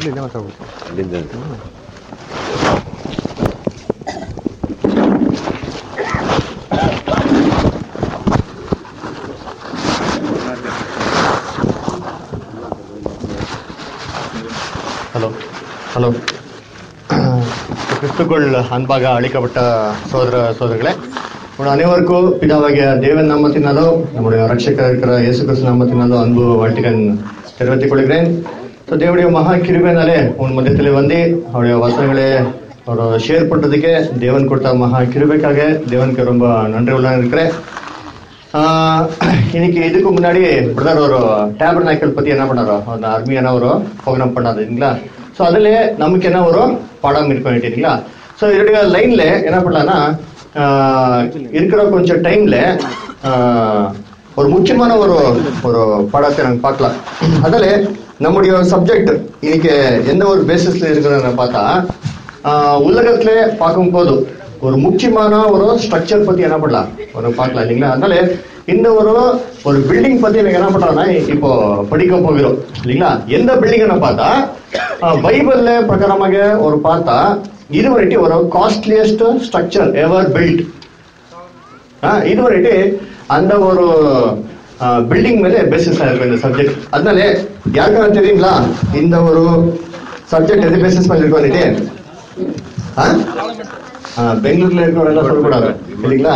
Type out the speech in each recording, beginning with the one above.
ಇಲ್ಲೇ ಮಾತಾಡ್ಬೇಕು ಅಲ್ಲಿಂದ ஹலோ ஹலோ கிறிஸ்துக்குள் அன்பாக அழைக்கப்பட்ட சோதர சோதரர்களே உங்கள் அனைவருக்கும் பிதாவாகிய தேவன் நாமத்தினாலோ நம்முடைய ரட்சகர் இருக்கிற இயேசு கிறிஸ்து நாமத்தினாலோ அன்பு வாழ்த்துக்கள் தெரிவித்துக் கொள்கிறேன் ஸோ தேவனுடைய மகா கிருபைனாலே உன் மத்தியத்தில் வந்து அவருடைய வசனங்களை ஒரு ஷேர் பண்ணுறதுக்கு தேவன் கொடுத்த மகா கிருபைக்காக தேவனுக்கு ரொம்ப நன்றி உள்ள இருக்கிறேன் ஆஹ் இன்னைக்கு இதுக்கு முன்னாடி பிரதர் ஒரு டேபர் நாய்க்கல் பத்தி என்ன பண்ணாரோ அந்த அருமையான ஒரு ப்ரோக்ராம் பண்ணாரு இல்லைங்களா ஸோ அதுல நமக்கு என்ன ஒரு படம் இருக்கும் இல்லைங்களா ஸோ இதோடைய லைன்ல என்ன பண்ணலாம்னா ஆஹ் இருக்கிற கொஞ்சம் டைம்ல ஒரு முக்கியமான ஒரு ஒரு படத்தை நாங்கள் பார்க்கலாம் அதில் நம்முடைய சப்ஜெக்ட் இன்னைக்கு எந்த ஒரு பேசிஸ்ல இருக்கிறத பார்த்தா ஆஹ் உலகத்துல பார்க்கும்போது ஒரு முக்கியமான ஒரு ஸ்ட்ரக்சர் பத்தி என்ன பண்ணலாம் ஒரு பார்க்கலாம் இல்லைங்களா அதனால இந்த ஒரு ஒரு பில்டிங் பத்தி எனக்கு என்ன பண்றோம்னா இப்போ படிக்க போகிறோம் இல்லைங்களா எந்த பில்டிங்னு பார்த்தா ஆஹ் பைபிள்ல பிரகாரமாக ஒரு பார்த்தா இதுவரைட்டி ஒரு காஸ்ட்லியஸ்ட் ஸ்ட்ரக்சர் எவர் பில்ட் இதுவரைட்டி அந்த ஒரு பில்டிங் ಮೇಲೆ ಬೇಸಿಸ್ ಆಗಿರುತ್ತೆ இந்த சப்ஜெக்ட் அதனால யாருக்கான தெரியுங்களா இந்த ஒரு சப்ஜெக்ட் எது பேசிஸ் பண்ணிருக்கோம் இது ஆ? ஆ, பெங்களூர்ல இருக்கிறவங்க சொல்லக்கூடாது இல்லைங்களா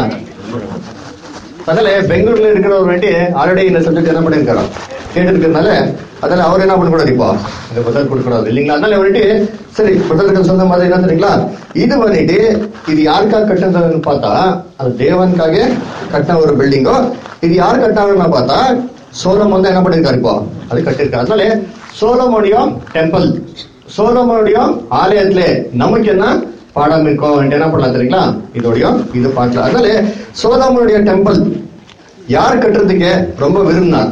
அதனால பெங்களூர்ல இருக்கிறவர் வேண்டி ஆல்ரெடி இந்த சப்ஜெக்ட் என்ன பண்ணிருக்காரோ கேட்டிருக்கிறதுனால அதனால அவர் என்ன பண்ணக்கூடாது இப்போ இந்த பதில் கொடுக்கூடாது இல்லைங்களா அதனால வந்துட்டு சரி பதிலுக்கு சொன்ன மாதிரி என்ன தெரியுங்களா இது வந்துட்டு இது யாருக்காக கட்டுறதுன்னு பார்த்தா அது தேவனுக்காக கட்டின ஒரு பில்டிங்கோ இது யார் கட்டினாங்கன்னு பார்த்தா சோலம் வந்து என்ன பண்ணிருக்காரு இப்போ அது கட்டியிருக்காரு அதனால சோலமுடைய டெம்பிள் சோலமுடைய ஆலயத்துல நமக்கு என்ன பாடம் இருக்கும் என்ன பண்ணலாம் தெரியுங்களா இதோடைய இது பார்க்கலாம் அதனால சோலமுடைய டெம்பிள் யார் கட்டுறதுக்கு ரொம்ப விரும்பினார்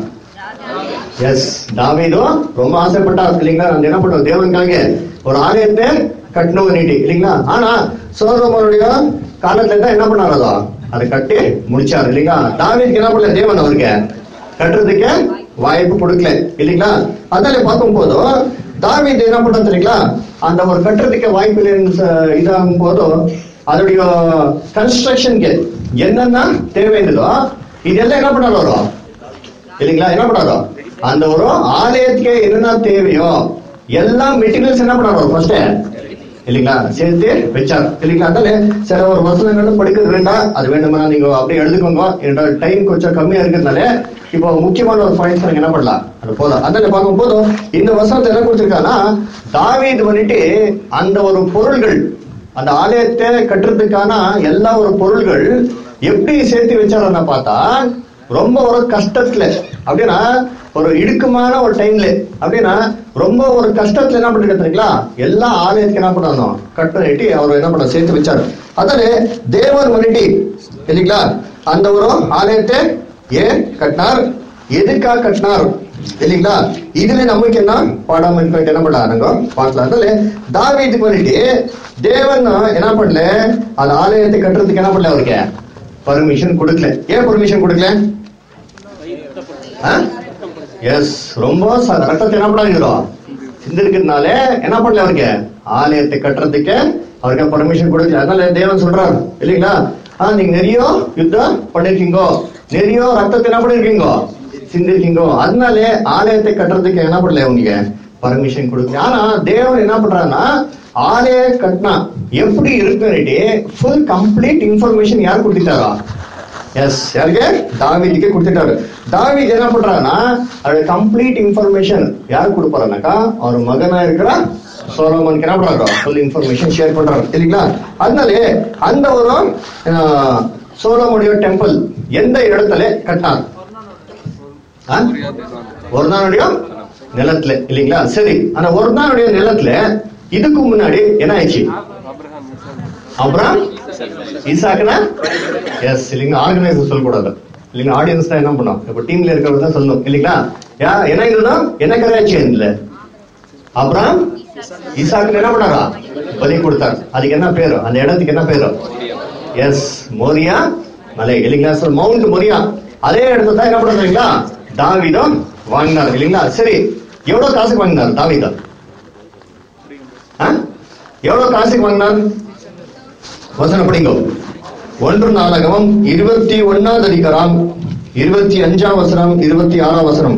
எஸ் தாவீதோ ரொம்ப ஆசைப்பட்டார் இல்லைங்களா நான் என்ன பண்ணுவோம் தேவனுக்காக ஒரு ஆலயத்தை கட்டணும் நீட்டி இல்லைங்களா ஆனா சோதரமனுடைய காலத்துல தான் என்ன பண்ணார் அதோ அதை கட்டி முடிச்சார் இல்லைங்களா தாவீதுக்கு என்ன பண்ணல தேவன் அவருக்கு கட்டுறதுக்கு வாய்ப்பு கொடுக்கல இல்லைங்களா அதனால பார்க்கும்போது தாவீது என்ன பண்ண தெரியுங்களா அந்த ஒரு கட்டுறதுக்கு வாய்ப்பு இல்லைன்னு இதாகும் போதும் அதோடைய கன்ஸ்ட்ரக்ஷனுக்கு என்னென்ன தேவை இருந்ததோ இதெல்லாம் என்ன பண்ணாரு வரும் இல்லைங்களா என்ன பண்ணாரோ அந்த ஒரு ஆலயத்துக்கு என்னென்ன தேவையோ எல்லா மெட்டீரியல்ஸ் என்ன பண்ணாரோ ஃபர்ஸ்ட் இல்லைங்களா சேர்த்து வச்சார் இல்லைங்களா அதனால சில ஒரு வசனங்களும் படிக்கிறது வேண்டாம் அது வேண்டுமானா நீங்க அப்படியே எழுதுக்கோங்க என்னோட டைம் கொஞ்சம் கம்மியா இருக்கிறதுனால இப்போ முக்கியமான ஒரு பாயிண்ட்ஸ் நீங்க என்ன பண்ணலாம் அது போதும் அதனால பார்க்கும்போது இந்த வசனத்தை என்ன கொடுத்திருக்காங்கன்னா தாவீது வந்துட்டு அந்த ஒரு பொருள்கள் அந்த ஆலயத்தை கட்டுறதுக்கான எல்லா ஒரு பொருள்கள் எப்படி சேர்த்து வச்சாருன்னு பார்த்தா ரொம்ப ஒரு கஷ்டத்துல அப்படின்னா ஒரு இடுக்கமான ஒரு டைம்ல அப்படின்னா ரொம்ப ஒரு கஷ்டத்துல என்ன பண்ணிட்டு தெரியுங்களா எல்லா ஆலயத்துக்கு என்ன பண்ணணும் கட்டிட்டு அவர் என்ன பண்ண சேர்த்து வச்சாரு அதாலே தேவன் வந்துட்டு இல்லைங்களா அந்த ஒரு ஆலயத்தை ஏன் கட்டினார் எதுக்காக கட்டினார் இல்லைங்களா இதுல நமக்கு என்ன பாடம் இருக்கு என்ன பண்ணலாங்க பார்க்கலாம் அதனால தாவீதுக்கு வந்துட்டு தேவன் என்ன பண்ணல அந்த ஆலயத்தை கட்டுறதுக்கு என்ன பண்ணல அவருக்கு பர்மிஷன் கொடுக்கல ஏன் பர்மிஷன் கொடுக்கல எஸ் ரொம்ப ச- ரத்தத்தை என்ன பண்ணாங்கிறோம் சிந்திருக்கிறதுனால என்ன பண்ணல அவருக்கு ஆலயத்தை கட்டுறதுக்கு அவருக்கு பர்மிஷன் கொடுக்கல அதனால தேவன் சொல்றாரு இல்லைங்களா ஆ நீங்க நிறைய யுத்தம் பண்ணிருக்கீங்கோ நிறைய ரத்தத்தை என்ன பண்ணிருக்கீங்கோ சிந்திருக்கீங்கோ அதனால ஆலயத்தை கட்டுறதுக்கு என்ன பண்ணல உங்களுக்கு பர்மிஷன் கொடுக்கல ஆனா தேவன் என்ன பண்றாருன்னா ஆலய கட்டினா எப்படி இருக்குன்னு ஃபுல் கம்ப்ளீட் இன்ஃபர்மேஷன் யார் கொடுத்துட்டாரா எஸ் யாருக்கு தாவீதுக்கு கொடுத்துட்டாரு தாவீது என்ன பண்றாருன்னா அது கம்ப்ளீட் இன்ஃபர்மேஷன் யார் கொடுப்பாருனாக்கா அவர் மகனா இருக்கிற சோலோமனுக்கு என்ன பண்றாரு ஃபுல் இன்ஃபர்மேஷன் ஷேர் பண்றாரு இல்லைங்களா அதனாலே அந்த ஒரு ஆஹ், சோலோமுடைய டெம்பிள் எந்த இடத்துல கட்டினார் ஆ? ஒரு நாளுடைய நிலத்துல இல்லைங்களா சரி ஆனா ஒரு நாளுடைய நிலத்துல இதுக்கு முன்னாடி என்ன ஆயிடுச்சு அப்புறம் ஈசாக்குனா எஸ் இல்லைங்க ஆர்கனைசர் சொல்லக்கூடாது இல்லைங்க ஆடியன்ஸ் தான் என்ன பண்ணோம் இப்ப டீம்ல இருக்கிறவங்க தான் சொல்லணும் இல்லைங்களா யா என்ன இருந்தோம் என்ன கரையாச்சு இல்ல அப்புறம் ஈசாக்கு என்ன பண்ணாரா பலி கொடுத்தார் அதுக்கு என்ன பேரு அந்த இடத்துக்கு என்ன பேரு எஸ் மோரியா மலை இல்லைங்களா சார் மவுண்ட் மோரியா அதே இடத்துல தான் என்ன பண்றீங்களா தாவிதம் வாங்கினார் இல்லைங்களா சரி எவ்வளவு காசுக்கு வாங்கினார் தாவிதம் ஆ? எவ்வளவு காசுக்கு வாங்கினார் வசனம் படிங்க ஒன்று நாடகம் இருபத்தி ஒன்னாவது அதிகாரம் இருபத்தி அஞ்சாம் வசனம் இருபத்தி ஆறாம் வசனம்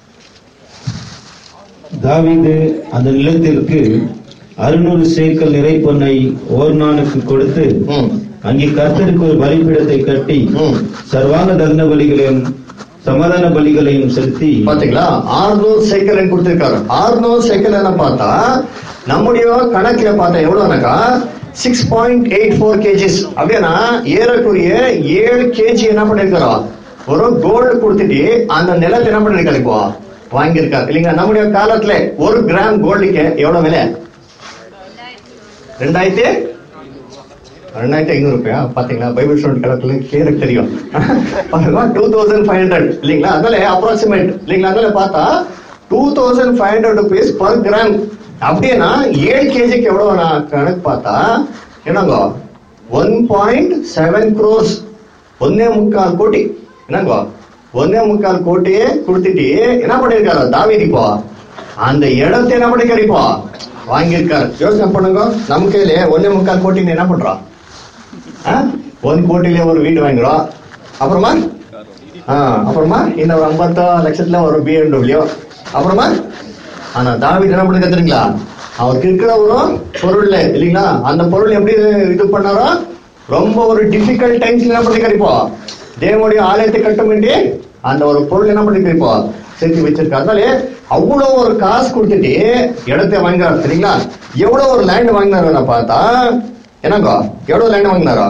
தாவீது அந்த நிலத்திற்கு அறுநூறு சேக்கல் நிறைப்பொன்னை ஓர்னானுக்கு கொடுத்து ம், அங்கே கர்த்தருக்கு ஒரு பலிபீடத்தை கட்டி ம். சர்வாங்க தகன பலிகளையும் சமாதான பலிகளையும் செலுத்தி பாத்தீங்களா ஆறுநூறு சைக்கிள் கொடுத்திருக்காரு ஆறுநூறு சைக்கிள் என்ன பார்த்தா நம்முடைய கணக்குல பார்த்தா எவ்வளவுனாக்கா six point eight four kgs அப்படின்னா ஏறக்குரிய ஏழு கேஜி என்ன பண்ணிருக்கிறோம் ஒரு கோல்டு கொடுத்துட்டு அந்த நிலத்தை என்ன பண்ணிருக்காரு இப்போ வாங்கியிருக்காரு இல்லைங்களா நம்முடைய காலத்துல ஒரு கிராம் கோல்டுக்கு எவ்வளவு விலை ரெண்டாயிரத்தி ரெண்டாயிரத்தி ஐநூறு ரூபாயா பாத்தீங்களா பைபிள் ஸ்டூடெண்ட் கணக்குல கிளியருக்கு தெரியும் டூ தௌசண்ட் ஃபைவ் ஹண்ட்ரட் இல்லைங்களா அதனால அப்ராக்சிமேட் இல்லைங்களா அதனால பார்த்தா two thousand five hundred rupees per gram அப்படின்னா ஏழு கேஜிக்கு எவ்வளவு நான் கணக்கு பார்த்தா என்னங்க ஒன் பாயிண்ட் செவன் க்ரோஸ் ஒன்னே முக்கால் கோடி என்னங்க ஒன்னே முக்கால் கோட்டியே கொடுத்துட்டு என்ன பண்ணிருக்காரு தாவீது இப்போ அந்த இடத்தை என்ன பண்ணிருக்காரு இப்போ வாங்கியிருக்காரு யோசனை பண்ணுங்க நம்ம கையில ஒன்னே முக்கால் கோட்டின்னு என்ன பண்றோம் ஆ? ಒಂದ್ ಕೋಟಿಲಿ ஒரு வீடு வாங்குறோம் அப்புறமா ஆ, அப்புறமா இந்த ஒரு ஐம்பத்தோ லட்சத்துல ஒரு பிஎம்டபிள்யூ அப்புறமா ஆனா தாவீது என்ன பண்ணி தெரியுங்களா அவருக்கு இருக்கிற ஒரு பொருள் இல்லைங்களா அந்த பொருள் எப்படி இது பண்ணாரோ ரொம்ப ஒரு டிஃபிகல்ட் டைம்ஸ்ல என்ன பண்ணி இப்போ தேவனுடைய ஆலயத்தை கட்டும் வேண்டி அந்த ஒரு பொருள் என்ன பண்ணி இப்போ சேர்த்து வச்சிருக்காரு அதனால அவ்வளவு ஒரு காசு கொடுத்துட்டு இடத்தை வாங்குறாரு சரிங்களா எவ்வளவு ஒரு லேண்ட் வாங்கினாரு பார்த்தா என்னங்கோ எவ்வளவு லேண்ட் வாங்கினாரோ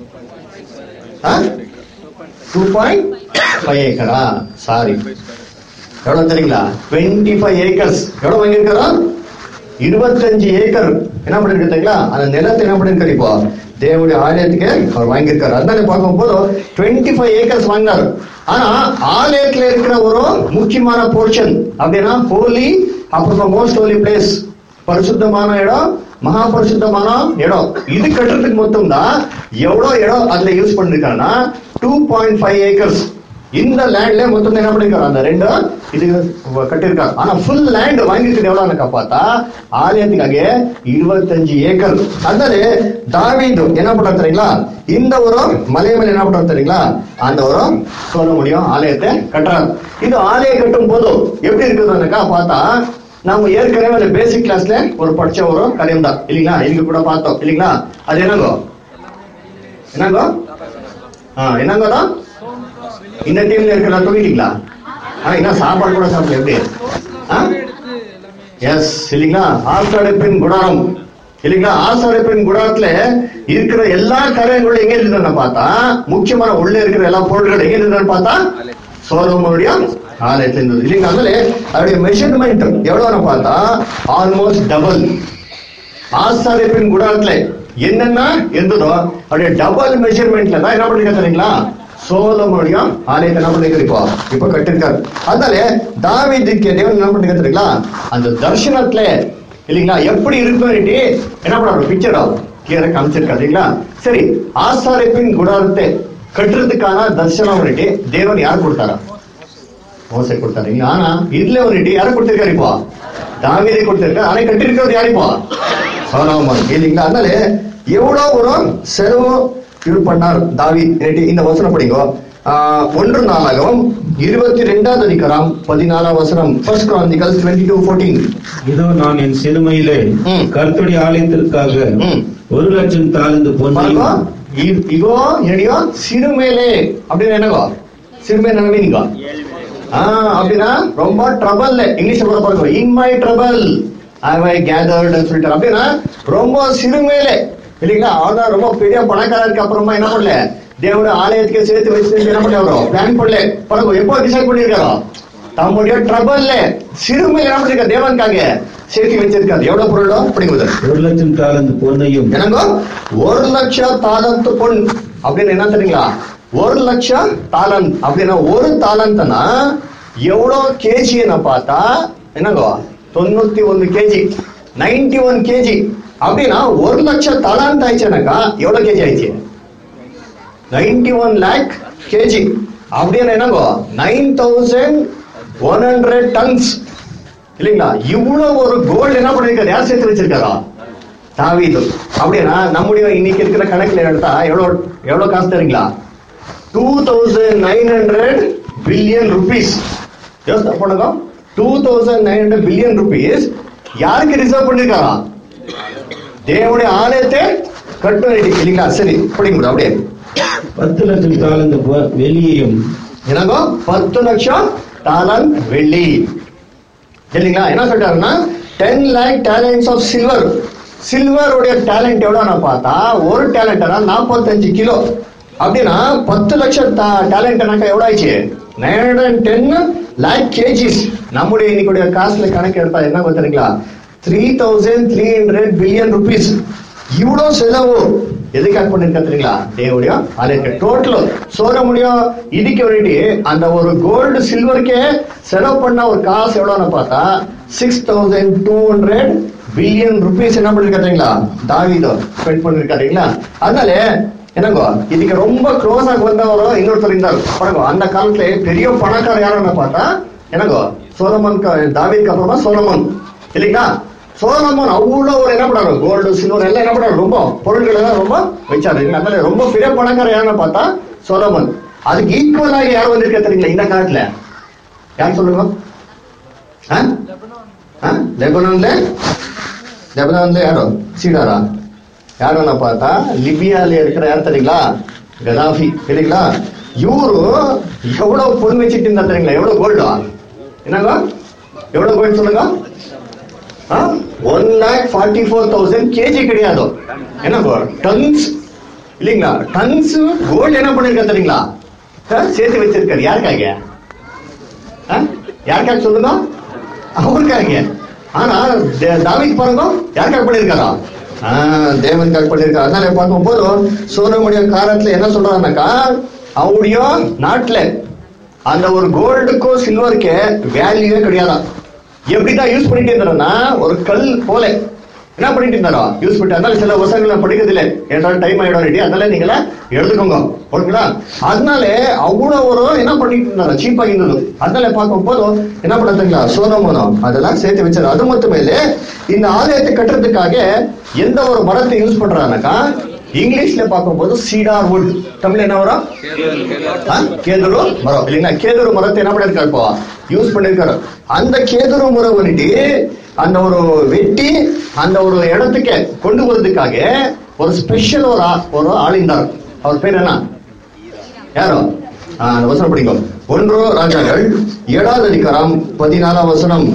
டூ பாயிண்ட் ஃபைவ் ஏக்கரா சாரி எவ்வளவு தெரியுங்களா டுவெண்ட்டி ஃபைவ் ஏக்கர்ஸ் எவ்வளவு வாங்கியிருக்காரோ இருபத்தஞ்சு ஏக்கர் என்ன பண்ணிருக்கீங்களா அந்த நிலத்தை என்ன பண்ணிருக்காரு இப்போ தேவனுடைய ஆலயத்துக்கு அவர் வாங்கியிருக்காரு அதனால பார்க்கும்போது டுவெண்ட்டி ஃபைவ் ஏக்கர்ஸ் வாங்கினாரு ஆனா ஆலயத்துல இருக்கிற ஒரு முக்கியமான போர்ஷன் அப்படின்னா ஹோலி அப்புறமா மோஸ்ட் ஹோலி பிளேஸ் பரிசுத்தமான இடம் மகா பரிசுத்தமான இடம் இது கட்டுறதுக்கு மொத்தம் தான் எவ்வளவு இடம் அதுல யூஸ் பண்ணிருக்காங்கன்னா டூ பாயிண்ட் ஃபைவ் ஏக்கர்ஸ் இந்த லேண்ட்ல மொத்தம் என்ன பண்ணிருக்காரு அந்த ரெண்டு இது கட்டிருக்காரு ஆனா ஃபுல் லேண்ட் வாங்கிருக்கிறது எவ்வளவு பார்த்தா ஆலயத்துக்காக இருபத்தஞ்சு ஏக்கர் அதனால தாவீது என்ன பண்றாரு தெரியுங்களா இந்த ஒரு மலை மேல என்ன பண்றாரு தெரியுங்களா அந்த ஒரு சொல்ல முடியும் ஆலயத்தை கட்டுறாரு இது ஆலயம் கட்டும் போது எப்படி இருக்குதுன்னாக்கா பார்த்தா நாம ஏற்கனவே அந்த பேசிக் கிளாஸ்ல ஒரு படிச்ச ஒரு கதையம் தான் இல்லைங்களா இங்க கூட பார்த்தோம் இல்லைங்களா அது என்னங்கோ என்னங்கோ ஆ என்னங்கோ தான் இந்த டீம்ல இருக்கிற தூங்கிட்டீங்களா ஆ என்ன சாப்பாடு கூட சாப்பிடல எப்படி எஸ் இல்லைங்களா ஆசாரிப்பின் குடாரம் இல்லைங்களா ஆசாரிப்பின் குடாரத்துல இருக்கிற எல்லா கரையங்களும் எங்க இருந்ததுன்னு பார்த்தா முக்கியமான உள்ள இருக்கிற எல்லா பொருட்கள் எங்க இருந்ததுன்னு பார்த்தா சோதமனுடைய ஆலயத்துல இருந்தது இல்லைங்களா அதனால அதோடைய மெஷர்மெண்ட் எவ்வளவுன்னு பார்த்தா ஆல்மோஸ்ட் டபுள் ஆசாரிப்பின் குடாரத்துல என்னென்ன இருந்ததோ அப்படியே டபுள் மெஷர்மெண்ட்ல தான் என்ன பண்ணிருக்க தெரியுங்களா சோலமுடைய ஆலயத்தை என்ன பண்ணிருக்காரு இப்போ இப்போ கட்டிருக்காரு அதனால தாவீதுக்கு தேவன் என்ன பண்ணிருக்க தெரியுங்களா அந்த தர்ஷனத்துல இல்லைங்களா எப்படி இருக்குன்னு என்ன பண்ணாரு பிக்சர் கிளியரா காமிச்சிருக்காரு இல்லைங்களா சரி ஆசாரிப்பின் குடாரத்தை கட்டுறதுக்கான தர்சனம் வந்துட்டு தேவன் யார் கொடுத்தாரா மோசை கொடுத்தாரு இல்ல ஆனா இதுல வந்துட்டு யாரை கொடுத்திருக்காரு இப்போ தாவீதை கொடுத்திருக்காரு ஆனா கட்டிருக்கிறது யாரு இப்போ சோலோமன் இல்லைங்களா அதனால எவ்வளவு ஒரு செலவு இது பண்ணார் தாவி இந்த வசனம் படிங்கோ ஆஹ், ஒன்று நாளாகவும் இருபத்தி ரெண்டாவது அதிகாரம் பதினாலாம் வசனம் first chronicles twenty two fourteen இதோ நான் என் சிறுமையிலே ம். கர்த்தருடைய ஆலயத்திற்காக ம். ஒரு லட்சம் தாழ்ந்து பாருங்க பொன்னையும் இ- இதோ என்னடியோ சிறுமேலே அப்படின்னு என்னங்கோ சிறுமே என்ன மீனிங்க அப்படின்னா ரொம்ப ட்ரபல் இங்கிலீஷ்ல கூட பாருங்க in my trouble I my gathered சொல்லிட்டு அப்படின்னா ரொம்ப சிறுமேலே இல்லைங்களா அவர்தான் ரொம்ப பெரிய பணக்காரருக்கு அப்புறமா என்ன பண்ணல தேவோட ஆலயத்துக்கு சேர்த்து வச்சு என்ன பண்ணல அவரோ பிளான் பண்ணல பாருங்க எப்போ டிசைட் பண்ணிருக்காரோ தம்முடைய ட்ரபல்ல சிறுமையில் என்ன பண்ணிருக்காரு தேவனுக்காக சேர்த்து வச்சிருக்காரு எவ்வளவு பொருளோ அப்படிங்குது ஒரு லட்சம் தாழ்ந்து பொன்னையும் என்னங்க ஒரு லட்சம் தாளந்து பொன் அப்படின்னு என்ன தெரியுங்களா ஒரு லட்சம் தாளந்த் அப்படின்னா ஒரு தாளந்தனா எவ்வளவு கேஜி பார்த்தா என்னங்க தொண்ணூத்தி ஒன்னு கேஜி நைன்டி ஒன் கேஜி அப்படின்னா ஒரு லட்சம் தாளாந்த் ஆயிடுச்சுனாக்கா எவ்வளவு கேஜி ஆயிடுச்சு நைன்டி ஒன் லேக் கேஜி அப்படின்னு என்னங்கோ nine thousand one hundred tons இல்லைங்களா இவ்வளவு ஒரு கோல்டு என்ன பண்ணிருக்காரு யார் சேர்த்து வச்சிருக்காரா தாவீது அப்படின்னா நம்முடைய இன்னைக்கு இருக்கிற கணக்குல எடுத்தா எவ்வளவு எவ்வளவு காசு தரீங்களா two thousand nine hundred billion rupees யோசனை பண்ணுங்க two thousand nine hundred billion rupees யாருக்கு ரிசர்வ் பண்ணிருக்காரா தேவனுடைய ஆலயத்தை கட்டும் இல்லைங்களா சரி படிங்க அப்படியே பத்து லட்சம் தாளந்து ப- வெள்ளியையும் என்னங்கோ பத்து லட்சம் டாலன் வெள்ளி இல்லைங்களா என்ன சொல்றாருன்னா ten lakh talents of silver சில்வருடைய டேலண்ட் எவ்வளோன்னு பார்த்தா ஒரு டேலண்ட்னா நாற்பத்தஞ்சு கிலோ அப்படின்னா பத்து லட்சம் டேலண்ட்னாக்கா எவ்வளோ ஆயிடுச்சு nine hundred ten lakh kgs நம்முடைய இன்னைக்குடைய காசுல கணக்கு எடுத்தா என்ன பார்த்துறீங்களா three thousand three hundred billion rupees இவ்வளோ செலவு எதுக்காக பண்ணிருக்கா தெரியுங்களா தேவடைய அதுக்கு டோட்டல் சொல்ல முடியும் இதுக்கு வேண்டி அந்த ஒரு கோல்டு சில்வருக்கே செலவு பண்ண ஒரு காசு எவ்வளோன்னு பார்த்தா six thousand two hundred billion rupees என்ன பண்ணிருக்காருங்களா தாவிதோ ஸ்பெண்ட் பண்ணிருக்காருங்களா அதனால என்னங்கோ இதுக்கு ரொம்ப க்ளோஸ் ஆக வந்தவரோ இன்னொருத்தர் இருந்தார் பாருங்க அந்த காலத்துல பெரிய பணக்கார யாருன்னு பார்த்தா என்னங்கோ சோலமன் தாவிதுக்கு அப்புறமா சோலமன் இல்லைங்களா சோலமன் அவ்வளோ ஒரு என்ன பண்ணாரு கோல்டு சில்வர் எல்லாம் என்ன பண்ணாரு ரொம்ப பொருட்கள் எல்லாம் ரொம்ப வச்சாரு அதனால ரொம்ப பெரிய பணக்கார யாருன்னு பார்த்தா சோலமன் அதுக்கு ஈக்குவலாக யார் வந்திருக்க தெரியுங்களா இந்த காலத்துல யார் சொல்லுங்க ஆ? ஆ? லெபனான்ல லெபனான்ல யாரோ சீடாரா யாருன்னு பார்த்தா லிபியால இருக்கிற யார் தெரியுங்களா கதாஃபி தெரியுங்களா இவரு எவ்வளவு பொன் வச்சுட்டு இருந்தா தெரியுங்களா எவ்வளவு கோல்டா என்னங்க எவ்வளவு கோல்டு சொல்லுங்க one lakh forty four thousand kg கிடையாது என்ன டன்ஸ் இல்லைங்களா டன்ஸ் கோல்டு என்ன பண்ணிருக்கா தெரியுங்களா ஆ, சேர்த்து வச்சிருக்காரு யாருக்காக ஆ? யாருக்காக சொல்லுங்க அவருக்காக ஆனா தே- தாவீது பாருங்க யாருக்காக பண்ணிருக்காரா ஆ, தேவனுக்காக பண்ணிருக்காரு அதனால பார்க்கும் போது சோனமுடைய காலத்துல என்ன சொல்றாங்கனாக்கா அவருடைய நாட்டுல அந்த ஒரு கோல்டுக்கும் சில்வருக்கே வேல்யூவே கிடையாதான் எப்படிதான் யூஸ் பண்ணிட்டு இருந்தாருன்னா ஒரு கல் போல என்ன பண்ணிட்டு இருந்தாரோ யூஸ் பண்ணிட்டு அதனால சில வசங்கள் நான் படிக்கிறது இல்லை ஏன்றாலும் டைம் ஆயிடும் ரெடி அதனால நீங்கள எழுதுக்கோங்க ஓகேங்களா அதனால அவ்வளவு ஒரு என்ன பண்ணிட்டு இருந்தாரோ சீப்பா இருந்தது அதனால பார்க்கும் போதும் என்ன பண்ணுறதுங்களா சோனமோனம் அதெல்லாம் சேர்த்து வச்சாரு அது மட்டுமே இல்லை இந்த ஆலயத்தை கட்டுறதுக்காக எந்த ஒரு மரத்தை யூஸ் பண்றாங்கனாக்கா இங்கிலீஷ்ல பார்க்கும்போது சீடார் வுட் தமிழ்ல என்ன வரும் ஆ? கேதுரு மரம் இல்லைங்களா கேதுரு மரத்தை என்ன பண்ணிருக்காரு இப்போ யூஸ் பண்ணிருக்காரு அந்த கேதுரு மரம் வந்துட்டு அந்த ஒரு வெட்டி அந்த ஒரு இடத்துக்கு கொண்டு வரதுக்காக ஒரு ஸ்பெஷல் ஒரு ஆ- ஒரு ஆள் இருந்தார் அவர் பேர் என்ன யாரோ ஆ, அந்த வசனம் படிங்க ஒன்று ராஜாக்கள் ஏழாவது அதிகாரம் பதினாலாம் வசனம்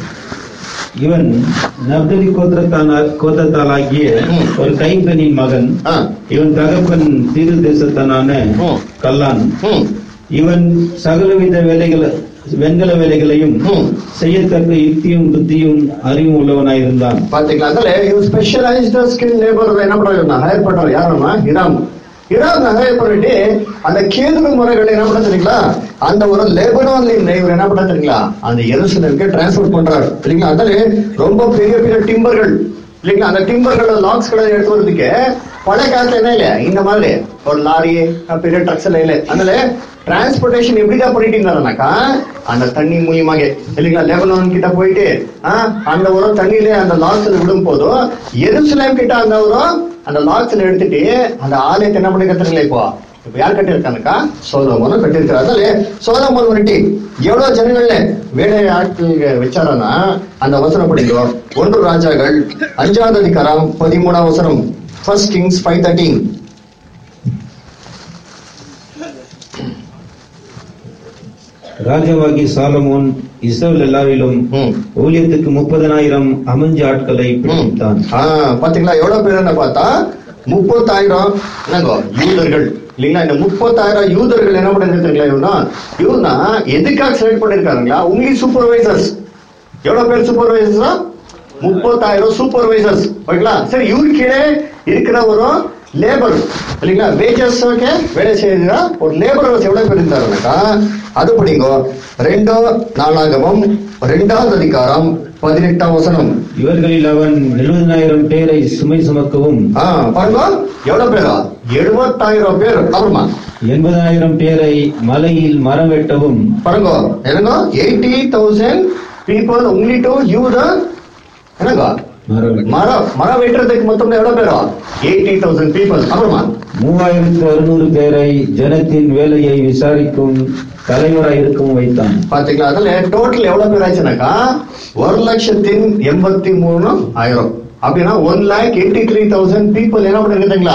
இவன் நப்தலி கோத்திரத்தான கோத்திரத்தாலாகிய ம். ஒரு கைம்பெண்ணின் மகன் ஆ, இவன் தகப்பன் தீரு தேசத்தனான ம். கல்லான் ம், இவன் சகலவித வேலைகளை வெண்கல வேலைகளையும் ம். செய்யத்தக்க யுக்தியும் புத்தியும் அறிவும் உள்ளவனாயிருந்தான் பாத்தீங்களா அதனால இவன் ஸ்பெஷலைஸ்ட் ஸ்கில் லேபர் என்ன பண்றாரு ஹையர் பண்றாரு யாருன்னா ஹிராம் ஹிராம் ஹையர் பண்ணிட்டு அந்த கேதுரு முறைகள் என்ன பண்ண தெரியுங்களா அந்த ஒரு லேபனான்ல இவர் என்ன பண்ண தெரியுங்களா அந்த எருசலேமுக்கு டிரான்ஸ்போர்ட் பண்றாரு சரிங்களா அதனால ரொம்ப பெரிய பெரிய டிம்பர்கள் இல்லைங்களா அந்த டிம்பர்கள் லாக்ஸ்களை எடுத்து வரதுக்கு பழைய காலத்துல என்ன இல்ல இந்த மாதிரி ஒரு லாரி அஹ், பெரிய ட்ரக்ஸ் எல்லாம் இல்ல அதனால டிரான்ஸ்போர்டேஷன் எப்படிதான் பண்ணிட்டு இருந்தாருனாக்கா அந்த தண்ணி மூலியமாக இல்லைங்களா லெபனான் கிட்ட போயிட்டு ஆஹ், அந்த ஒரு தண்ணியில அந்த லாக்ஸ்ல விடும் போதும் எருசலேம் கிட்ட அந்த ஒரு அந்த லாக்ஸ்ல எடுத்துட்டு அந்த ஆலயத்தை என்ன பண்ணி கத்துறீங்களா இப்போ இப்ப யார் கட்டியிருக்காங்கக்கா சோலமோனும் கட்டியிருக்காரு அதனால சோலமோன் வந்துட்டு எவ்வளவு ஜனங்கள்ல வேலை ஆட்கள் வச்சாரன்னா அந்த அவசரம் படிக்கும் ஒன்று ராஜாக்கள் அஞ்சாவது அதிகாரம் பதிமூணாம் அவசரம் ஃபர்ஸ்ட் கிங்ஸ் ஃபைவ் தேர்ட்டீன் ராஜாவாகி சாலமோன் இஸ்ரவேல் எல்லாரிலும் ம். ஊழியத்துக்கு முப்பதனாயிரம் அமைஞ்ச ஆட்களை பிடித்தான் பாத்தீங்களா எவ்வளவு பேர் பார்த்தா முப்பத்தாயிரம் என்னங்கோ யூதர்கள் இல்லைங்களா இந்த முப்பத்தாயிரம் யூதர்கள் என்ன பண்ணிருக்காங்களா இவனா இவனா எதுக்காக செலக்ட் பண்ணிருக்காங்களா உங்களி சூப்பர்வைசர்ஸ் எவ்வளவு பேர் சூப்பர்வைசர்ஸ் முப்பத்தாயிரம் சூப்பர்வைசர்ஸ் ஓகேங்களா சரி இவரு கீழே இருக்கிற ஒரு லேபர் இல்லைங்களா வேஜஸ் வேலை செய்யற ஒரு லேபர் எவ்வளவு பேர் இருந்தாருனாக்கா அது படிங்கோ ரெண்டோ நாளாகமம் ரெண்டாவது அதிகாரம் பதினெட்டாம் வசனம் இவர்களில் அவன் எழுபதனாயிரம் பேரை சுமை சுமக்கவும் ஆ, பாருங்க எவ்வளவு பேரா எழுபத்தாயிரம் பேர் அப்புறமா எண்பதாயிரம் பேரை மலையில் மரம் வெட்டவும் பாருங்க என்னங்க eighty thousand people only to you the என்னங்க மரம் மரம் மரம் வெட்டுறதுக்கு மொத்தம் எவ்வளவு பேரும் எயிட்டி தௌசண்ட் பீப்புள் அப்புறமா மூவாயிரத்து அறுநூறு பேரை ஜனத்தின் வேலையை விசாரிக்கும் தலைவராய் இருக்கும் வைத்தான் பாத்தீங்களா அதுல டோட்டல் எவ்வளவு பேர் ஆச்சுனாக்கா ஒரு லட்சத்தின் எண்பத்தி மூணு ஆயிரம் அப்படின்னா one lakh eighty three thousand people என்ன பண்ணிருக்கீங்களா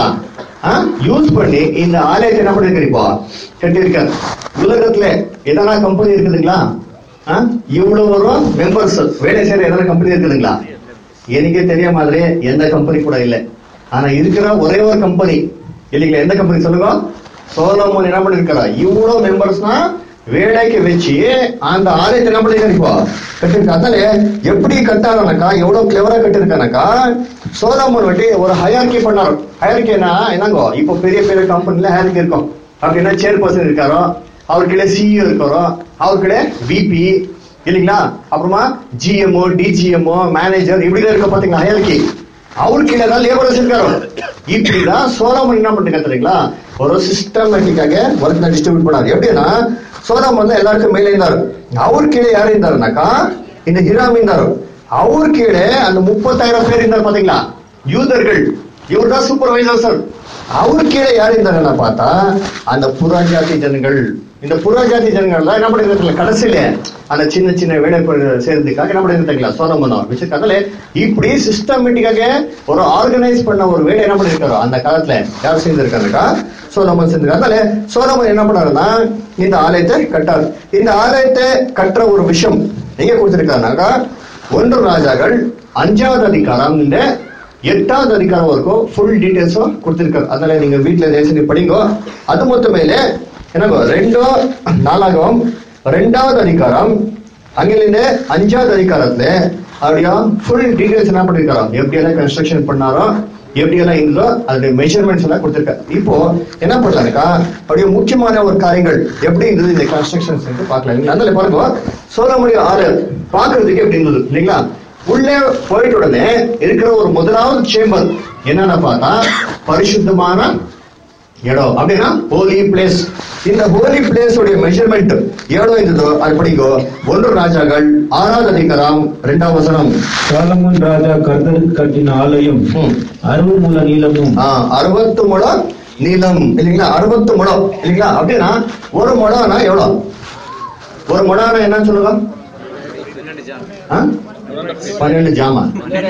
யூஸ் பண்ணி இந்த ஆலயத்தை என்ன பண்ணிருக்கீங்க கட்டியிருக்காரு உலகத்துல எதனா கம்பெனி இருக்குதுங்களா ஆ? இவ்வளவு வரும் மெம்பர்ஸ் வேலை செய்யற எதனா கம்பெனி இருக்குதுங்களா எனக்கே தெரிய மாதிரி எந்த கம்பெனி கூட இல்லை ஆனா இருக்கிற ஒரே ஒரு கம்பெனி இல்லைங்களா எந்த கம்பெனி சொல்லுங்க சோலோமோன் என்ன பண்ணிருக்காரா இவ்வளவு மெம்பர்ஸ்னா வேலைக்கு வச்சு அந்த ஆலயத்தை என்ன பண்ணிருக்காரு இப்போ கட்டிருக்கா அதனால எப்படி கட்டாரனாக்கா எவ்வளவு கிளவரா கட்டிருக்கானாக்கா சோலோமோன் வட்டி ஒரு ஹயர்கி பண்ணாரு ஹயர்கினா என்னங்கோ இப்போ பெரிய பெரிய கம்பெனில ஹயர்கி இருக்கும் அப்படின்னா சேர்பர்சன் இருக்காரோ அவர் கீழே சிஇஓ இருக்காரோ அவர் கீழே விபி இல்லைங்களா அப்புறமா ஜிஎம்ஓ டிஜிஎம்ஓ மேனேஜர் இப்படிதான் இருக்க பாத்தீங்களா ஹயர்கி அவர் கீழே தான் லேபரர்ஸ் இருக்காரு இப்படிதான் சோலமன் என்ன பண்ணிருக்கா தெரியுங்களா ஒரு சிஸ்டமேட்டிக்காக ஒர்க் தான் டிஸ்ட்ரிபியூட் பண்ணாரு எப்படின்னா சோலமன் தான் எல்லாருக்கும் மேலே இருந்தாரு அவர் கீழே யாரு இருந்தாருனாக்கா இந்த ஹிராம் இருந்தாரு அவர் கீழே அந்த முப்பத்தாயிரம் பேர் இருந்தார் பாத்தீங்களா யூதர்கள் இவர் தான் சூப்பர்வைசர் சார் அவர் கீழே யார் இருந்தாருன்னா பார்த்தா அந்த புறஜாதி ஜனங்கள் இந்த புறஜாதி ஜனங்கள் என்ன பண்ணிருக்காங்க கடைசியில அந்த சின்ன சின்ன வேலை செய்யறதுக்காக என்ன பண்ணிருக்காங்களா சோதமனம் வச்சிருக்காங்களே இப்படி சிஸ்டமேட்டிக்காக ஒரு ஆர்கனைஸ் பண்ண ஒரு வேலை என்ன பண்ணிருக்காரோ அந்த காலத்துல யார் செஞ்சிருக்காருக்கா சோலமன் செஞ்சிருக்காரு அதனால சோலமன் என்ன பண்ணாருன்னா இந்த ஆலயத்தை கட்டாரு இந்த ஆலயத்தை கட்டுற ஒரு விஷயம் எங்க கொடுத்திருக்காருனாக்கா ஒன்று ராஜாக்கள் அஞ்சாவது அதிகாரம் இந்த எட்டாவது அதிகாரம் வரைக்கும் ஃபுல் டீடைல்ஸும் கொடுத்திருக்காரு அதனால நீங்க வீட்டுல தேசனி படிங்கோ அது மொத்த மேலே என்னங்கோ ரெண்டோ நாலாகவும் ரெண்டாவது அதிகாரம் அங்கிலிருந்து அஞ்சாவது அதிகாரத்துல அப்படியா ஃபுல் டீடைல்ஸ் என்ன பண்ணிருக்காரோ எப்படி எல்லாம் கன்ஸ்ட்ரக்ஷன் பண்ணாரோ எப்படி எல்லாம் இருந்ததோ அதோட மெஷர்மெண்ட்ஸ் எல்லாம் கொடுத்திருக்காரு இப்போ என்ன பண்ணலாம்க்கா அப்படியே முக்கியமான ஒரு காரியங்கள் எப்படி இருந்தது இந்த கன்ஸ்ட்ரக்ஷன்ஸ் பார்க்கலாம் அதனால பாருங்க சோழமுடி ஆறு பாக்குறதுக்கு எப்படி இருந்தது இல்லைங்களா உள்ளே போயிட்ட உடனே இருக்கிற ஒரு முதலாவது சேம்பர் என்னன்னு பார்த்தா பரிசுத்தமான இடம் அப்படின்னா ஹோலி பிளேஸ் இந்த ஹோலி பிளேஸ் உடைய மெஷர்மெண்ட் எவ்வளவு இருந்ததோ அது படிக்கோ ஒன்று ராஜாக்கள் ஆறாவது அதிகாரம் இரண்டாம் வசனம் சாலமன் ராஜா கர்த்தருக்கு கட்டின ஆலயம் ம். அறுபது முழ நீளமும் ஆ, அறுபத்து முழம் நீளம் இல்லைங்களா அறுபத்து முழம் இல்லைங்களா அப்படின்னா ஒரு முழம்னா எவ்வளவு ஒரு முழம்னா என்னன்னு சொல்லுங்க ஆ? பன்னெண்டு ஜாமா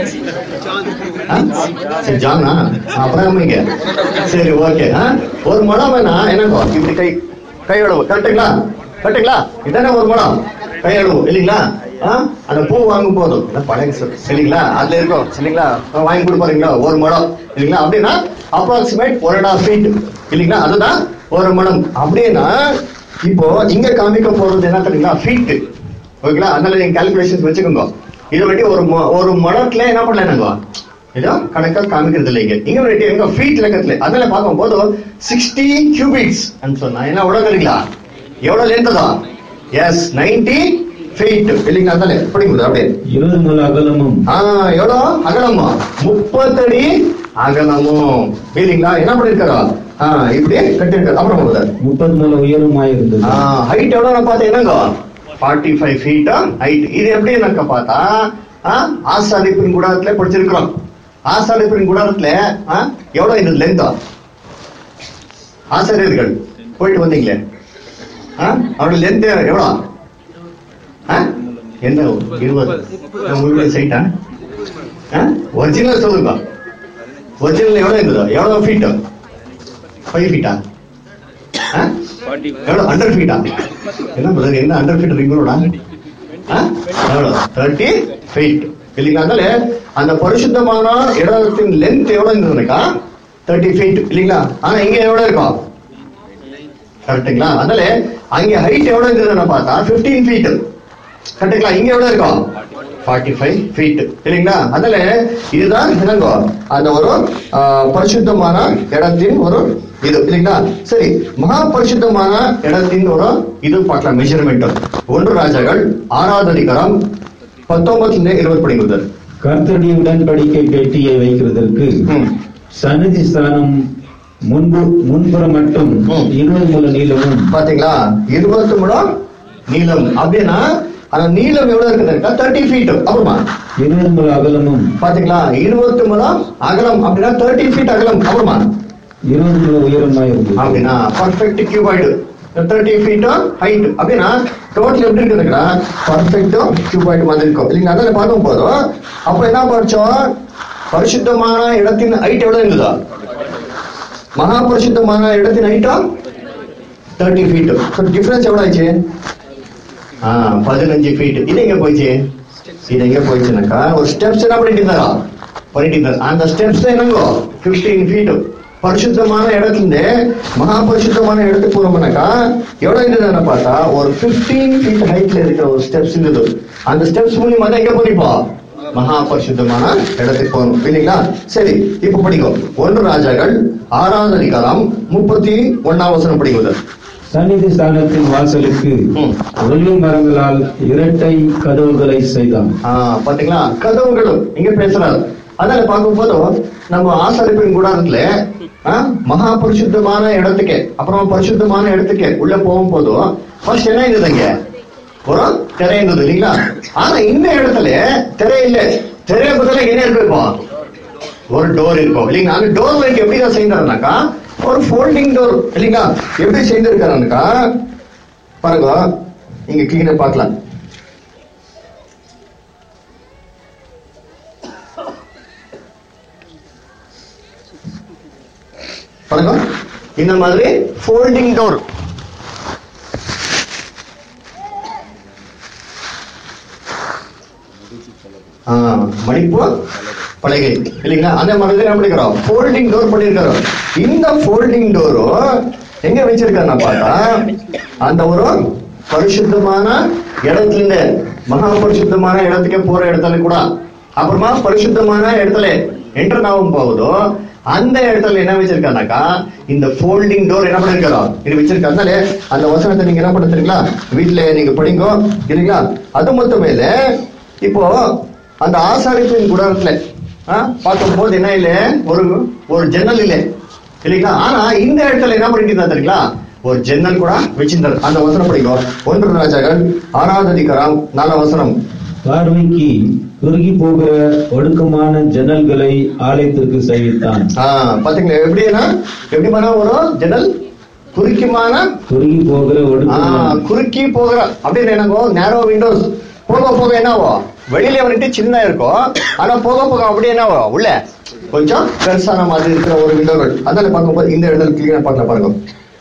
ஆ? சரி ஜானா அப்புறம் இங்க சரி ஓகே ஒரு முழம் வேணா என்னங்கோ இப்படி கை கையளவு கரெக்டுங்களா கரெக்டுங்களா இதானே ஒரு முழம் கையளவு இல்லைங்களா ஆ? அந்த பூ வாங்கும் போதும் இந்த பழைய சொல் சரிங்களா அதுல இருக்கும் சரிங்களா ஆ, வாங்கி கொடுப்பாருங்களா ஒரு முழம் இல்லைங்களா அப்படின்னா அப்ராக்சிமேட் ஒன் அண்ட் ஃபீட் இல்லைங்களா அதுதான் ஒரு முழம் அப்படின்னா இப்போ இங்க காமிக்க போறது என்ன தெரியுங்களா ஃபீட் ஓகேங்களா அதனால நீங்க கால்குலேஷன்ஸ் வச்சுக்கோங்க இதை வட்டி ஒரு மொ- ஒரு முழத்துல என்ன பண்ணலாங்க இதோ கணக்கா காமிக்கிறது இல்லைங்க இங்க வட்டி எங்க ஃபீட் லெக்கத்துல அதனால பார்க்கும்போது சிக்ஸ்டி கியூபிட்ஸ் சொன்னா என்ன எவ்வளவு தெரியுங்களா எவ்வளவு லென்த் தான் எஸ் நைன்டி ஃபீட் இல்லைங்களா அதனால படிங்க அப்படியே இருபது முழ அகலமும் ஆ எவ்வளோ அகலமா முப்பத்தடி அகலமும் இல்லைங்களா என்ன பண்ணிருக்காரோ ஆ இப்படியே கட்டிருக்காரு அப்புறம் முதல் முப்பது முழ உயரமாயிருந்தது ஹைட் எவ்வளவு பார்த்தா என்னங்க ஃபார்ட்டி ஃபைவ் ஃபீட் ஹைட் இது எப்படி எனக்கு பார்த்தா ஆ, ஆசாரிப்பின் கூடாரத்துல படிச்சிருக்கிறோம் ஆசாரிப்பின் கூடாரத்துல ஆ, எவ்வளவு இந்த லென்த்தா ஆசிரியர்கள் போயிட்டு வந்தீங்களே ஆ, அவரோட லென்த் எவ்வளோ ஆ? என்ன இருபது உங்களுக்கு சைட்டா ஒரிஜினல் சொல்லுங்க ஒரிஜினல் எவ்வளவு இருக்குது எவ்வளவு ஃபீட் ஃபைவ் ஃபீட்டா எவ்வளவு ஹண்ட்ரட் ஃபீட்டா என்ன பிரதர் என்ன ஹண்ட்ரட் ஃபீட் ரிங்களோடா எவ்வளவு தேர்ட்டி ஃபீட் இல்லைங்களா அதனால அந்த பரிசுத்தமான இடத்தின் லென்த் எவ்வளவு இருந்ததுனாக்கா தேர்ட்டி ஃபீட் இல்லைங்களா ஆனா இங்க எவ்வளவு இருக்கும் கரெக்டுங்களா அதனால அங்க ஹைட் எவ்வளவு இருந்ததுன்னு பார்த்தா 15 ஃபீட் கரெக்டுங்களா இங்க எவ்வளவு இருக்கும் ஃபார்ட்டி ஃபைவ் ஃபீட் இல்லைங்களா அதனால இதுதான் என்னங்கோ அந்த ஒரு ஆ, பரிசுத்தமான இடத்தின் ஒரு இது இல்லைங்களா சரி மகா பரிசுத்தமான இடத்தின் ஒரு இது பார்க்கலாம் மெஷர்மெண்ட் ஒன்று ராஜாக்கள் ஆறாவது அதிகாரம் பத்தொன்பதுல இருபது படிக்கிறது கர்த்தருடைய உடன்படிக்கை பெட்டியை வைக்கிறதற்கு ம். சன்னதி ஸ்தானம் முன்பு முன்புறம் மட்டும் ம். இருபது முழ நீளமும் பாத்தீங்களா இருபத்தி முழம் நீளம் அப்படின்னா ஆனா நீளம் எவ்வளவு இருக்குதுக்கா தேர்ட்டி ஃபீட் அப்புறமா இருபது முழ அகலமும் பாத்தீங்களா இருபத்தி முழம் அகலம் அப்படின்னா தேர்ட்டி ஃபீட் அகலம் அப்புறமா இருபது முழ உயரமாய் இருந்தது அப்படின்னா perfect cuboid thirty feet height அப்படின்னா டோட்டல் எப்படி இருக்குதுக்கா பர்ஃபெக்ட் கியூபாய்டு மாதிரி இருக்கும் இல்லைங்களா அதில் பார்க்கும் போதும் அப்ப என்ன படிச்சோம் பரிசுத்தமான இடத்தின் ஹைட் எவ்வளவு இருந்ததா மகா பரிசுத்தமான இடத்தின் ஹைட்டும் தேர்ட்டி ஃபீட் டிஃபரன்ஸ் எவ்வளவு ஆச்சு ஆ பதினஞ்சு ஃபீட் இது எங்க போயிடுச்சு இது எங்க போயிடுச்சுனாக்கா ஒரு ஸ்டெப்ஸ் என்ன பண்ணிட்டு இருந்தாரா பண்ணிட்டு இருந்தாரு அந்த ஸ்டெப்ஸ் என்னங்கோ பிப்டீன் ஃபீட் பரிசுத்தமான இடத்துல இருந்து மகா பரிசுத்தமான இடத்துக்கு போறோம்னாக்கா எவ்வளவு இருந்ததுன்னு பார்த்தா ஒரு பிப்டீன் ஃபீட் ஹைட்ல இருக்கிற ஒரு ஸ்டெப்ஸ் இருந்தது அந்த ஸ்டெப்ஸ் மூலியமா தான் எங்க போனிப்பா மகா பரிசுத்தமான இடத்துக்கு போகணும் இல்லைங்களா சரி இப்ப படிக்கும் ஒன்று ராஜாக்கள் ஆறாவது அதிகாரம் முப்பத்தி ஒன்னாம் வசனம் படிக்குது சந்நிதி ஸ்தானத்தின் வாசலுக்கு ம். ஒளிவு மரங்களால் இரட்டை கதவுகளை செய்தான் ஆ, பாத்தீங்களா கதவுகளும் இங்க பேசுறாரு அதனால பார்க்கும்போது நம்ம ஆசாரிப்பின் கூடாரத்துல ஆ, மகா பரிசுத்தமான இடத்துக்கு அப்புறம் பரிசுத்தமான இடத்துக்கு உள்ள போகும்போது ஃபர்ஸ்ட் என்ன இருந்ததுங்க ஒரு திரை இருந்தது இல்லைங்களா ஆனா இந்த இடத்துல திரை இல்ல திரைய பதில என்ன இருக்கு இப்போ ஒரு டோர் இருக்கும் இல்லைங்களா அந்த டோர் லைட் எப்படி தான் செய்தாருனாக்கா ஒரு ஃபோல்டிங் டோர் இல்லைங்களா எப்படி செய்திருக்காருனாக்கா பாருங்க இங்க கீழே பார்க்கலாம் பாருங்க இந்த மாதிரி ஃபோல்டிங் டோர் மடிப்பு பலகை இல்லைங்களா அந்த மாதிரி தான் என்ன பண்ணிக்கிறோம் ஃபோல்டிங் டோர் பண்ணியிருக்காரு இந்த ஃபோல்டிங் டோரும் எங்க வச்சிருக்காருன்னா பார்த்தா அந்த ஒரு பரிசுத்தமான இடத்துல இருந்து மகா பரிசுத்தமான இடத்துக்கு போற இடத்துல கூட அப்புறமா பரிசுத்தமான இடத்துல என்டர் ஆகும் போகுதோ அந்த இடத்துல என்ன வச்சிருக்காருனாக்கா இந்த ஃபோல்டிங் டோர் என்ன பண்ணிருக்காரோ இது வச்சிருக்காருனால அந்த வசனத்தை நீங்க என்ன பண்ண தெரியுங்களா வீட்டுல நீங்க படிங்கோ இல்லைங்களா அது மொத்தமே இல்ல இப்போ அந்த ஆசாரிப்பின் குடாரத்துல பார்க்கும் போது என்ன இல்ல ஒரு ஒரு ஜன்னல் இல்லை இல்லைங்களா ஆனா இந்த இடத்துல என்ன பண்ணிட்டு இருந்தா தெரியுங்களா ஒரு ஜன்னல் கூட வச்சிருந்தார் அந்த வசனம் படிங்கோ ஒன்று ராஜாக்கள் ஆறாவது அதிகாரம் நாலாம் வசனம் பார்வைக்கு குறுகி போகிற ஒடுக்கமான ஜன்னல்களை ஆலயத்திற்கு செய்வித்தான் ஆஹ் பாத்தீங்களா எப்படின்னா எப்படி பண்ணா வரும் ஜன்னல் குறுக்கிமான குறுகி போகிற ஒடுக்கமான ஆஹ் குறுக்கி போகிற அப்படின்னு என்னங்கோ நேரோ விண்டோஸ் போக போக என்னவோ வெளியில வந்துட்டு சின்ன இருக்கும் ஆனா போக போக அப்படியே என்னவோ உள்ள கொஞ்சம் பெருசான மாதிரி இருக்கிற ஒரு விண்டோகள் அதனால பார்க்கும்போது இந்த இடத்துல கிளீனா பார்க்கலாம் பாருங்க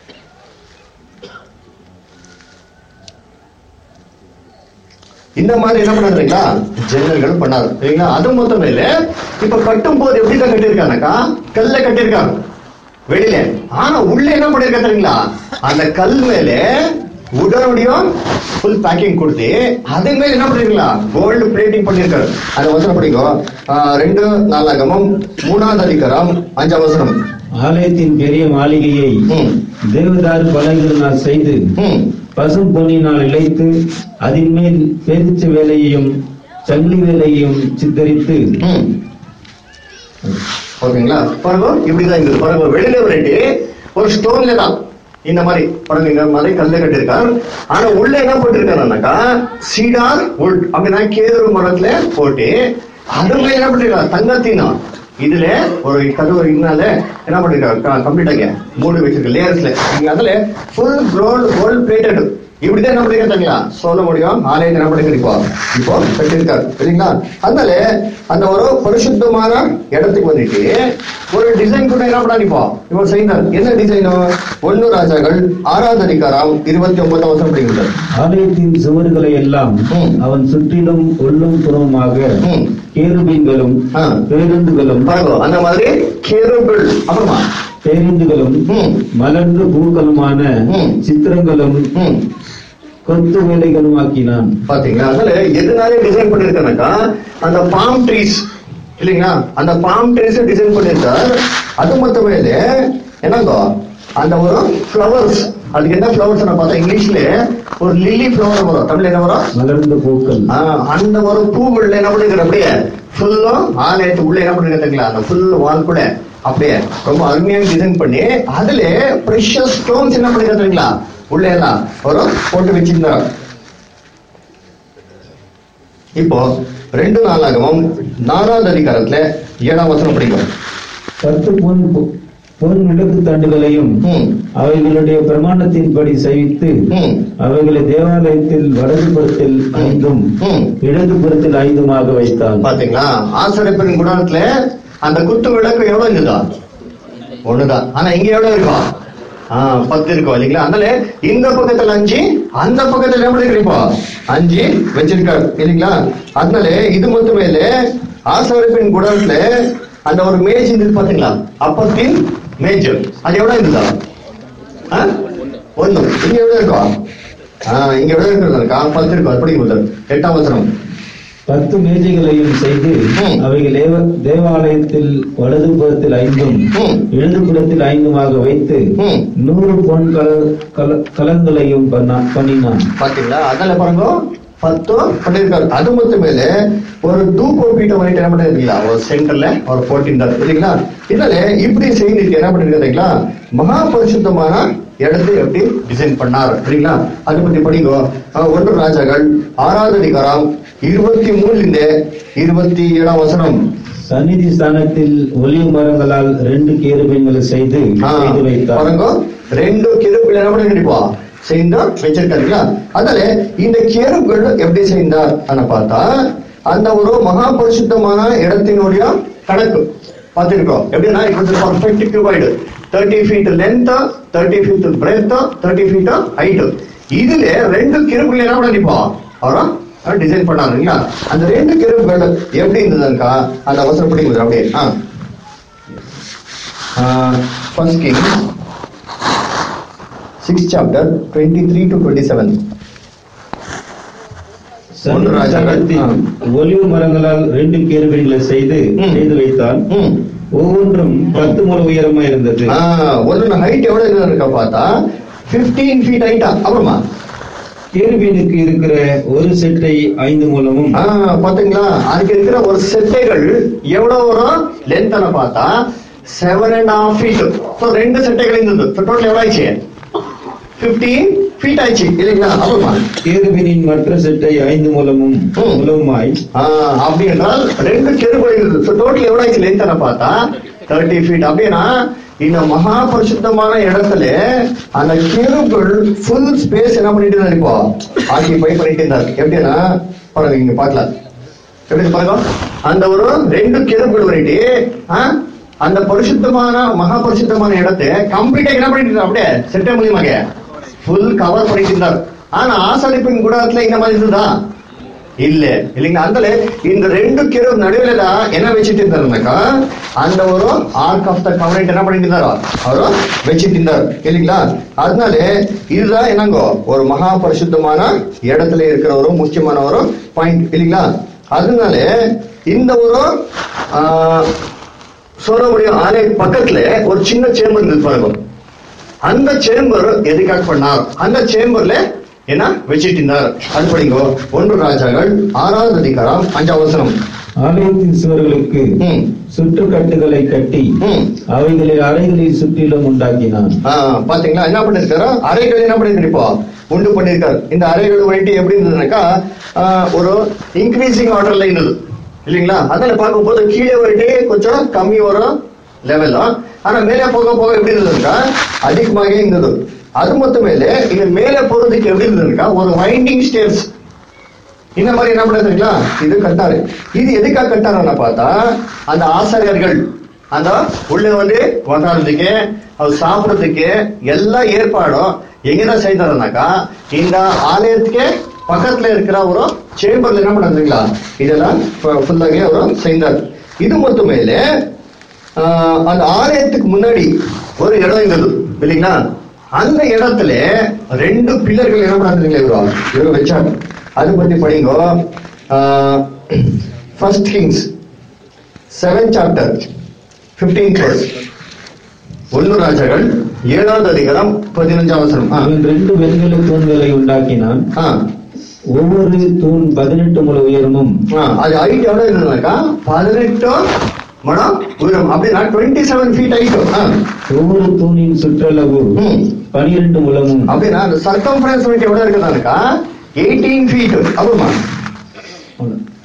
இந்த மாதிரி என்ன பண்ணாருங்களா ஜன்னல்கள் பண்ணாரு சரிங்களா அது மொத்தமே இல்ல இப்ப கட்டும் போது எப்படி தான் கட்டியிருக்காங்கக்கா கல்ல கட்டியிருக்காங்க வெளியில ஆனா உள்ள என்ன பண்ணிருக்க தெரியுங்களா அந்த கல் மேல உடனடியும் ஃபுல் பேக்கிங் கொடுத்து அது மேல என்ன பண்ணிருக்கீங்களா கோல்டு பிளேட்டிங் பண்ணிருக்காரு அதை வசனம் படிங்க ஆஹ் ரெண்டு நாலாகமம் மூணாவது அதிகாரம் அஞ்சாம் வசனம் ஆலயத்தின் பெரிய மாளிகையை ம் தேவதாரு பலகைகளினால் செய்து ம் பசும் பொன்னினால் இழைத்து அதன் மேல் பேரிச்ச வேலையையும் சங்கிலி வேலையையும் சித்தரித்து ம் ஓகேங்களா பாருங்க இப்படிதான் இருக்குது பாருங்க வெளியில வரட்டு ஒரு ஸ்டோன்ல தான் இந்த மாதிரி பாருங்க இந்த மாதிரி கல்ல கட்டிருக்கார் ஆனா உள்ள என்ன போட்டிருக்காருனாக்கா சீடார் உள் அப்படின்னா கேதுரு மரத்துல போட்டு அது மேல என்ன பண்ணிருக்காரு தங்கத்தினா இதுல ஒரு கதவு இன்னால என்ன பண்ணிருக்காரு கம்ப்ளீட் ஆகிய மூணு வச்சிருக்க லேயர்ஸ்ல நீங்க அதுல ஃபுல் கோல்டு கோல்டு பிளேட்டட் இப்படிதான் என்ன பண்ணிருக்காங்களா சொல்ல முடியும் ஆலயத்தை என்ன பண்ணிருக்காரு இப்போ இப்போ கட்டிருக்காரு இல்லைங்களா அதனால அந்த ஒரு பரிசுத்தமான இடத்துக்கு வந்துட்டு ஒரு டிசைன் கூட என்ன பண்ணா இப்போ இவர் செய்தார் என்ன டிசைனோ ஒன்னு ராஜாக்கள் ஆறாவது அதிகாரம் இருபத்தி ஒன்பதாம் வருஷம் அப்படிங்கிறார் ஆலயத்தின் சுவர்களை எல்லாம் ம். அவன் சுற்றிலும் உள்ளும் புறமுமாக ம். கேருபீன்களும் ஆ. பேருந்துகளும் பாருங்க அந்த மாதிரி கேருபிள் அப்புறமா பேருந்துகளும் ம். மலர்ந்து பூக்களுமான ம். சித்திரங்களும் ம் கொத்து வேலைகளும் ஆக்கினான் பாத்தீங்களா அதனால எதனால டிசைன் பண்ணிருக்கானாக்கா அந்த பாம் ட்ரீஸ் இல்லைங்களா அந்த பாம் ட்ரீஸ் டிசைன் பண்ணிருக்கார் அது மட்டுமே இல்ல என்னங்கோ அந்த ஒரு ஃப்ளவர்ஸ் அதுக்கு என்ன ஃப்ளவர்ஸ் பார்த்தா இங்கிலீஷ்ல ஒரு லில்லி ஃப்ளவர் வரும் தமிழ்ல என்ன வரும் மலர்ந்த பூக்கள் ஆஹ் அந்த ஒரு பூவுள்ள என்ன பண்ணிருக்கிற அப்படியே ஃபுல்லும் ஆலயத்து உள்ள என்ன பண்ணிருக்கீங்களா அந்த ஃபுல் வால்குள்ள அப்படியே ரொம்ப அருமையாக டிசைன் பண்ணி அதுல ப்ரெஷஸ் ஸ்டோன்ஸ் என்ன பண்ணிருக்கீங்களா உள்ள எல்லாம் ஒரு போட்டு வச்சிருந்தாங்க இப்போ ரெண்டு நாளாகவும் நாலாவது அதிகாரத்துல ஏழாம் வசனம் படிக்கும் பத்து பொன் பொன் விளக்கு தண்டுகளையும் ம் அவைகளுடைய பிரமாணத்தின்படி செய்வித்து ம் அவைகளை தேவாலயத்தில் வலது புறத்தில் ஐந்தும் ம் இடது புறத்தில் ஐந்துமாக வைத்தான் பாத்தீங்களா ஆசிரியப்பின் குணத்துல அந்த குத்து விளக்கு எவ்வளவு இருந்ததா ஒண்ணுதான் ஆனா இங்க எவ்வளவு இருக்கும் ஆஹ் பத்து இருக்கும் இல்லைங்களா அதனால இந்த பக்கத்துல அஞ்சு அந்த பக்கத்துல எப்படி இருக்கும் அஞ்சு வச்சிருக்காரு இல்லைங்களா அதனால இது மட்டுமே இல்ல ஆசாரிப்பின் குடத்துல அந்த ஒரு மேஜ் இருந்தது பாத்தீங்களா அப்பத்தின் மேஜ் அது எவ்வளவு இருந்ததா ஆ? ஒண்ணு இங்க எவ்வளவு இருக்கும் ஆஹ் இங்க எவ்வளவு இருக்கிறதா பத்து இருக்கும் அது படிக்கும் போது எட்டாம் வசனம் பத்து மேஜைகளையும் செய்து ம். அவைகள் தேவ- தேவாலயத்தில் வலது புறத்தில் ஐந்தும் ம். இடது புறத்தில் ஐந்துமாக வைத்து ம். நூறு பொன் கல கல- கலங்களையும் பண்ணா- பண்ணினான் பாத்தீங்களா அதனால பாருங்க பத்து பண்ணிருக்காரு அது மட்டும் மேல ஒரு தூக்கு பீட்டை பண்ணிட்டு என்ன பண்ணிருக்கீங்களா ஒரு சென்டர்ல ஒரு போட்டிருந்தார் இல்லைங்களா இதனால இப்படி செய்திருக்கு என்ன பண்ணிருக்கீங்களா மகா பரிசுத்தமான இடத்தை எப்படி டிசைன் பண்ணார் சரிங்களா அதை பத்தி படிங்க அஹ், ஒன்று ராஜாக்கள் ஆறாவது அதிகாரம் இருபத்தி மூணுல இருபத்தி ஏழாம் வசனம் சந்நிதி ஸ்தானத்தில் ஒலிவு மரங்களால் ரெண்டு கேருபீன்களை செய்து ஆ, செய்து வைத்தார் பாருங்க ரெண்டு கிருப்பில் என்ன பண்ணிருப்பா செய்தா வச்சிருக்காருங்களா அதனால இந்த கேருப்கள் எப்படி செய்தார் அன பார்த்தா அந்த ஒரு மகா பரிசுத்தமான இடத்தினுடைய கணக்கு பார்த்திருக்கோம் எப்படின்னா இப்போ perfect cuboid thirty feet length thirty feet breadth thirty feet height இதுல ரெண்டு கிருப்புகள் என்ன பண்ணிப்பா அவரா டிசைன் பண்ணாருங்களா அந்த ரெண்டு கிருப்புகள் எப்படி இருந்ததுக்கா அந்த அவசரம் படிக்குது அப்படியே ah first king six chapter twenty three to twenty seven சந்நிதி ராஜாக்கள். ஸ்தானத்தில் ஒலிவு மரங்களால் ரெண்டு கேருபீன்களை செய்து ம். செய்து வைத்தான் ம் ஒவ்வொன்றும் பத்து முறை உயரமா இருந்தது ஆ, ஒன்னு ஹைட் எவ்வளவு இருக்கா பார்த்தா 15 ஃபீட் ஹைட்டா அப்புறமா கேருபீனுக்கு இருக்கிற ஒரு செட்டை ஐந்து மூலமும் ஆ, பாத்தீங்களா அதுக்கு இருக்கிற ஒரு செட்டைகள் எவ்வளவு வரும் லென்த் பார்த்தா seven and half feet so ரெண்டு செட்டைகள் இருந்தது டோட்டல் எவ்வளவு ஆயிடுச்சு 15 ஃபீட் ஆயிடுச்சு இல்லைங்களா அப்புறமா கேருபீனின் மற்ற செட்டை ஐந்து மூலமும் ம். மூலமாய் ஆ, அப்படி என்றால் ரெண்டு கெருபடி இருந்தது டோட்டல் எவ்வளவு ஆயிடுச்சு லென்த் பார்த்தா தேர்ட்டி ஃபீட் அப்படின்னா இந்த மகா பரிசுத்தமான இடத்துல அந்த கெருபுகள் ஃபுல் ஸ்பேஸ் என்ன பண்ணிட்டு இருந்தாரு இப்போ ஆக்கிபை பண்ணிட்டு இருந்தார் எப்படின்னா பாருங்க இங்க பார்க்கலாம் எப்படி பாருங்க அந்த ஒரு ரெண்டு கெருபுகள் பண்ணிட்டு ஆ, அந்த பரிசுத்தமான மகா பரிசுத்தமான இடத்தை கம்ப்ளீட்டா என்ன பண்ணிட்டு இருந்தார் அப்படியே செட்ட மூலியமாக ஃபுல் கவர் பண்ணிட்டு இருந்தார் ஆனா ஆசாரிப்பின் குடத்துல இந்த மாதிரி இருந்ததா இல்ல இல்லைங்களா அதனால இந்த ரெண்டு கிரு நடுவில் தான் என்ன வச்சுட்டு இருந்தாருனாக்கா அந்த ஒரு ஆர்க் ஆஃப் த கவர்னட் என்ன பண்ணிட்டு இருந்தாரோ அவரு வச்சுட்டு இருந்தார் இல்லைங்களா அதனால இதுதான் என்னங்கோ ஒரு மகா பரிசுத்தமான இடத்துல இருக்கிற ஒரு முக்கியமான ஒரு பாயிண்ட் இல்லைங்களா அதனால இந்த ஒரு ஆஹ், சோழமுடைய ஆலை பக்கத்துல ஒரு சின்ன சேம்பர் இருந்தது பாருங்க அந்த சேம்பர் எதுக்காக பண்ணார் அந்த சேம்பர்ல என்ன வச்சிட்டு இருந்தார் அது படிங்கோ ஒன்று ராஜாக்கள் ஆறாவது அதிகாரம் அஞ்சாவது வசனம் ஆலயத்தின் சுவர்களுக்கு ம், சுற்றுக்கட்டுகளை கட்டி ம். அவைகளை அறைகளில் சுற்றிலும் உண்டாக்கினான் ஆ, பாத்தீங்களா என்ன பண்ணிருக்காரு அறைகள் என்ன பண்ணிருக்காரு இப்போ உண்டு பண்ணிருக்காரு இந்த அறைகள் வந்துட்டு எப்படி இருந்ததுனாக்கா ஆ, ஒரு இன்க்ரீசிங் ஆர்டர்ல இருந்தது இல்லைங்களா அதனால பார்க்கும்போது கீழே வந்துட்டு கொஞ்சம் கம்மி வரும் லெவல் ஆனா மேலே போக போக எப்படி இருந்ததுக்கா அதிகமாக இருந்தது அது மட்டும் மேல இது மேலே போறதுக்கு எப்படி இருந்ததுக்கா ஒரு வைண்டிங் ஸ்டேர்ஸ் இந்த மாதிரி என்ன பண்ணுறதுங்களா இது கட்டாரு இது எதுக்காக கட்டாருன்னு பார்த்தா அந்த ஆசிரியர்கள் அந்த உள்ள வந்து உக்காடுறதுக்கு அது சாப்பிடுறதுக்கு எல்லா ஏற்பாடும் எங்கதான் செய்தாருனாக்கா இந்த ஆலயத்துக்கு பக்கத்துல இருக்கிற ஒரு சேம்பர்ல என்ன பண்ணுறதுங்களா இதெல்லாம் ஃபுல்லாகவே அவர் செய்தார் இது மட்டும் மேல ஆஹ், அந்த ஆலயத்துக்கு முன்னாடி ஒரு இடம் இருந்தது இல்லைங்களா அந்த இடத்துல ரெண்டு பில்லர்கள் என்ன பண்ணாங்க இவரோ இவரு வச்சாங்க அது பத்தி படிங்க first kings seven chapter fifteen verse ஒன்னு ராஜாக்கள் ஏழாவது அதிகாரம் பதினஞ்சாம் வசனம் ஆ, அவன் ரெண்டு வெண்கல தூண்களை உண்டாக்கினான் ஆ, ஒவ்வொரு தூண் பதினெட்டு முழ உயரமும் ஆ, அது ஹைட் எவ்வளவு இருந்ததுனாக்கா பதினெட்டு மடம் உயரம் அப்படின்னா டுவெண்ட்டி செவன் ஃபீட் ஹைட் ஒவ்வொரு தூணின் சுற்றளவு ம். பனிரெண்டு முழமும் அப்படின்னா அந்த சர்க்கம்ஃபரன்ஸ் எவ்வளவு இருக்குதானுக்கா எயிட்டீன் ஃபீட் அப்புறமா அவ்வளவு.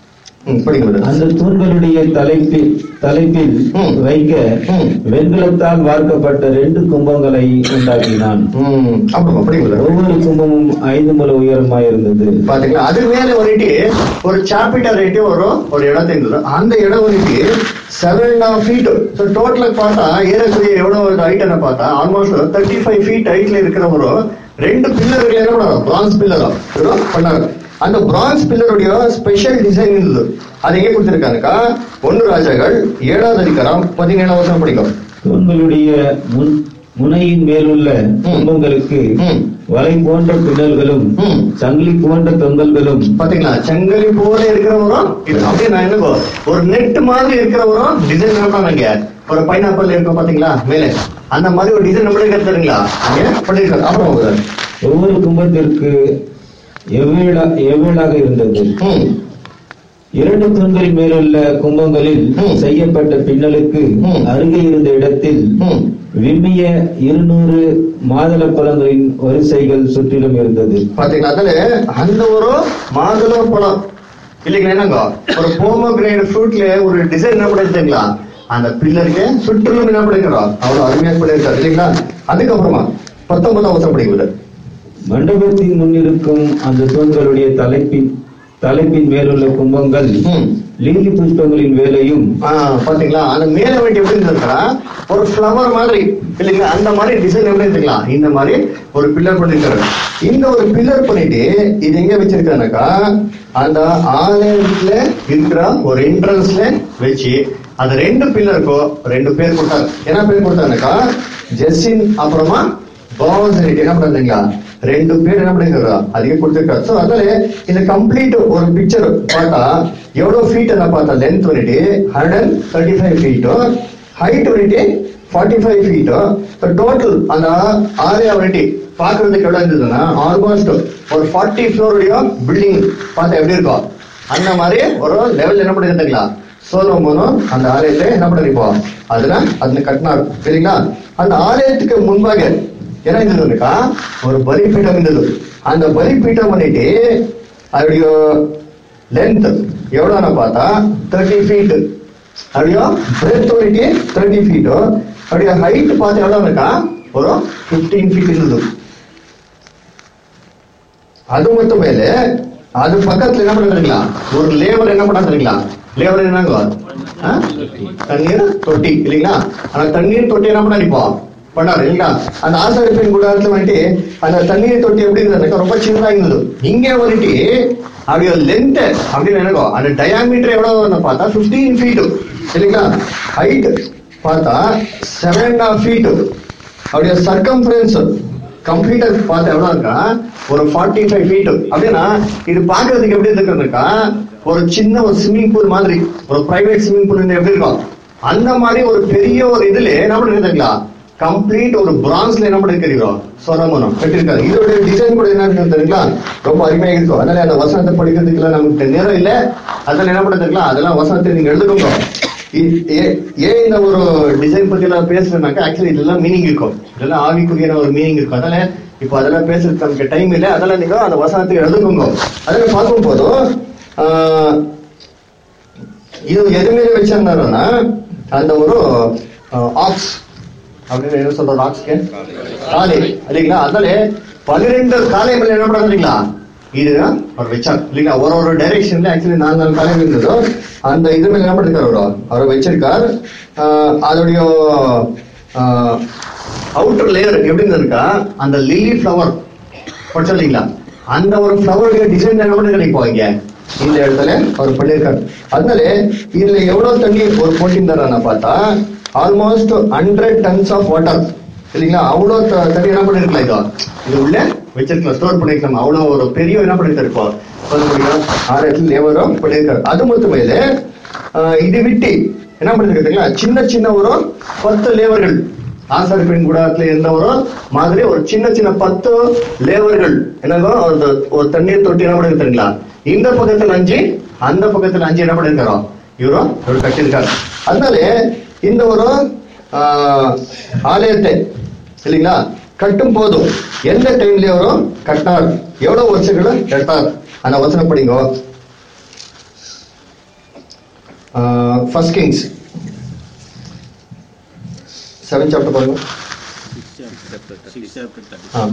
ம், படிங்க brother. அந்த தூண்களுடைய தலைப்பில் தலைப்பில் ம். வைக்க ம். வெண்கலத்தால் வார்க்கப்பட்ட ரெண்டு கும்பங்களை உண்டாக்கினான் ம், அப்புறமா படிங்க brother. ஒவ்வொரு கும்பமும் ஐந்து முழ உயரமாயிருந்தது பாத்தீங்களா அது மேல வந்துட்டு ஒரு சாப்பிட்டர் ரேட்டு வரும் ஒரு இடத்து இருந்தது அந்த இடம் வந்துட்டு seven and half feet so டோட்டலா பார்த்தா ஏறக்குறைய எவ்வளவு ஹைட்னு பார்த்தா ஆல்மோஸ்ட் தேர்ட்டி ஃபைவ் ஃபீட் ஹைட்ல இருக்கிற ஒரு ரெண்டு பில்லர்கள் என்ன பண்ணாங்க பிரான்ஸ் பில்லர் பண்ணாங்க அந்த பிரான்ஸ் பில்லருடைய ஸ்பெஷல் டிசைன் இருந்தது அது எங்க கொடுத்திருக்காங்கக்கா ஒன்னு ராஜாக்கள் ஏழாவது அதிகாரம் பதினேழாவது வருஷம் படிக்கும் தூண்களுடைய முன் முனையின் மேலுள்ள கும்பங்களுக்கு ம். வலை போன்ற பின்னல்களும் ம். சங்கிலி போன்ற தொங்கல்களும் பாத்தீங்களா செங்கலி போல இருக்கிறவரும் இது அப்படியே நான் என்ன ஒரு நெட் மாதிரி இருக்கிறவரும் டிசைன் பண்ணாங்க ஒரு பைனாப்பிள் இருக்கும் பாத்தீங்களா மேலே அந்த மாதிரி ஒரு டிசைன் நம்மளுக்கு எடுத்துருங்களா அங்க பண்ணிருக்காங்க அப்புறம் ஒரு, ஒவ்வொரு கும்பத்திற்கு எவ்வேளா எவ்வேளாக இருந்தது ம், இரண்டு தூண்களின் மேலுள்ள கும்பங்களில் ம். செய்யப்பட்ட பின்னலுக்கு ம். அருகே இருந்த இடத்தில் ம். விம்மிய இருநூறு மாதுளை பழங்களின் வரிசைகள் சுற்றிலும் இருந்தது பாத்தீங்களா அதுல அந்த ஒரு மாதுளை பழம் இல்லைங்களா என்னங்க ஒரு போமோகிரேட் ஃப்ரூட்ல ஒரு டிசைன் என்ன பண்ணிருக்கீங்களா அந்த பில்லருக்கு சுற்றிலும் என்ன பண்ணிருக்கிறோம் அவ்வளவு அருமையா பண்ணிருக்காரு இல்லைங்களா அதுக்கப்புறமா பத்தொன்பதாம் வருஷம் படிக்குது மண்டபத்தின் முன்னிருக்கும் அந்த தூண்களுடைய தலைப்பின் தலைப்பின் மேலுள்ள கும்பங்கள் ம். லீலி புஷ்பங்களின் வேலையும் ஆ, பாத்தீங்களா அந்த மேல வேண்டி எப்படி இருந்திருக்கா ஒரு ஃப்ளவர் மாதிரி இல்லைங்களா அந்த மாதிரி டிசைன் எப்படி இருந்துக்கலாம் இந்த மாதிரி ஒரு பில்லர் பண்ணிருக்காரு இந்த ஒரு பில்லர் பண்ணிட்டு இது எங்க வச்சிருக்கானாக்கா அந்த ஆலயத்துல இருக்கிற ஒரு என்ட்ரன்ஸ்ல வச்சு அந்த ரெண்டு பில்லருக்கும் ரெண்டு பேர் கொடுத்தாங்க என்ன பேர் கொடுத்தாங்கக்கா ஜெஸ்ஸின் அப்புறமா பாவசரிட்டி என்ன பண்றீங்களா ரெண்டு பேர் என்ன பண்ணிருக்காரு அதிகம் கொடுத்திருக்காரு சோ அதனால இந்த கம்ப்ளீட் ஒரு பிக்சர் பார்த்தா எவ்வளவு ஃபீட் என்ன பார்த்தா லென்த் வந்துட்டு ஹண்ட்ரட் அண்ட் தேர்ட்டி ஃபைவ் ஃபீட்டும் ஹைட் வந்துட்டு ஃபார்ட்டி ஃபைவ் ஃபீட்டும் டோட்டல் அந்த ஆரியா வந்துட்டு பாக்குறதுக்கு எவ்வளவு இருந்ததுன்னா ஆல்மோஸ்ட் ஒரு ஃபார்ட்டி ஃப்ளோருடைய பில்டிங் பார்த்தா எப்படி இருக்கும் அந்த மாதிரி ஒரு லெவல் என்ன பண்ணிருந்தீங்களா சோலோமோனும் அந்த ஆலயத்தை என்ன பண்ணிருப்போம் அதுல அதுல கட்டினார் சரிங்களா அந்த ஆலயத்துக்கு முன்பாக என்ன இருந்ததுக்கா ஒரு பலிபீடம் இருந்தது அந்த பலிபீடம் பண்ணிட்டு அதோடைய லென்த் எவ்வளோன்னு பார்த்தா தேர்ட்டி ஃபீட் அப்படியோ பிரெத் வந்துட்டு தேர்ட்டி ஃபீட்டோ அப்படியே ஹைட் பார்த்து எவ்வளோனாக்கா ஒரு ஃபிஃப்டீன் ஃபீட் இருந்தது அது மட்டும் மேல அது பக்கத்துல என்ன பண்றீங்களா ஒரு லேபர் என்ன பண்றீங்களா லேபர் என்னங்க ஆ? தண்ணீர் தொட்டி இல்லைங்களா அந்த தண்ணீர் தொட்டி என்ன பண்ண அடிப்போம் பண்ணாரு இல்லைங்களா அந்த ஆசாரிப்பின் கூடாரத்துல வந்துட்டு அந்த தண்ணீர் தொட்டி எப்படி இருந்ததுனாக்கா ரொம்ப சின்னதா இருந்தது இங்க வந்துட்டு அப்படியே லென்த் அப்படின்னு எனக்கோ அந்த டயாமீட்டர் எவ்வளவு பார்த்தா 15 ஃபீட் இல்லைங்களா ஹைட் பார்த்தா செவன் அண்ட் ஹாஃப் ஃபீட் அப்படியே சர்க்கம்ஃபரன்ஸ் கம்ப்ளீட்டா பார்த்து எவ்வளவு இருக்கா ஒரு ஃபார்ட்டி ஃபைவ் ஃபீட் அப்படின்னா இது பாக்குறதுக்கு எப்படி இருக்குதுக்கா ஒரு சின்ன ஒரு ஸ்விம்மிங் பூல் மாதிரி ஒரு பிரைவேட் ஸ்விம்மிங் பூல் எப்படி இருக்கும் அந்த மாதிரி ஒரு பெரிய ஒரு இதுல என்ன பண்ணிருக்கீங்களா கம்ப்ளீட் ஒரு பிரான்ஸ்ல என்ன பண்ணிருக்கிறோம் சொரமனம் கட்டிருக்காரு இதோட டிசைன் கூட என்ன இருக்கு தெரியுங்களா ரொம்ப அருமையாக இருக்கும் அதனால அந்த வசனத்தை படிக்கிறதுக்குலாம் நமக்கு நேரம் இல்ல அதனால என்ன பண்ணிருக்கலாம் அதெல்லாம் வசனத்தை நீங்க எழுதுக்கோங்க இ- ஏ- ஏன் இந்த ஒரு டிசைன் பத்தி எல்லாம் பேசுறேன்னாக்கா ஆக்சுவலி இதெல்லாம் மீனிங் இருக்கும் இதெல்லாம் ஆவிக்குரிய ஒரு மீனிங் இருக்கும் அதனால இப்போ அதெல்லாம் பேசுறதுக்கு நமக்கு டைம் இல்லை அதெல்லாம் நீங்க அந்த வசனத்தை எழுதுங்க அதில் பார்க்கும் போதும் ஆஹ், இது எது மேல வச்சிருந்தாருன்னா அந்த ஒரு ஆக்ஸ் அப்படின்னு என்ன சொல்றோம் ஆக்ஸ்க்கு காலை இல்லைங்களா அதனால பன்னிரெண்டு காலை மேல என்ன பண்றீங்களா இது அவர் வச்சார் இல்லைங்களா ஒரு ஒரு டைரக்ஷன்ல ஆக்சுவலி நாலு நாலு காலை இருந்ததோ அந்த இது மேல என்ன பண்ணிருக்காரு அவர் அவர் வச்சிருக்கார் ஆஹ், அதோடைய அவுட்டர் லேயர் எப்படி இருந்திருக்கா அந்த லில்லி ஃப்ளவர் படிச்சோம் இல்லைங்களா அந்த ஒரு ஃப்ளவருடைய டிசைன் என்ன பண்ணி கிடைக்கும் இங்க இந்த இடத்துல அவர் பண்ணியிருக்காரு அதனால இதுல எவ்வளவு தண்ணி ஒரு போட்டிருந்தாரா பார்த்தா almost hundred tons of water இல்லைங்களா அவ்வளவு த- தண்ணி என்ன பண்ணிருக்கலாம் இதோ இது உள்ள வச்சிருக்கலாம் ஸ்டோர் பண்ணிருக்கலாம் அவ்வளவு ஒரு பெரிய என்ன பண்ணிருக்காரு இப்போ சொல்ல முடியும் ஆயிரத்துல லேவரும் பண்ணிருக்காரு அது மட்டும் இல்ல ஆஹ், இது விட்டு என்ன பண்ணிருக்கீங்களா சின்ன சின்ன ஒரு பத்து லேவர்கள் ஆசாரி பெண் கூடத்துல இருந்தவரும் மாதிரி ஒரு சின்ன சின்ன பத்து லேவர்கள் என்னதோ ஒரு ஒரு தண்ணீர் தொட்டி என்ன பண்ணிருக்காங்களா இந்த பக்கத்துல அஞ்சு அந்த பக்கத்துல அஞ்சு என்ன பண்ணிருக்காரோ இவரும் இவர் கட்டியிருக்காரு அதனால இந்த ஒரு ஆஹ், ஆலயத்தை இல்லைங்களா கட்டும் போதும் எந்த டைம்ல அவரும் கட்டினார் எவ்வளவு வருஷங்களும் கட்டார் அந்த வசனம் படிங்கோ ஃபர்ஸ்ட் கிங்ஸ் செவன் சாப்டர் பாருங்க ஆ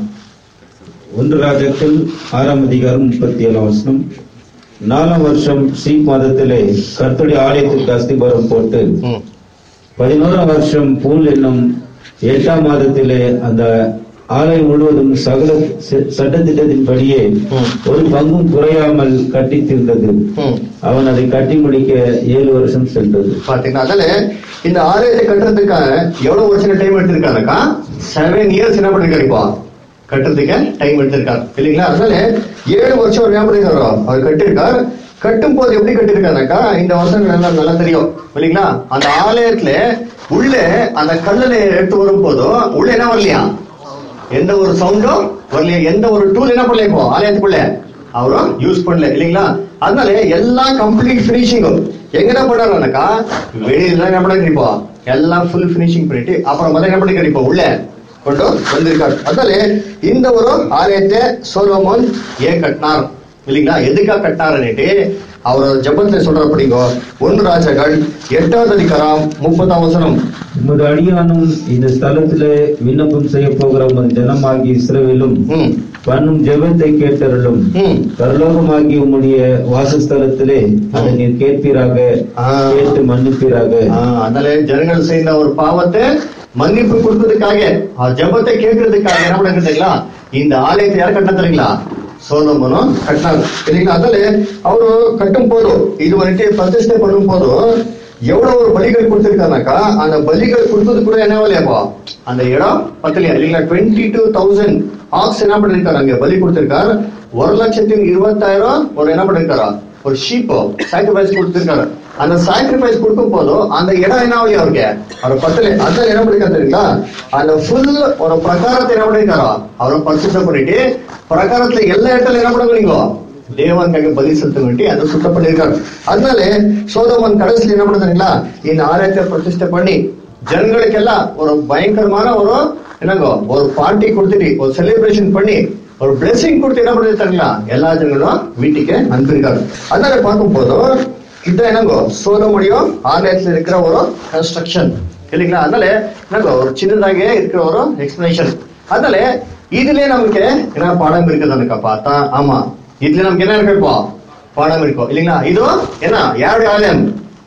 ஒன்று ராஜாக்கள் ஆறாம் அதிகாரம் முப்பத்தி ஏழாம் வசனம் நாலாம் வருஷம் ஸ்ரீ மாதத்திலே கர்த்தருடைய ஆலயத்துக்கு அஸ்திபாரம் போட்டு ம் பதினோராம் வருஷம் பூல் என்னும் எட்டாம் மாதத்திலே அந்த ஆலயம் முழுவதும் சகல ச- சட்டத்திட்டத்தின்படியே ம். ஒரு பங்கும் குறையாமல் கட்டித்திருந்தது ம் அவன் அதை கட்டி முடிக்க ஏழு வருஷம் சென்றது பாத்தீங்கன்னா அதனால இந்த ஆலயத்தை கட்டுறதுக்காக எவ்வளவு வருஷம் டைம் எடுத்திருக்காருக்கா செவன் இயர்ஸ் என்ன பண்ணிருக்காரு இப்போ கட்டுறதுக்கு டைம் எடுத்திருக்காரு இல்லைங்களா அதனால ஏழு வருஷம் அவர் என்ன பண்ணிருக்காரோ அவர் கட்டிருக்கார் கட்டும் போது எப்படி கட்டிருக்காருனாக்கா இந்த வருஷங்கள் எல்லாம் நல்லா தெரியும் இல்லைங்களா அந்த ஆலயத்துல உள்ள அந்த கல்லுல எடுத்து வரும் போதும் உள்ள என்ன வரலையா எந்த ஒரு சவுண்டும் வரலையா எந்த ஒரு டூல் என்ன பண்ணல இப்போ ஆலயத்துக்குள்ள அவரும் யூஸ் பண்ணல இல்லைங்களா அதனால எல்லாம் கம்ப்ளீட் பினிஷிங்கும் எங்க என்ன பண்ணாருனாக்கா வெளியில என்ன பண்ணாரு இப்போ எல்லாம் ஃபுல் பினிஷிங் பண்ணிட்டு அப்புறம் முதல்ல என்ன பண்ணிருக்காரு இப்போ உள்ள கொண்டு வந்திருக்காரு அதனால இந்த ஒரு ஆலயத்தை சோலோமோன் ஏன் கட்டினார் இல்லைங்களா எதுக்காக கட்டினாருன்னுட்டு அவர் ஜபத்துல சொல்ற படிங்கோ ஒன்று ராஜாக்கள் எட்டாவது அதிகாரம் முப்பதாம் வசனம் உமது அடியானும் இந்த ஸ்தலத்திலே விண்ணப்பம் செய்ய போகிற உமது ஜனமாகி இஸ்ரவேலும் ம் பண்ணும் ஜெபத்தை கேட்டருளும் ம் பரலோகமாகி உம்முடைய வாசஸ்தலத்திலே அதை நீர் கேட்பீராக ஆ. கேட்டு மன்னிப்பீராக ஆ, அதனால ஜனங்கள் செய்த ஒரு பாவத்தை மன்னிப்பு கொடுத்ததுக்காக அவர் ஜெபத்தை கேட்கறதுக்காக என்ன பண்ண தெரியுங்களா இந்த ஆலயத்தை யார் கட்டினா தெரியுங்களா சோலமனும் கட்டினாங்க சரிங்களா அதனால அவரு கட்டும் போதும் இது வந்துட்டு பிரதிஷ்டை பண்ணும் போதும் எவ்வளவு ஒரு பலிகள் கொடுத்திருக்காருனாக்கா அந்த பலிகள் கொடுத்தது கூட என்ன இல்லையாப்பா அந்த இடம் பத்தலையா இல்லைங்களா டுவெண்ட்டி டூ தௌசண்ட் ஆக்ஸ் என்ன பண்ணிருக்காரு அங்க பலி கொடுத்திருக்காரு ஒரு லட்சத்தி இருபத்தாயிரம் ஒரு என்ன பண்ணிருக்காரா ஒரு ஷீப்போ சாக்ரிஃபைஸ் கொடுத்திருக்காரு அந்த சாக்ரிஃபைஸ் கொடுக்கும் போதும் அந்த இடம் என்ன ஆகலையா அவருக்கு அவர் பத்தல அதான் என்ன பண்ணிருக்காரு தெரியுங்களா அந்த ஃபுல் ஒரு பிரகாரத்தை என்ன பண்ணிருக்காரோ அவரை பரிசுத்தம் பண்ணிட்டு பிரகாரத்துல எல்லா இடத்துல என்ன பண்ணுவீங்க தேவனுக்காக பலி செலுத்த வேண்டி அதை சுத்தம் பண்ணிருக்காரு அதனால சோதமன் கடைசியில் என்ன பண்ணுறீங்களா இந்த ஆலயத்தை பிரதிஷ்டை பண்ணி ஜனங்களுக்கெல்லாம் ஒரு பயங்கரமான ஒரு என்னங்க ஒரு பார்ட்டி கொடுத்துட்டு ஒரு செலிப்ரேஷன் பண்ணி ஒரு பிளெஸிங் கொடுத்து என்ன பண்ணிருக்காங்களா எல்லா ஜனங்களும் வீட்டுக்கு அனுப்பியிருக்காரு அதனால பார்க்கும் போதும் இதான் என்னங்கோ சோதமுடியும் ஆலயத்தில் இருக்கிற ஒரு கன்ஸ்ட்ரக்ஷன் இல்லைங்களா அதனால என்னங்கோ ஒரு சின்னதாக இருக்கிற ஒரு எக்ஸ்பிளேஷன் அதனால இதுலயே நமக்கு என்ன பாடம் இருக்குதுன்னு பார்த்தா ஆமா இதுல நமக்கு என்ன இருக்கு இப்போ பாடம் இருக்கும் இல்லைங்களா இது என்ன யாருடைய ஆலயம்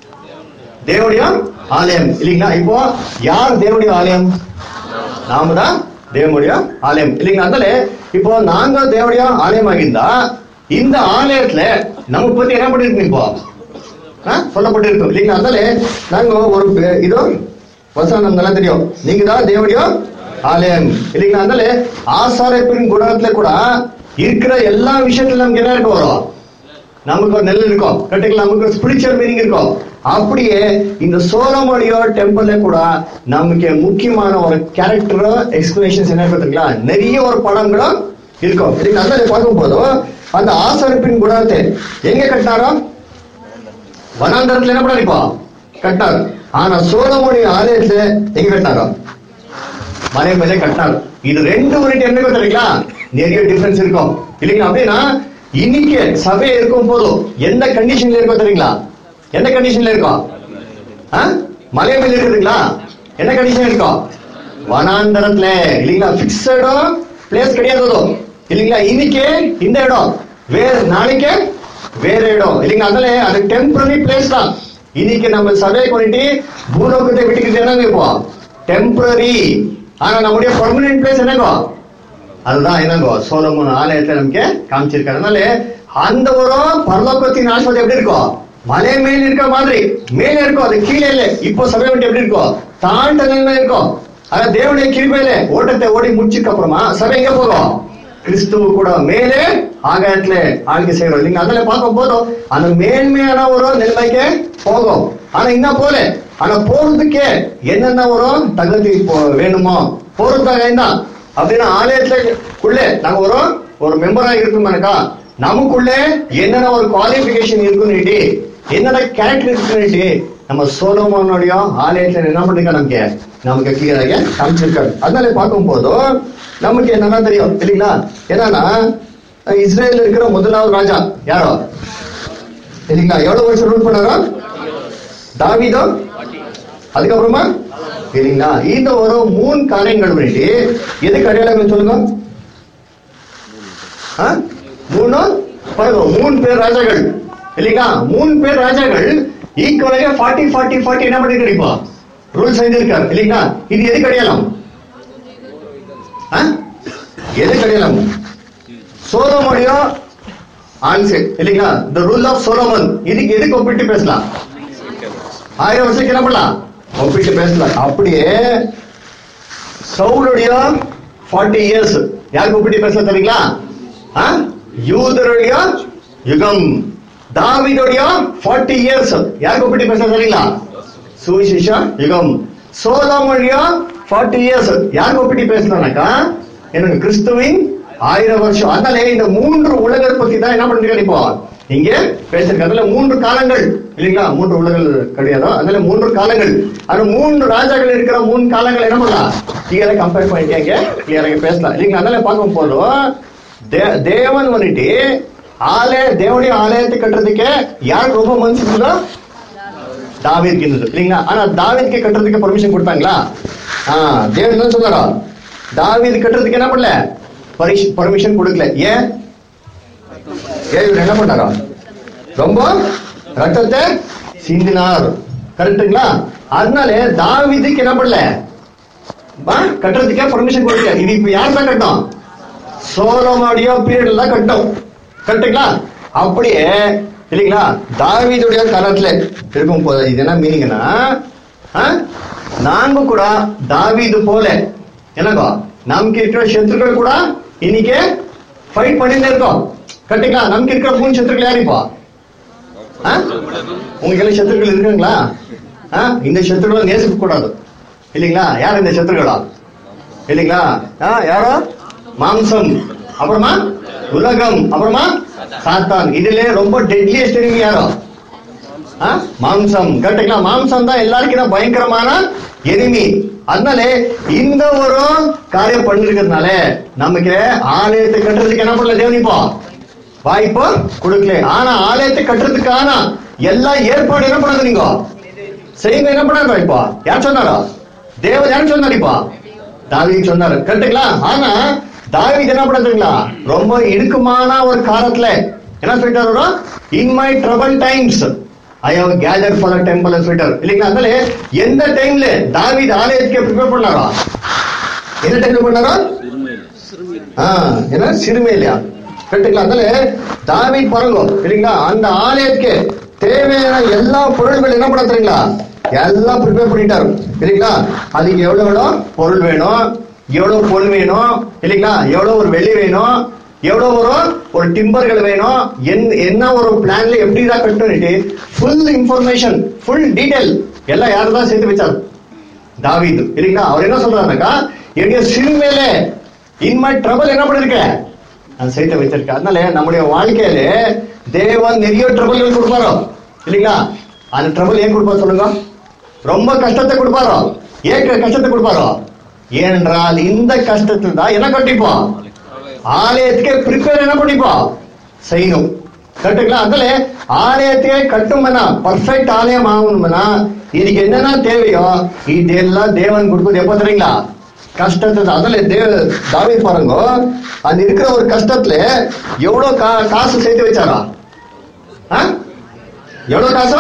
தேவனுடைய ஆலயம் இல்லைங்களா இப்போ யார் தேவனுடைய ஆலயம் நாம தான் தேவனுடைய ஆலயம் இல்லைங்களா அதனால இப்போ நாங்க தேவனுடைய ஆலயம் ஆகியிருந்தா இந்த ஆலயத்துல நம்ம பத்தி என்ன பண்ணிருக்கோம் இப்போ ஆ? சொல்லப்பட்டிருக்கும் இல்லைங்களா அதனால நாங்க ஒரு பே- இதோ வசனம் நமக்கு நல்லா தெரியும் நீங்க தான் தேவனுடைய ஆலயம் இல்லைங்களா அதனால ஆசாரப்பின் குணத்துல கூட இருக்கிற எல்லா விஷயத்துல நமக்கு என்ன இருக்க வரும் நமக்கு ஒரு நெல் இருக்கும் கட்டுக்கலாம் நமக்கு ஒரு ஸ்பிரிச்சுவல் மீனிங் இருக்கும் அப்படியே இந்த சோலமோடியோ டெம்பிள்ல கூட நமக்கு முக்கியமான ஒரு கேரக்டர் எக்ஸ்பிளேஷன்ஸ் என்ன இருக்கு தெரியுங்களா நிறைய ஒரு படங்களும் இருக்கும் சரிங்களா அதனால பார்க்கும்போது அந்த ஆசாரிப்பின் குணத்தை எங்க கட்டினாரோ வனாந்தரத்துல என்ன பண்ணிப்பா கட்டினார் ஆனா சோலமோடி ஆலயத்துல எங்க கட்டினாரோ மலை மேலே கட்டினார் இது ரெண்டு யூனிட் என்ன தெரியுங்களா நிறைய டிஃபரன்ஸ் இருக்கும் இல்லைங்களா அப்படின்னா இன்னைக்கு சபை இருக்கும் போதும் எந்த கண்டிஷன்ல இருக்கும் தெரியுங்களா எந்த கண்டிஷன்ல இருக்கும் ஆ? மலை மேல இருக்குதுங்களா என்ன கண்டிஷன் இருக்கும் வனாந்தரத்துல இல்லைங்களா பிக்சடோ பிளேஸ் கிடையாது அது. இல்லைங்களா இன்னைக்கு இந்த இடம் வேற நாளைக்கு வேற இடம் இல்லைங்களா அதனால அது டெம்பரரி பிளேஸ் தான் இன்னைக்கு நம்ம சபை பண்ணிட்டு பூலோகத்தை விட்டுக்கிட்டு என்னங்க இப்போ டெம்பரரி ஆனா நம்முடைய பர்மனன்ட் பிளேஸ் என்னங்கோ அதுதான் என்னங்கோ சோலமோன் ஆலயத்தை நமக்கு காமிச்சிருக்காரு அதனால அந்த ஒரு பரலோகத்தின் ஆஸ்வாதம் எப்படி இருக்கும் மலை மேல இருக்க மாதிரி மேல இருக்கும் அது கீழே இல்ல இப்போ சபை விட்டு எப்படி இருக்கும் தாண்ட நிலைமை இருக்கும் ஆனா தேவனுடைய கிருபையில ஓட்டத்தை ஓடி முடிச்சுக்கு அப்புறமா சபை எங்க போகும் கிறிஸ்துவ கூட மேலே ஆகாயத்துல ஆழ்க்கை செய்யறோம் இல்லைங்க அதுல பார்க்கும் போதும் அந்த மேன்மையான ஒரு நிலைமைக்கு போகும் ஆனா என்ன போல ஆனா போறதுக்கே என்னென்ன ஒரு தகுதி போ- வேணுமோ போறதுக்காக தான் அப்படின்னா ஆலயத்துக்குள்ளே நாங்க ஒரு ஒரு மெம்பரா இருக்கோம்னாக்கா நமக்குள்ளே என்னென்ன ஒரு குவாலிபிகேஷன் இருக்குன்னு என்னென்ன கேரக்டர் இருக்குன்னு நம்ம சோலோமோனுடைய ஆலயத்துல என்ன பண்ணிருக்கா நமக்கு நமக்கு கிளியராக காமிச்சிருக்காரு அதனால பார்க்கும் போதும் நமக்கு என்னன்னா தெரியும் இல்லைங்களா என்னன்னா இஸ்ரேல் இருக்கிற முதலாவது ராஜா யாரோ இல்லைங்களா எவ்வளவு வருஷம் ரூல் பண்ணாரோ தாவீதோ அதுக்கப்புறமா இல்லைங்களா இந்த ஒரு மூணு காரியங்கள் வேண்டி எதுக்கு அடையாளம் சொல்லுங்க ஆ? மூணு பாருங்க மூணு பேர் ராஜாக்கள் இல்லைங்களா மூணு பேர் ராஜாக்கள் ஈக்குவலாக ஃபார்ட்டி ஃபார்ட்டி ஃபார்ட்டி என்ன பண்ணிருக்காரு இப்போ ரூல் செஞ்சிருக்காரு இல்லைங்களா இது எதுக்கு அடையாளம் ஆ? எதுக்கு அடையாளம் சோலோமோடைய ஆன்சர் இல்லைங்களா த ரூல் ஆஃப் சோலோமன் இதுக்கு எதுக்கு ஒப்பிட்டு பேசலாம் ஆயிரம் வருஷத்துக்கு என்ன பண்ணலாம் ஒப்பிட்டு பேசலாம் அப்படியே சவுளுடைய ஃபார்ட்டி இயர்ஸ் யாருக்கு ஒப்பிட்டு பேச தெரியுங்களா ஆ? யூதருடைய யுகம் தாவீதுடைய ஃபார்ட்டி இயர்ஸ் யாருக்கு ஒப்பிட்டு பேச தெரியுங்களா சுவிசேஷ யுகம் சோலோமோடைய ஃபார்ட்டி இயர்ஸ் யாருக்கு ஒப்பிட்டு பேசலாம்னாக்கா எனக்கு கிறிஸ்துவின் ஆயிரம் வருஷம் அதனால இந்த மூன்று உலகத்தை பத்தி தான் என்ன பண்ணிருக்காரு இப்போ இங்க பேசிருக்காரு அதுல மூன்று காலங்கள் இல்லைங்களா மூன்று உலகங்கள் கிடையாதோ அதனால மூன்று காலங்கள் அது மூன்று ராஜாக்கள் இருக்கிற மூணு காலங்கள் என்ன பண்ணலாம் கிளியரா கம்பேர் பண்ணிட்டேங்க கிளியராக பேசலாம் இல்லைங்களா அதனால பார்க்கும் போதும் தே- தேவன் வந்துட்டு ஆலய தேவனுடைய ஆலயத்தை கட்டுறதுக்கு யார் ரொம்ப மனசு இருந்ததோ தாவீதுக்கு இருந்தது இல்லைங்களா ஆனா தாவீதுக்கு கட்டுறதுக்கு பர்மிஷன் கொடுத்தாங்களா ஆ தேவன் என்ன சொன்னாரோ தாவீது கட்டுறதுக்கு என்ன பண்ணல பர்மிஷன் கொடுக்கல ஏன் ஏன் இவர் என்ன பண்ணாரோ ரொம்ப ரத்தத்தை சிந்தினார் கரெக்டுங்களா அதனால தாவீதுக்கு என்ன பண்ணல பா, கட்டுறதுக்கே பர்மிஷன் கொடுக்கல இது இப்ப யார் தான் கட்டும் சோலமாடியோ பீரியட்ல தான் கட்டும் கரெக்டுங்களா அப்படியே இல்லைங்களா தாவீதுடைய காலத்துல இருக்கும் போது இது என்ன மீனிங்னா நாங்க கூட தாவீது போல என்னங்கோ நமக்கு இருக்கிற சத்துருக்கள் கூட இன்னைக்கு ஃபைட் பண்ணிட்டு இருக்கோம் கரெக்டுங்களா நமக்கு இருக்கிற மூணு சத்துருக்கள் யார் இப்போ ஆ? உங்களுக்கு எல்லாம் சத்துருக்கள் இருக்குங்களா ஆ? இந்த சத்துருக்களை நேசிக்க கூடாது இல்லைங்களா யார் இந்த சத்துருக்களா இல்லைங்களா ஆ, யாரோ மாம்சம் அப்புறமா உலகம் அப்புறமா சாத்தான் இதுல ரொம்ப டெட்லியஸ்ட் enemy யாரோ ஆ? மாம்சம் கரெக்டுங்களா மாம்சம் தான் எல்லாருக்கும் தான் பயங்கரமான எனிமி அதனால இந்த ஒரு காரியம் பண்ணிருக்கிறதுனால நமக்கு ஆலயத்தை கட்டுறதுக்கு என்ன பண்ணல தேவன் இப்போ வாய்ப்பு கொடுக்கல ஆனா ஆலயத்தை கட்டுறதுக்கான எல்லா ஏற்பாடு என்ன பண்ணது நீங்க செய்யுங்க என்ன பண்ணாரோ இப்போ யார் சொன்னாரோ தேவன் யார் சொன்னார் இப்போ தாவீது சொன்னாரு கரெக்டுங்களா ஆனா தாவீது என்ன பண்ணதுங்களா ரொம்ப இடுக்கமான ஒரு காலத்துல என்ன சொல்லிட்டாரு in my trouble times I have gather for the temple சொல்லிட்டாரு இல்லைங்களா அதனால எந்த டைம்ல தாவீது ஆலயத்துக்கு ப்ரிப்பேர் பண்ணாரோ என்ன டைம்ல பண்ணாரோ ஆ, என்ன சிறுமை இல்லையா கரெக்டுங்களா அதனால தாவீத் பாருங்க இல்லைங்களா அந்த ஆலயத்துக்கு தேவையான எல்லா பொருள்கள் என்ன பண்ண தெரியுங்களா எல்லாம் ப்ரிப்பேர் பண்ணிட்டாரு இல்லைங்களா அதுக்கு எவ்வளவு வேணும் பொருள் வேணும் எவ்வளவு பொருள் வேணும் இல்லைங்களா எவ்வளவு ஒரு வெள்ளி வேணும் எவ்வளவு ஒரு ஒரு டிம்பர்கள் வேணும் என்- என்ன ஒரு பிளான்ல எப்படி தான் கட்டணும் ஃபுல் இன்ஃபர்மேஷன் ஃபுல் டீடைல் எல்லாம் யாரு தான் சேர்த்து வச்சாரு தாவீது இல்லைங்களா அவர் என்ன சொல்றாருனாக்கா என்னுடைய சிறுமையில இன் மை ட்ரபிள் என்ன பண்ணிருக்க நான் சேர்த்து வச்சிருக்கேன் அதனால நம்முடைய வாழ்க்கையில தேவன் நிறைய ட்ரபிள்கள் கொடுப்பாரோ இல்லைங்களா அந்த ட்ரபிள் ஏன் கொடுப்பாரு சொல்லுங்க ரொம்ப கஷ்டத்தை கொடுப்பாரோ ஏன் க- கஷ்டத்தை கொடுப்பாரோ ஏனென்றால் இந்த கஷ்டத்தில் தான் என்ன கட்டிப்போம் ஆலயத்துக்கே ப்ரிப்பேர் என்ன பண்ணிப்போம் செய்யணும் கரெக்டுங்களா அதனால ஆலயத்தையே கட்டுமனா பர்ஃபெக்ட் ஆலயம் ஆகணும்னா இதுக்கு என்னென்ன தேவையோ இதெல்லாம் தேவன் கொடுக்குது எப்போ தெரியுங்களா கஷ்டத்தை தான். அதனால தேவ தாவி பாருங்க அந்த இருக்கிற ஒரு கஷ்டத்துல எவ்வளவு கா- காசு சேர்த்து வச்சாரா ஆ? எவ்வளவு காசு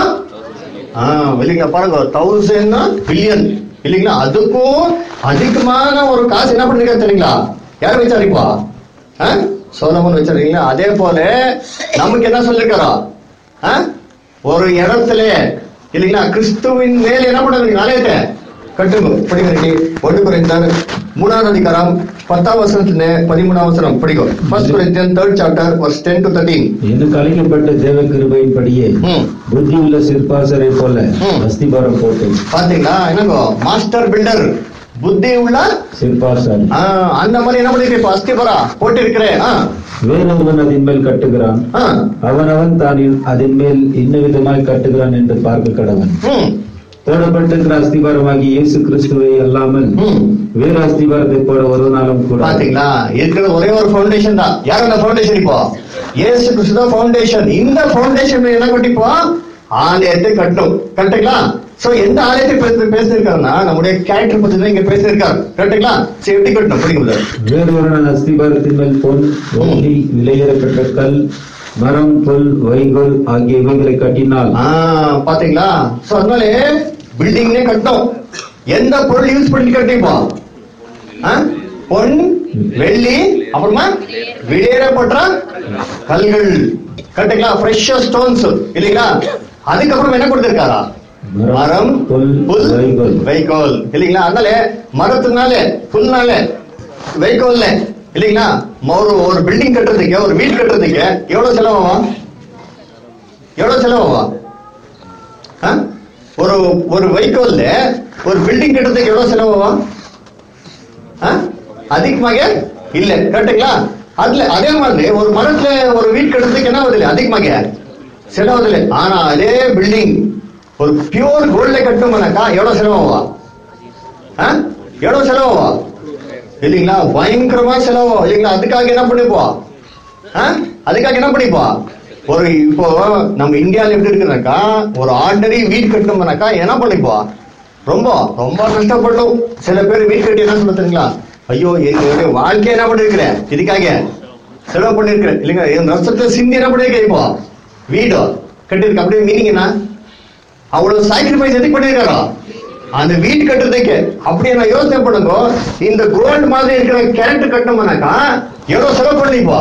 ஆ இல்லைங்களா பாருங்க தௌசண்ட் பில்லியன் இல்லைங்களா அதுக்கும் அதிகமான ஒரு காசு என்ன பண்ணிருக்காரு தெரியுங்களா யார் வச்சாரு இப்போ ஆ? சோலமன் வச்சிருக்கீங்களா அதே போல நமக்கு என்ன சொல்லிருக்காரோ ஆ? ஒரு இடத்துல இல்லைங்களா கிறிஸ்துவின் மேல் என்ன பண்ணுறது ஆலயத்தை கட்டுங்க படிக்கிறீங்க ஒன்று குறைந்தார் மூணாவது அதிகாரம் பத்தாம் வசனத்துல பதிமூணாம் வசனம் படிக்கும் ஃபர்ஸ்ட் குறைந்தன் third chapter verse ten to thirteen எனக்கு அளிக்கப்பட்ட தேவ கிருபையின்படியே ம் புத்தி உள்ள சிற்பாசரை போல ம். அஸ்திபாரம் போட்டேன் பாத்தீங்களா என்னங்கோ மாஸ்டர் பில்டர் புத்தி உள்ள சிற்பாசன் ஆ, அந்த மாதிரி என்ன பண்ணிருக்க இப்ப அஸ்திபரா போட்டு இருக்கிறேன் வேறொருவன் அதன் மேல் கட்டுகிறான் அவனவன் தான் இ- அதன் மேல் இன்ன விதமாய் கட்டுகிறான் என்று பார்க்க கடவன் போடப்பட்டிருக்கிற அஸ்திபாரமாகி இயேசு கிறிஸ்துவை அல்லாமல் வேறு அஸ்திபாரத்தை போட ஒரு நாளும் கூட பாத்தீங்களா இருக்கிற ஒரே ஒரு ஃபவுண்டேஷன் தான் யார் அந்த ஃபவுண்டேஷன் இப்போ இயேசு கிறிஸ்து தான் ஃபவுண்டேஷன் இந்த ஃபவுண்டேஷன் என்ன கட்டிப்போ ஆலயத்தை கட்டணும் கரெக்டுங்களா சோ எந்த ஆலயத்தை பேச பேசியிருக்காருன்னா நம்முடைய கேரக்டர் பத்தி தான் இங்க பேசியிருக்காரு கரெக்டுங்களா சரி எப்படி கட்டணும் புரியுங்க வேறொரு அஸ்திபாரத்தின் மேல் பொன் வெள்ளி விலையேறப்பட்ட கல் மரம் புல் வைகோல் ஆகிய இவைகளை கட்டினால் ஆ, பாத்தீங்களா சோ அதனால பில்டிங்னே கட்டணும் எந்த பொருள் யூஸ் பண்ணி கட்டிப்போம் ஆ? பொன் வெள்ளி அப்புறமா வெளியேறப்பட்ட கல்கள் கட்டுங்களா ஃப்ரெஷ்ஷா ஸ்டோன்ஸ் இல்லைங்களா அதுக்கப்புறம் என்ன கொடுத்திருக்காரா மரம் புல் புல் வைகோல் வைக்கோல் இல்லைங்களா அதனால மரத்துனால புல்னால வைக்கோல்ல இல்லைங்களா ஒரு ஒரு பில்டிங் கட்டுறதுக்கு ஒரு வீடு கட்டுறதுக்கு எவ்வளவு செலவாகும் எவ்வளவு செலவாகும் ஆ? ஒரு ஒரு வைக்கோல்ல ஒரு பில்டிங் கட்டுறதுக்கு எவ்வளவு செலவாகும் ஆ? அதிகமாக இல்ல கரெக்டுங்களா அதுல அதே மாதிரி ஒரு மரத்துல ஒரு வீடு கட்டுறதுக்கு என்ன ஆகுது அதிகமாக செலவுதில்லை ஆனா அதே பில்டிங் ஒரு பியூர் கோல்ட்ல கட்டணும்னாக்கா எவ்வளவு செலவாகும் ஆ? எவ்வளவு செலவாகும் இல்லைங்களா பயங்கரமா செலவாகும் இல்லைங்களா அதுக்காக என்ன பண்ணிப்போம் ஆ? அதுக்காக என்ன பண்ணிப்போம் ஒரு இப்போ நம்ம இந்தியால எப்படி இருக்குனாக்கா ஒரு ஆர்டினரி வீடு கட்டணும்னாக்கா என்ன பண்ணிப்போம் ரொம்ப ரொம்ப கஷ்டப்பட்டோம் சில பேர் வீடு கட்டி என்ன சொல்ல தெரியுங்களா ஐயோ என்னுடைய வாழ்க்கை என்ன பண்ணிருக்கிறேன் இதுக்காக செலவு பண்ணிருக்கிறேன் இல்லைங்க என் வருஷத்துல சிந்தி என்ன பண்ணிருக்கேன் இப்போ வீடு கட்டிருக்க அப்படியே மீனிங் என்ன அவ்வளவு சாக்ரிஃபைஸ் எதுக்கு பண்ணிருக்காரோ அந்த வீடு கட்டுறதுக்கு அப்படியே நான் யோசனை பண்ணுங்க இந்த கோல்டு மாதிரி இருக்கிற கேரக்டர் கட்டணும்னாக்கா எவ்வளவு செலவு பண்ணிப்போ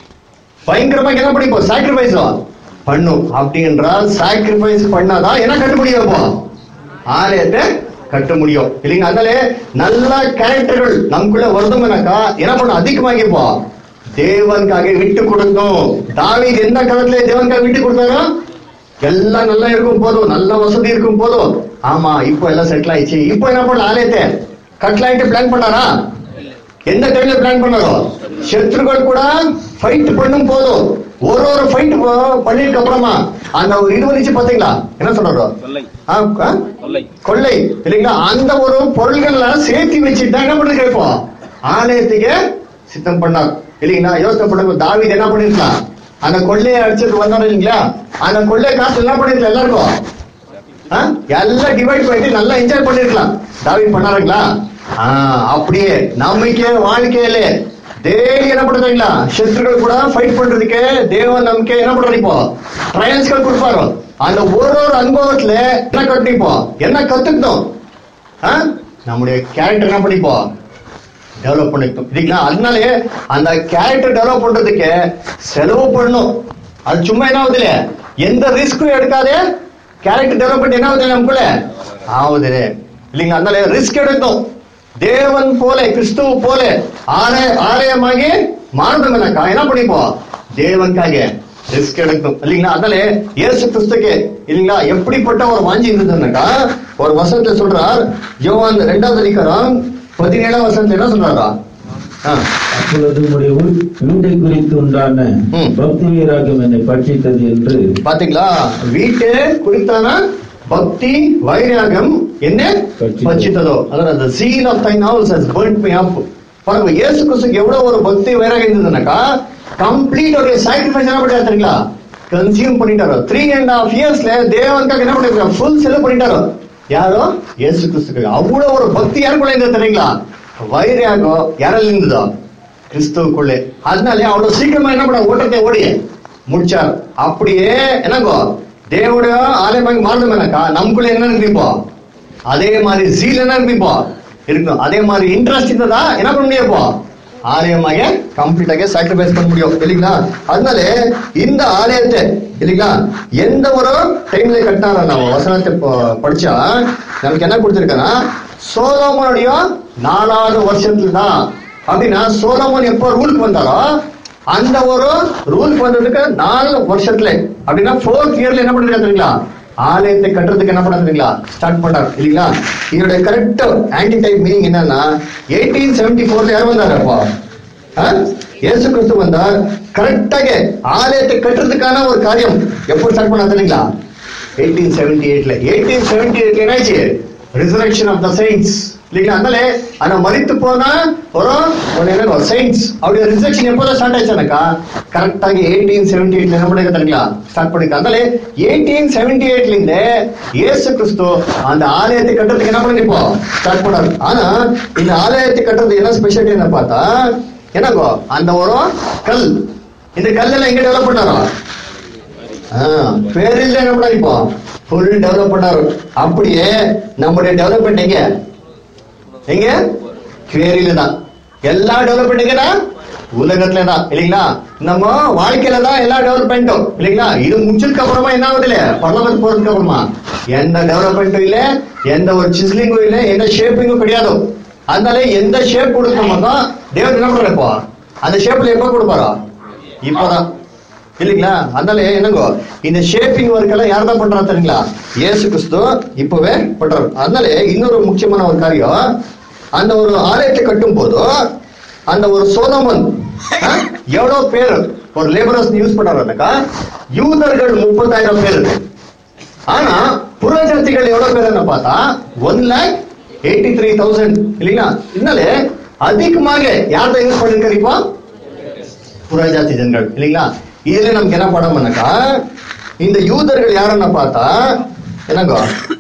பயங்கரமா என்ன பண்ணிப்போ சாக்ரிஃபைஸ் பண்ணும் அப்படி என்றால் சாக்ரிஃபைஸ் பண்ணாதான் என்ன கட்ட முடியும் இப்போ ஆலயத்தை கட்ட முடியும் இல்லைங்க அதனால நல்ல கேரக்டர்கள் நமக்குள்ள வருதும்னாக்கா என்ன பண்ணும் அதிகமாகிப்போ தேவனுக்காக விட்டு கொடுக்கும் தாவீது எந்த காலத்துல தேவனுக்காக விட்டு கொடுத்தாரோ எல்லாம் நல்லா இருக்கும் போதும் நல்ல வசதி இருக்கும் போதும் ஆமா இப்போ எல்லாம் செட்டில் ஆயிடுச்சு இப்போ என்ன பண்ணல ஆலயத்தை கட்டலாயிட்டு பிளான் பண்ணாரா எந்த டைம்ல பிளான் பண்ணாரோ சத்ருகள் கூட ஃபைட் பண்ணும் போதும் ஒரு ஒரு ஃபைட் பண்ணிருக்க அப்புறமா அந்த ஒரு இது வந்துச்சு பாத்தீங்களா என்ன சொல்றாரோ கொள்ளை ஆ, ஆ? கொள்ளை கொள்ளை இல்லைங்களா அந்த ஒரு பொருள்கள் எல்லாம் சேர்த்து வச்சுட்டு என்ன பண்ணி கேட்போம் ஆலயத்துக்கு சித்தம் பண்ணார் இல்லைங்களா யோசனை பண்ணுங்க தாவீது என்ன பண்ணிருக்கலாம் அந்த கொள்ளையை அடிச்சிட்டு வந்தாரு இல்லைங்களா அந்த கொள்ளை காசு என்ன பண்ணிருக்கலாம் எல்லாருக்கும் ஆ? எல்லாம் டிவைட் பண்ணிட்டு நல்லா என்ஜாய் பண்ணிருக்கலாம் தாவீது பண்ணாருங்களா ஆ, அப்படியே நம்பிக்கை வாழ்க்கையில டெய்லி என்ன பண்றீங்களா சத்ருகள் கூட ஃபைட் பண்றதுக்கு தேவன் நம்பிக்கை என்ன பண்றாரு இப்போ ட்ரையல்ஸ்கள் கொடுப்பாரு அந்த ஒரு ஒரு அனுபவத்துல என்ன கட்டிப்போம் என்ன கத்துக்கணும் ஆ? நம்முடைய கேரக்டர் என்ன பண்ணிப்போம் டெவலப் பண்ணிக்கணும் இல்லைங்களா அதனாலே அந்த கேரக்டர் டெவலப் பண்றதுக்கு செலவு பண்ணணும் அது சும்மா என்ன ஆகுது இல்லையா எந்த ரிஸ்க்கும் எடுக்காதே கேரக்டர் டெவலப்மெண்ட் என்ன ஆகுது நமக்குள்ள ஆகுது இல்லைங்களா அதனால ரிஸ்க் எடுக்கணும் தேவன் போல கிறிஸ்துவ போல ஆலய ஆலயமாகி மாறுதுங்கனாக்கா என்ன பண்ணிப்போம் தேவனுக்காக ரிஸ்க் எடுக்கணும் இல்லைங்களா அதனால இயேசு கிறிஸ்துக்கு இல்லைங்களா எப்படிப்பட்ட ஒரு வாஞ்சி இருந்ததுனாக்கா ஒரு வசனத்தை சொல்றார் யோவான் ரெண்டாவது அதிகாரம் பதினேழாம் வசனத்தை என்ன சொல்றாரா ஆ, அப்பொழுது உம்முடைய வீ- வீட்டை குறித்து உண்டான ம். பக்தி வைராகியம் என்னை பட்சித்தது என்று பாத்தீங்களா வீட்டு குறித்தான பக்தி வைராகம் என்ன பட்சித்தது. பச்சித்ததோ அதாவது அந்த zeal of thine house has burnt me up பாருங்க இயேசு கிறிஸ்துக்கு எவ்வளவு ஒரு பக்தி வைராகம் இருந்ததுனாக்கா கம்ப்ளீட் ஒரு சாக்ரிஃபைஸ் என்ன பண்ணிட்டாரு தெரியுங்களா கன்சியூம் பண்ணிட்டாரோ த்ரீ அண்ட் ஹாஃப் இயர்ஸ்ல தேவனுக்காக என்ன பண்ணிருக்காரு ஃபுல் செலவு பண்ணிட்டாரோ யாரோ இயேசு கிறிஸ்துக்கு அவ்வளவு ஒரு பக்தி யாருக்குள்ள இருந்தது தெரியுங்களா வைராகம் யாரால இருந்ததோ கிறிஸ்துவுக்குள்ளே அதனால அவ்வளவு சீக்கிரமா என்ன பண்ண ஓட்டத்தை ஓடிய முடிச்சார் அப்படியே என்னங்கோ தேவனுடைய ஆலயமாக மாறணும்னாக்கா நமக்குள்ள என்ன இருப்போ அதே மாதிரி சீல் என்ன இருப்போ இருக்கும் அதே மாதிரி இன்ட்ரெஸ்ட் இருந்ததா என்ன பண்ண முடியும் இப்போ ஆலயமாக கம்ப்ளீட்டாக சாக்ரிஃபைஸ் பண்ண முடியும் இல்லைங்களா அதனால இந்த ஆலயத்தை இல்லைங்களா எந்த ஒரு டைம்ல கட்டினாரா நம்ம வசனத்தை ப- படிச்சா நமக்கு என்ன கொடுத்திருக்கானா சோலோமனுடைய நாலாவது வருஷத்துல தான் அப்படின்னா சோலோமன் எப்போ ரூலுக்கு வந்தாரோ அந்த ஒரு ரூலுக்கு வந்ததுக்கு நாலு வருஷத்துல அப்படின்னா ஃபோர்த் இயர்ல என்ன பண்ணிருக்காரு தெரியுங்களா ஆலயத்தை கட்டுறதுக்கு என்ன பண்ணாரு தெரியுங்களா ஸ்டார்ட் பண்ணார் இல்லைங்களா இதோட கரெக்ட் ஆன்டி டைப் மீனிங் என்னன்னா எயிட்டீன் செவன்டி ஃபோர்ல யார் வந்தாரு அப்போ ஆ? இயேசு கிறிஸ்து வந்தார் கரெக்டாக ஆலயத்தை கட்டுறதுக்கான ஒரு காரியம் எப்போ ஸ்டார்ட் பண்ணா தெரியுங்களா எயிட்டீன் செவன்டி எயிட்ல எயிட்டீன் செவன்டி எயிட்ல என்னாச்சு ரிசரக்ஷன் ஆஃப் த சைன்ஸ் இல்லைங்களா அதனால ஆனா மறித்து போனா ஒரு ஒரு என்ன சயின்ஸ் அவருடைய ரிசெக்ஷன் எப்போதான் ஸ்டார்ட் ஆயிடுச்சானக்கா கரெக்ட் ஆகி எயிட்டீன் செவன்டி எயிட்ல என்ன பண்ணிருக்காங்களா ஸ்டார்ட் பண்ணிருக்காங்க அதனால எயிட்டீன் செவன்டி எயிட்ல இருந்து இயேசு கிறிஸ்து அந்த ஆலயத்தை கட்டுறதுக்கு என்ன பண்ணிப்போ ஸ்டார்ட் பண்ணாரு ஆனா இந்த ஆலயத்தை கட்டுறது என்ன ஸ்பெஷாலிட்டி என்ன பார்த்தா என்னங்கோ அந்த ஒரு கல் இந்த கல்லெல்லாம் எங்க டெவலப் பண்ணாரோ பேரில் என்ன பண்ணாரு இப்போ ஃபுல் டெவலப் பண்ணாரு அப்படியே நம்முடைய டெவலப்மெண்ட் எங்க எங்க குவேரியில தான் எல்லா டெவலப்மெண்ட் எங்கடா உலகத்துல தான் இல்லைங்களா நம்ம வாழ்க்கையில தான் எல்லா டெவலப்மெண்ட்டும் இல்லைங்களா இது முடிச்சதுக்கு அப்புறமா என்ன ஆகுது இல்ல பரலோகத்துக்கு போறதுக்கு அப்புறமா எந்த டெவலப்மெண்ட்டும் இல்ல எந்த ஒரு சிஸ்லிங்கும் இல்ல எந்த ஷேப்பிங்கும் கிடையாது அதனால எந்த ஷேப் கொடுக்கணும் தேவன் என்ன பண்ற இப்போ அந்த ஷேப்ல எப்ப கொடுப்பாரோ இப்பதான் இல்லைங்களா அதனால என்னங்கோ இந்த ஷேப்பிங் ஒர்க் எல்லாம் யார் தான் பண்றா தெரியுங்களா இயேசு கிறிஸ்து இப்பவே பண்றாரு அதனால இன்னொரு முக்கியமான ஒரு காரியம் அந்த ஒரு ஆலயத்தை கட்டும் போது அந்த ஒரு சோதமன் ஆ, எவ்வளவு பேர் ஒரு லேபரர்ஸ் யூஸ் பண்றாருனாக்கா யூதர்கள் முப்பதாயிரம் பேர் ஆனா புறஜாதிகள் எவ்வளவு பேர் பார்த்தா one lakh eighty three thousand இல்லைங்களா இதனால அதிகமாக யார் தான் யூஸ் பண்ணிருக்காரு இப்போ புறஜாதி ஜனங்கள் இல்லைங்களா இதுல நமக்கு என்ன படம் பண்ணக்கா இந்த யூதர்கள் யாருன்னு பார்த்தா என்னங்கோ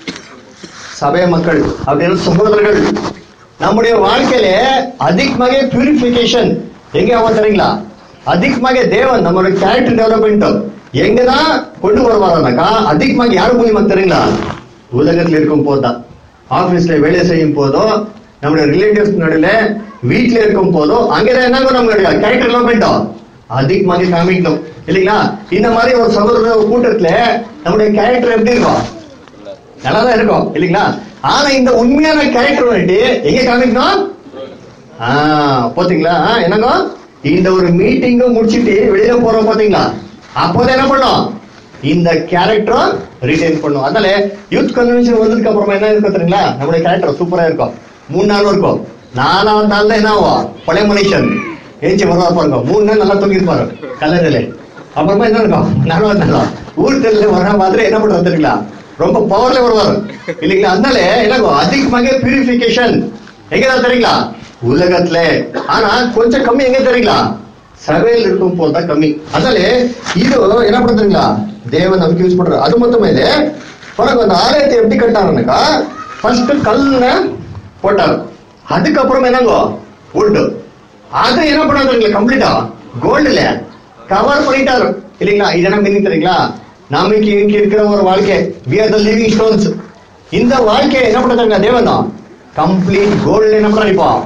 சபை மக்கள் அப்படின்னு சகோதரர்கள் நம்முடைய வாழ்க்கையில அதிகமாக பியூரிபிகேஷன் எங்க ஆகும் தெரியுங்களா அதிகமாக தேவன் நம்மளுடைய கேரக்டர் டெவலப்மெண்ட் எங்கதான் கொண்டு வருவாருனாக்கா அதிகமாக யாரு மூலியமா தெரியுங்களா உலகத்துல இருக்கும் போதுதான் ஆபீஸ்ல வேலை செய்யும் போதோ நம்முடைய ரிலேட்டிவ்ஸ் நடுவில் வீட்ல இருக்கும் போதோ அங்கதான் என்னங்க நம்மளுடைய கேரக்டர் டெவலப்மெண்ட் அதிகமாக காமிக்கணும் இல்லைங்களா இந்த மாதிரி ஒரு சகோதர கூட்டத்துல நம்முடைய கேரக்டர் எப்படி இருக்கும் நல்லாதான் இருக்கும் இல்லைங்களா ஆனா இந்த உண்மையான கேரக்டர் வந்துட்டு எங்க காமிக்கணும் ஆ, பாத்தீங்களா ஆ, என்னங்க இந்த ஒரு மீட்டிங்க முடிச்சிட்டு வெளியில போறோம் பாத்தீங்களா அப்போதான் என்ன பண்ணோம் இந்த கேரக்டர் ரிட்டைன் பண்ணும் அதனால யூத் கன்வென்ஷன் வந்ததுக்கு அப்புறமா என்ன இருக்கும் தெரியுங்களா நம்மளுடைய கேரக்டர் சூப்பரா இருக்கும் மூணு நாள் இருக்கும் நாலாவது நாள் தான் என்ன ஆகும் பழைய மனுஷன் ஏஞ்சி வருவா பாருங்க மூணு நாள் நல்லா தூங்கி இருப்பாரு கல்லறையில அப்புறமா என்ன இருக்கும் நாலாவது நாள் ஊர் தெரியல வர மாதிரி என்ன பண்றது தெரியுங்களா ரொம்ப பவர்ல வருவாரு இல்லைங்களா அதனால என்ன அதிகமாக பியூரிபிகேஷன் எங்கதான் தெரியுங்களா உலகத்துல ஆனா கொஞ்சம் கம்மி எங்க தெரியுங்களா சபையில் இருக்கும் போது தான் கம்மி அதனால இது என்ன பண்றதுங்களா தேவன் நமக்கு யூஸ் பண்றாரு அது மட்டுமே இல்ல பாருங்க அந்த ஆலயத்தை எப்படி கட்டாருனாக்கா ஃபர்ஸ்ட் கல்லுன போட்டாரு அதுக்கப்புறம் என்னங்கோ உண்டு அது என்ன பண்ணாரு கம்ப்ளீட்டா கோல்டுல கவர் பண்ணிட்டாரு இல்லைங்களா இதெல்லாம் மீனிங் தெரியுங்களா நமக்கு இங்க இருக்கிற ஒரு வாழ்க்கை we are the living stones இந்த வாழ்க்கையை என்ன பண்ணுறாங்க தேவன் தான் கம்ப்ளீட் கோல்டு என்ன பண்றாரு இப்போ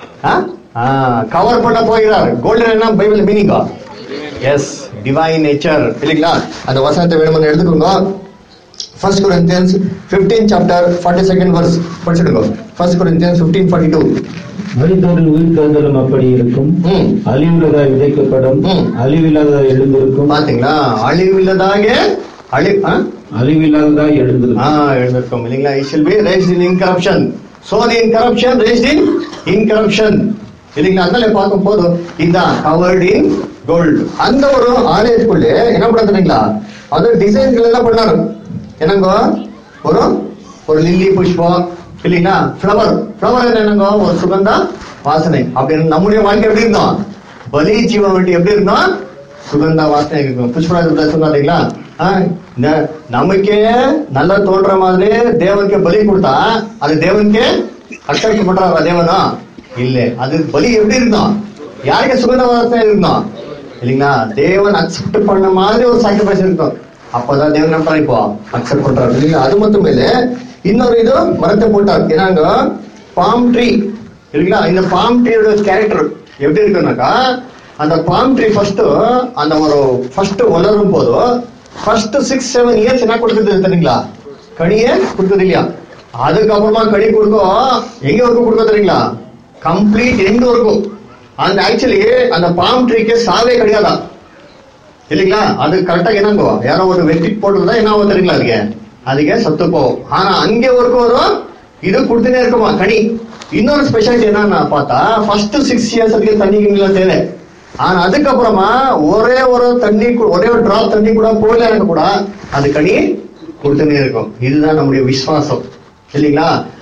கவர் பண்ண போகிறார் கோல்டு என்ன பைபிள் மீனிங்கா எஸ் டிவைன் நேச்சர் இல்லைங்களா அந்த வசனத்தை வேணும்னு எடுத்துக்கோங்க first Corinthians 15 chapter 42nd verse படிச்சிடுங்க ஃபர்ஸ்ட் கொரிந்தியன்ஸ் 15 42 மனிதரின் உயிர்த்தெழுதலும் அப்படி இருக்கும் ம் அழிவுள்ளதாய் விதைக்கப்படும் ம். அழிவில்லாததாய் எழுந்திருக்கும் பாத்தீங்களா அழிவில்லதாக அழி ஆ? அழிவில்லாததாய் ஆ எழுந்திருக்கும் எழுந்திருக்கும் இல்லைங்களா it shall be raised in incorruption so the incorruption raised in incorruption இல்லைங்களா அதனால பார்க்கும் போது இதுதான் கவர்ட் இன் கோல்டு அந்த ஒரு ஆலயத்துக்குள்ளே என்ன பண்ணுறதுங்களா அது டிசைன்கள் எல்லாம் பண்ணாரு என்னங்க ஒரு ஒரு லில்லி புஷ்பம் இல்லைங்களா ஃப்ளவர் ஃப்ளவர் என்னங்க ஒரு சுகந்தா வாசனை அப்படின்னு நம்முடைய வாழ்க்கை எப்படி இருந்தோம் பலி ஜீவன் வேண்டி எப்படி இருந்தோம் சுகந்தா வாசனை இருக்கும் புஷ்பராஜ் சொன்னாருங்களா இந்த நமக்கே நல்லா தோன்ற மாதிரி தேவனுக்கு பலி கொடுத்தா அது தேவனுக்கு அக்செப்ட் பண்றாரா தேவனா இல்ல அது பலி எப்படி இருந்தோம் யாருக்கு சுகந்த வாசனை இருந்தோம் இல்லைங்களா தேவன் அக்செப்ட் பண்ண மாதிரி ஒரு சாக்ரிஃபைஸ் இருக்கும் அப்பதான் தேவன் என்ன பண்றாரு இப்போ அக்செப்ட் பண்றாரு இல்லைங்களா அது மட்டும் இல்ல இன்னொரு இது மரத்தை போட்டார் ஏன்னாங்க பாம் ட்ரீ இல்லைங்களா இந்த பாம் ட்ரீயோட கேரக்டர் எப்படி இருக்குன்னாக்கா அந்த பாம் ட்ரீ ஃபர்ஸ்ட் அந்த ஒரு ஃபர்ஸ்ட் வளரும் போது ஃபர்ஸ்ட் சிக்ஸ் செவன் இயர்ஸ் என்ன கொடுக்குது தெரியுங்களா கனியே கொடுக்குது இல்லையா அதுக்கப்புறமா கனி கொடுக்கும் எங்க வரைக்கும் கொடுக்க தெரியுங்களா கம்ப்ளீட் எங்க வரைக்கும் அந்த ஆக்சுவலி அந்த பாம் ட்ரீக்கு சாவே கிடையாதா இல்லைங்களா அது கரெக்டா என்னங்கோ யாரோ ஒரு வெட்டி போட்டுருந்தா என்ன ஆகும் தெரியுங்களா அதுக்கு அதுக்கு சத்து போகும் ஆனா அங்கே வரைக்கும் வரும் இது கொடுத்துனே இருக்குமா கனி இன்னொரு ஸ்பெஷாலிட்டி என்னன்னு பார்த்தா ஃபர்ஸ்ட் சிக்ஸ் இயர்ஸ் அதுக்கு தண்ணி கிண்ணல தேவை ஆனா அதுக்கப்புறமா ஒரே ஒரு தண்ணி கூ- ஒரே ஒரு டிராப் தண்ணி கூட போகலன்னு கூட அது கனி கொடுத்துனே இருக்கும் இதுதான் நம்முடைய விசுவாசம் இல்லைங்களா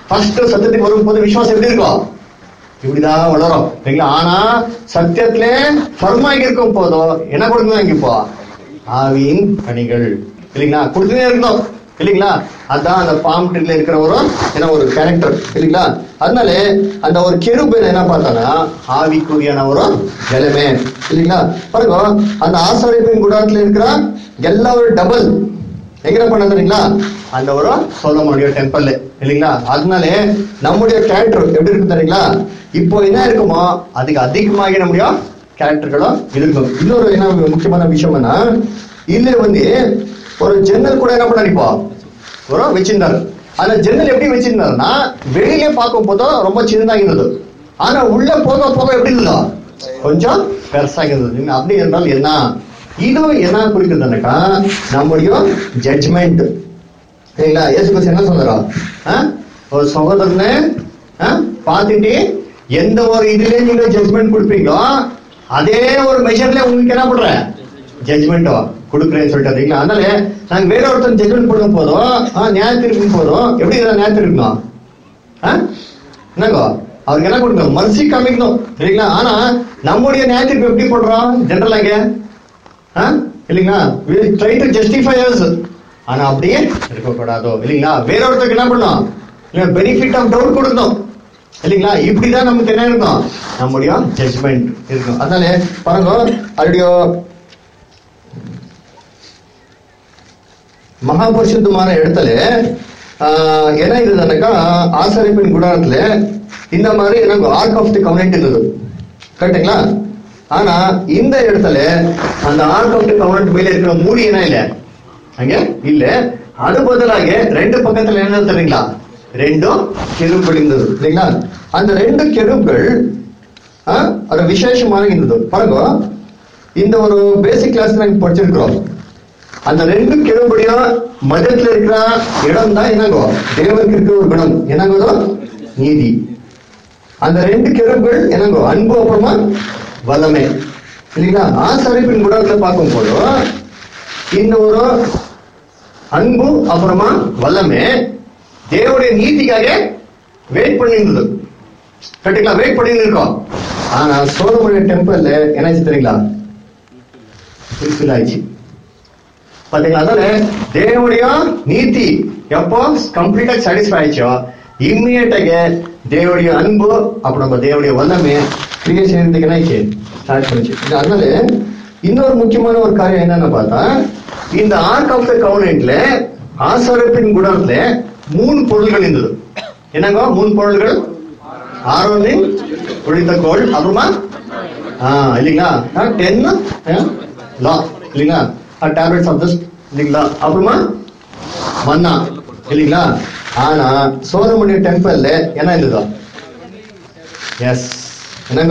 ஃபர்ஸ்ட் சத்தியத்துக்கு வரும்போது விசுவாசம் எப்படி இருக்கும் இப்படிதான் வளரும் சரிங்களா ஆனா சத்தியத்திலே ஃபர்மாகி இருக்கும் போதும் என்ன கொடுக்கணும் இங்க இப்போ ஆவியின் கனிகள் இல்லைங்களா கொடுத்துனே இருக்கணும் இல்லைங்களா அதான் அந்த பாம் ட்ரீல இருக்கிற ஒரு என்ன ஒரு கேரக்டர் இல்லைங்களா அதனால அந்த ஒரு கெருபேன் என்ன பார்த்தானா ஆவிக்குரியான ஒரு நிலைமை இல்லைங்களா பாருங்க அந்த ஆசாரியப்பின் குடாரத்துல இருக்கிற எல்லா ஒரு டபுள் எங்க பண்ண தெரியுங்களா அந்த ஒரு சோலமோடைய டெம்பிள் இல்லைங்களா அதனால நம்முடைய கேரக்டர் எப்படி இருக்கு தெரியுங்களா இப்போ என்ன இருக்குமோ அதுக்கு அதிகமாக நம்முடைய கேரக்டர்களும் இருக்கும் இன்னொரு என்ன முக்கியமான விஷயம் என்ன இதுல வந்து ஒரு ஜன்னல் கூட என்ன பண்ணாரு இப்போ ஒரு வச்சிருந்தாரு அந்த ஜன்னல் எப்படி வச்சிருந்தாருன்னா வெளியில பார்க்கும் போதும் ரொம்ப சின்னதாக இருந்தது ஆனா உள்ள போக போக எப்படி இருந்ததோ கொஞ்சம் பெருசாக இருந்தது அப்படி என்றால் என்ன இது என்ன குறிக்குதுனாக்கா நம்முடைய ஜட்ஜ்மெண்ட் சரிங்களா இயேசு கிறிஸ்து என்ன சொல்றாரோ ஆ? ஒரு சகோதரனை ஆ? பார்த்துட்டு எந்த ஒரு இதுல நீங்க ஜட்ஜ்மெண்ட் கொடுப்பீங்களோ அதே ஒரு மெஷர்ல உங்களுக்கு என்ன பண்ற ஜட்ஜ்மெண்டோ கொடுக்குறேன்னு சொல்லிட்டு சரிங்களா அதனால நாங்க வேற ஒருத்தர் ஜட்ஜ்மெண்ட் பண்ணும் போதும் ஆ, நியாய தீர்ப்பும் போதும் எப்படி இதெல்லாம் நியாய தீர்க்கணும் ஆ? என்னங்கோ அவருக்கு என்ன கொடுக்கணும் மனசி காமிக்கணும் சரிங்களா ஆனா நம்முடைய நியாயத்திற்கு எப்படி போடுறோம் ஜென்ரலாக ஆ? இல்லைங்களா ட்ரை டு ஜஸ்டிஃபை அஸ் ஆனா அப்படியே இருக்கக்கூடாதோ இல்லைங்களா வேற ஒருத்தருக்கு என்ன பண்ணணும் இல்ல பெனிஃபிட் ஆஃப் டவுட் கொடுக்கணும் இல்லைங்களா இப்படிதான் நமக்கு என்ன இருக்கும் நம்முடைய ஜட்ஜ்மெண்ட் இருக்கும் அதனால பாருங்க அதோடைய மகாபரிசுத்தமான இடத்துல ஆஹ், என்ன இருந்ததுனாக்கா ஆசாரிப்பின் குடாரத்துல இந்த மாதிரி எனக்கு ஆர்க் ஆஃப் தி கவர்னட் இருந்தது கரெக்டுங்களா ஆனா இந்த இடத்துல அந்த ஆர்க் ஆஃப் தி கவர்னட் மேல இருக்கிற மூடி என்ன இல்ல அங்க இல்ல அது பதிலாக ரெண்டு பக்கத்துல என்ன தெரியுங்களா ரெண்டும் கெருப்கள் இருந்தது இல்லைங்களா அந்த ரெண்டு கெருப்கள் ஆஹ், ஒரு விசேஷமான இருந்தது பாருங்க இந்த ஒரு பேசிக் கிளாஸ் நாங்க படிச்சிருக்கிறோம் அந்த ரெண்டு கிழபடியும் மதத்துல இருக்கிற இடம் தான் என்னங்கோ தேவனுக்கு இருக்கிற ஒரு குணம் என்னங்கோ நீதி அந்த ரெண்டு கிழபுகள் என்னங்கோ அன்பு அப்புறமா வல்லமை இல்லைங்களா ஆசாரிப்பின் குணத்துல பார்க்கும் போது இந்த ஒரு அன்பு அப்புறமா வல்லமை தேவனுடைய நீதிக்காக வெயிட் பண்ணியிருந்தது கரெக்டுங்களா வெயிட் பண்ணி இருக்கோம் ஆனா சோழமுடைய டெம்பிள்ல என்னாச்சு தெரியுங்களா ஃபுல்ஃபில் ஆயிடுச்சு பாத்தீங்களா அதனால தேவனுடைய நீதி எப்போ கம்ப்ளீட்டா சாட்டிஸ்ஃபை ஆயிடுச்சோ இம்மிடியேட்டாக தேவனுடைய அன்பு அப்புறம் நம்ம தேவனுடைய வல்லமை கிரியை செய்யறதுக்கு என்ன ஆயிடுச்சு ஸ்டார்ட் பண்ணுச்சு இது அதனால இன்னொரு முக்கியமான ஒரு காரியம் என்னன்னு பார்த்தா இந்த ஆர்க் ஆஃப் த கவர்னெண்ட்ல ஆசாரப்பின் குடத்துல மூணு பொருள்கள் இருந்தது என்னங்க மூணு பொருள்கள் ஆரோனின் ஒழித்த கோள் அப்புறமா ஆ இல்லைங்களா டென் லா இல்லைங்களா டேப்லெட்ஸ் ஆஃப் திஸ் இல்லைங்களா அப்புறமா மன்னா இல்லைங்களா ஆனா சோதமணி டெம்பிள்ல என்ன இருந்ததோ எஸ் என்னங்க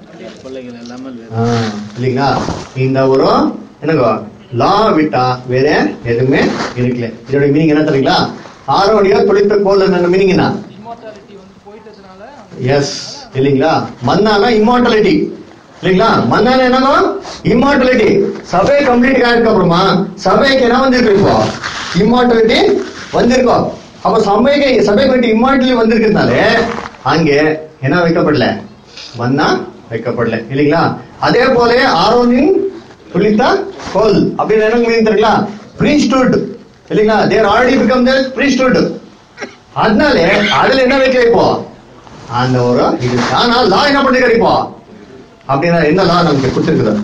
ஆ, இல்லைங்களா இந்த ஒரு என்னங்க லா விட்டா வேற எதுவுமே இருக்கல இதோட மீனிங் என்ன தெரியுங்களா ஆரோடைய தொழித்த கோல் என்ன மீனிங் என்ன இம்மார்டாலிட்டி வந்து போயிட்டதுனால எஸ் இல்லைங்களா மன்னானா இம்மார்டாலிட்டி இல்லைங்களா மன்னானா என்னங்க இம்மார்டாலிட்டி சபை கம்ப்ளீட் ஆயிருக்கு அப்புறமா சபைக்கு என்ன வந்திருக்கு இப்போ இம்மார்டாலிட்டி வந்திருக்கோம் அப்ப சபைக்கு சபைக்கு வேண்டிய இம்மார்டாலிட்டி வந்திருக்கிறதுனால அங்கே என்ன வைக்கப்படல மன்னா வைக்கப்படல இல்லைங்களா அதே போல ஆரோனின் புளித்தா கோல் அப்படின்னு என்ன மீன் தெரியுங்களா ப்ரீஸ்டுட் இல்லைங்களா தேர் ஆல்ரெடி பிகம் தேர் ப்ரீஸ்டுட் அதனால அதுல என்ன வைக்கல இப்போ அந்த ஒரு இது ஆனா லா என்ன பண்ணிருக்காரு இப்போ அப்படின்னா என்ன லா நமக்கு கொடுத்திருக்குது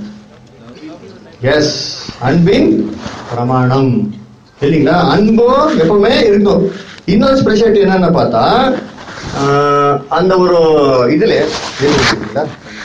எஸ் அன்பின் பிரமாணம் இல்லைங்களா அன்பு எப்பவுமே இருக்கும் இன்னொரு ஸ்பெஷாலிட்டி என்னன்னு பார்த்தா ஆஹ், அந்த ஒரு இதுல எது இருக்குங்களா?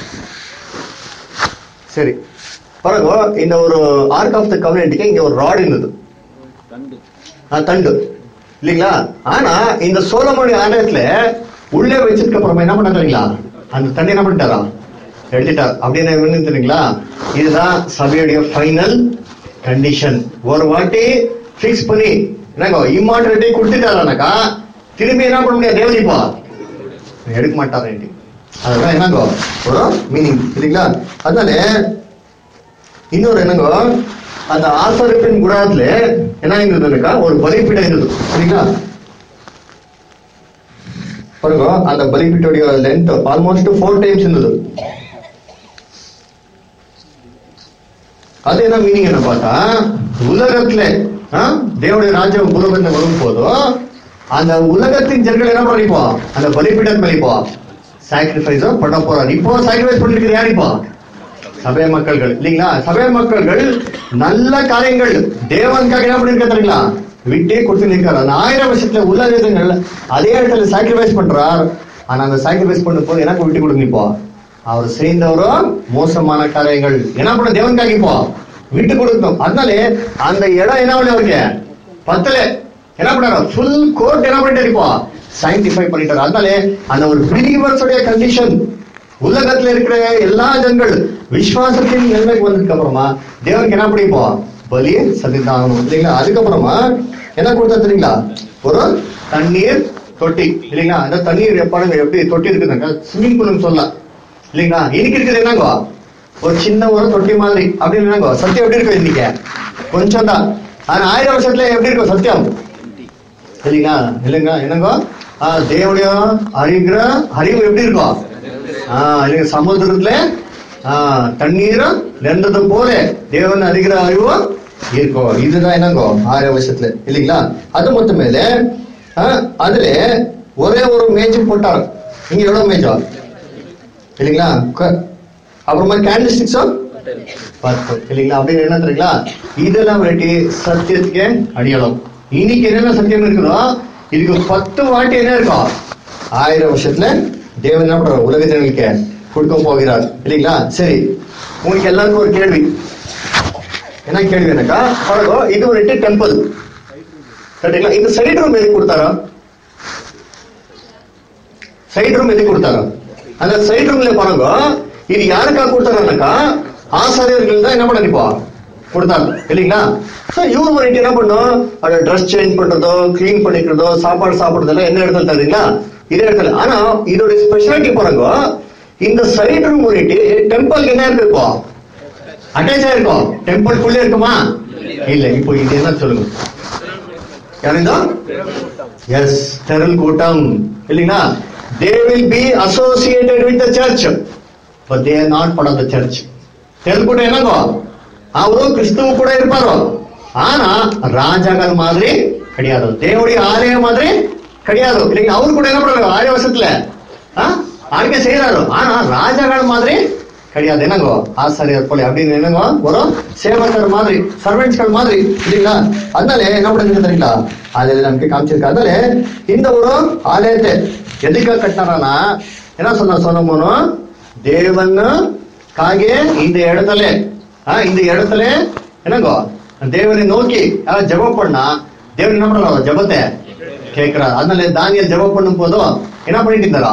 சரி பாருங்க இந்த ஒரு ஆர்க் ஆஃப் த கவர்னெண்ட்டுக்கு இங்க ஒரு ராட் இருந்தது ஆ, தண்டு இல்லைங்களா ஆனா இந்த சோழமொழி ஆலயத்துல உள்ளே வச்சதுக்கு அப்புறமா என்ன பண்ண தெரியுங்களா அந்த தண்ணி என்ன பண்ணிட்டாரா எழுதிட்டார் அப்படின்னு என்ன தெரியுங்களா இதுதான் சபையுடைய ஃபைனல் கண்டிஷன் ஒரு வாட்டி ஃபிக்ஸ் பண்ணி என்னங்க இம்மார்டலிட்டி கொடுத்துட்டாரானாக்கா திரும்பி என்ன பண்ண முடியாது தேவதிப்பா எடுக்க மாட்டாரேன்ட்டு அதுதான் என்னங்க ஒரு மீனிங் இல்லைங்களா அதனால இன்னொரு என்னங்க அந்த ஆசாரிப்பின் குடாரத்துல என்ன இருந்ததுனாக்கா ஒரு பலிப்பீடம் இருந்தது சரிங்களா பாருங்க அந்த பலிபீட்டோடைய லென்த் ஆல்மோஸ்ட் ஃபோர் டைம்ஸ் இருந்தது அது என்ன மீனிங் என்ன பார்த்தா உலகத்துல ஆ, தேவனுடைய ராஜ்யம் உலகத்துல வரும் போதும் அந்த உலகத்தின் ஜனங்கள் என்ன பண்ணிப்போ அந்த பலிபீடம் பண்ணிப்போ சாக்ரிஃபைஸ் பண்ண போறாரு இப்போ சாக்ரிஃபைஸ் பண்ணிருக்கிறது யார் இப்போ சபை மக்கள்கள் இல்லைங்களா சபை மக்கள்கள் நல்ல காரியங்கள் தேவனுக்காக என்ன பண்ணிருக்க தெரியுங்களா விட்டே கொடுத்து நிற்கிறார் அந்த ஆயிரம் வருஷத்துல உள்ள விதங்கள் அதே இடத்துல சாக்ரிஃபைஸ் பண்றார் ஆனா அந்த சாக்ரிஃபைஸ் பண்ணும் போது எனக்கு விட்டு கொடுங்க இப்போ அவர் செய்தவரோ மோசமான காரியங்கள் என்ன பண்ண தேவனுக்காக இப்போ விட்டு கொடுக்கணும் அதனாலே அந்த இடம் என்ன பண்ணல அவருக்கு பத்தல என்ன பண்ணாரு ஃபுல் கோர்ட் என்ன பண்ணிட்டாரு இப்போ சயின்டிஃபை பண்ணிட்டாரு அதனாலே அந்த ஒரு பிலீவர்ஸ் உடைய கண்டிஷன் உலகத்துல இருக்கிற எல்லா ஜனங்கள் விசுவாசத்தின் நிலைமைக்கு வந்ததுக்கு அப்புறமா தேவனுக்கு என்ன பிடிப்போம் பலி சதிதாகணும் இல்லைங்களா அதுக்கப்புறமா என்ன கொடுத்தா தெரியுங்களா ஒரு தண்ணீர் தொட்டி இல்லைங்களா அந்த தண்ணீர் எப்ப எப்படி தொட்டி இருக்குதுங்க ஸ்விம்மிங் பூல்னு சொல்லலாம் இல்லைங்களா இன்னைக்கு இருக்குது என்னங்கோ ஒரு சின்ன ஒரு தொட்டி மாதிரி அப்படின்னு என்னங்கோ சத்தியம் எப்படி இருக்கும் இன்னைக்கு கொஞ்சம் தான் ஆனா ஆயிரம் வருஷத்துல எப்படி இருக்கும் சத்தியம் இல்லைங்களா இல்லைங்க என்னங்கோ ஆ, தேவனுடைய அறிகிற அறிவு எப்படி இருக்கும் ஆ, இல்லைங்க சமுத்திரத்துல ஆ, தண்ணீர் நின்றது போல தேவன் அறிகிற அறிவு இருக்கும் இதுதான் என்னங்கோ ஆயிரம் வருஷத்துல இல்லைங்களா அது மட்டும் மேல ஆ, அதுல ஒரே ஒரு மேஜ் போட்டார் இங்க எவ்வளவு மேஜா இல்லைங்களா க- அப்புறமா கேண்டில் ஸ்டிக்ஸும் பத்து இல்லைங்களா அப்படின்னு என்ன தெரியுங்களா இதெல்லாம் வெட்டி சத்தியத்துக்கு அடியலாம் இன்னைக்கு என்னென்ன சத்தியம் இருக்குதோ இதுக்கு பத்து வாட்டி என்ன இருக்கும் ஆயிரம் வருஷத்துல தேவன் என்ன பண்றார் உலக ஜனங்களுக்கு கொடுக்க போகிறார் இல்லைங்களா சரி உங்களுக்கு எல்லாருக்கும் ஒரு கேள்வி என்ன கேள்வி எனக்கா பாருங்க இது ஒரு டெம்பிள் கரெக்டுங்களா இந்த சைடு ரூம் எதுக்கு கொடுத்தாரா சைடு ரூம் எதுக்கு கொடுத்தாரா அந்த சைடு ரூம்ல பாருங்க இது யாருக்கா கொடுத்தாருனாக்கா ஆசாரியர்கள் தான் என்ன பண்ணிப்பா கொடுத்தாங்க இல்லைங்களா சோ இவரு ஒரு என்ன பண்ணும் அதை ட்ரெஸ் சேஞ்ச் பண்றதோ கிளீன் பண்ணிக்கிறதோ சாப்பாடு சாப்பிடுறதெல்லாம் என்ன இடத்துல தருங்களா இதே இடத்துல ஆனா இதோட ஸ்பெஷாலிட்டி பாருங்க இந்த சைடு ரூம் ஒரு டெம்பிள் என்ன இருக்கு இப்போ அட்டாச் ஆயிருக்கும் டெம்பிள்குள்ளே இருக்குமா இல்ல இப்போ இது என்ன சொல்லுங்க யாருந்தா எஸ் தெரல் கூட்டம் இல்லைங்களா they will be associated with the church but they are not part of the church தெரல் கூட்டம் என்னங்கோ அவரு கிறிஸ்துவ கூட இருப்பாரோ ஆனா ராஜாக்கள் மாதிரி கிடையாது தேவனுடைய ஆலயம் மாதிரி கிடையாது இல்லைங்களா அவரு கூட என்ன பண்றாரு ஆயிரம் வருஷத்துல ஆ? ஆளுக்கே செய்யறாரு ஆனா ராஜாக்கள் மாதிரி கிடையாது என்னங்கோ ஆசாரியர் போல அப்படின்னு என்னங்கோ ஒரு சேவகர் மாதிரி சர்வெண்ட்ஸ்கள் மாதிரி இல்லைங்களா அதனால என்ன பண்ணுறது தெரியுங்களா அதில் நமக்கு காமிச்சிருக்கு அதனால இந்த ஒரு ஆலயத்தை எதுக்காக கட்டினாரனா என்ன சொன்ன சொன்னோமோ தேவன் காಗೆ இந்த இடத்துல ஆ, இந்த இடத்துல என்னங்கோ தேவனை நோக்கி யாராவது ஜெபம் பண்ணா தேவன் என்ன பண்றாரோ ஜெபத்தை கேட்கிறார் அதனால தானியல் ஜெபம் பண்ணும் போதும் என்ன பண்ணிட்டு இருந்தாரா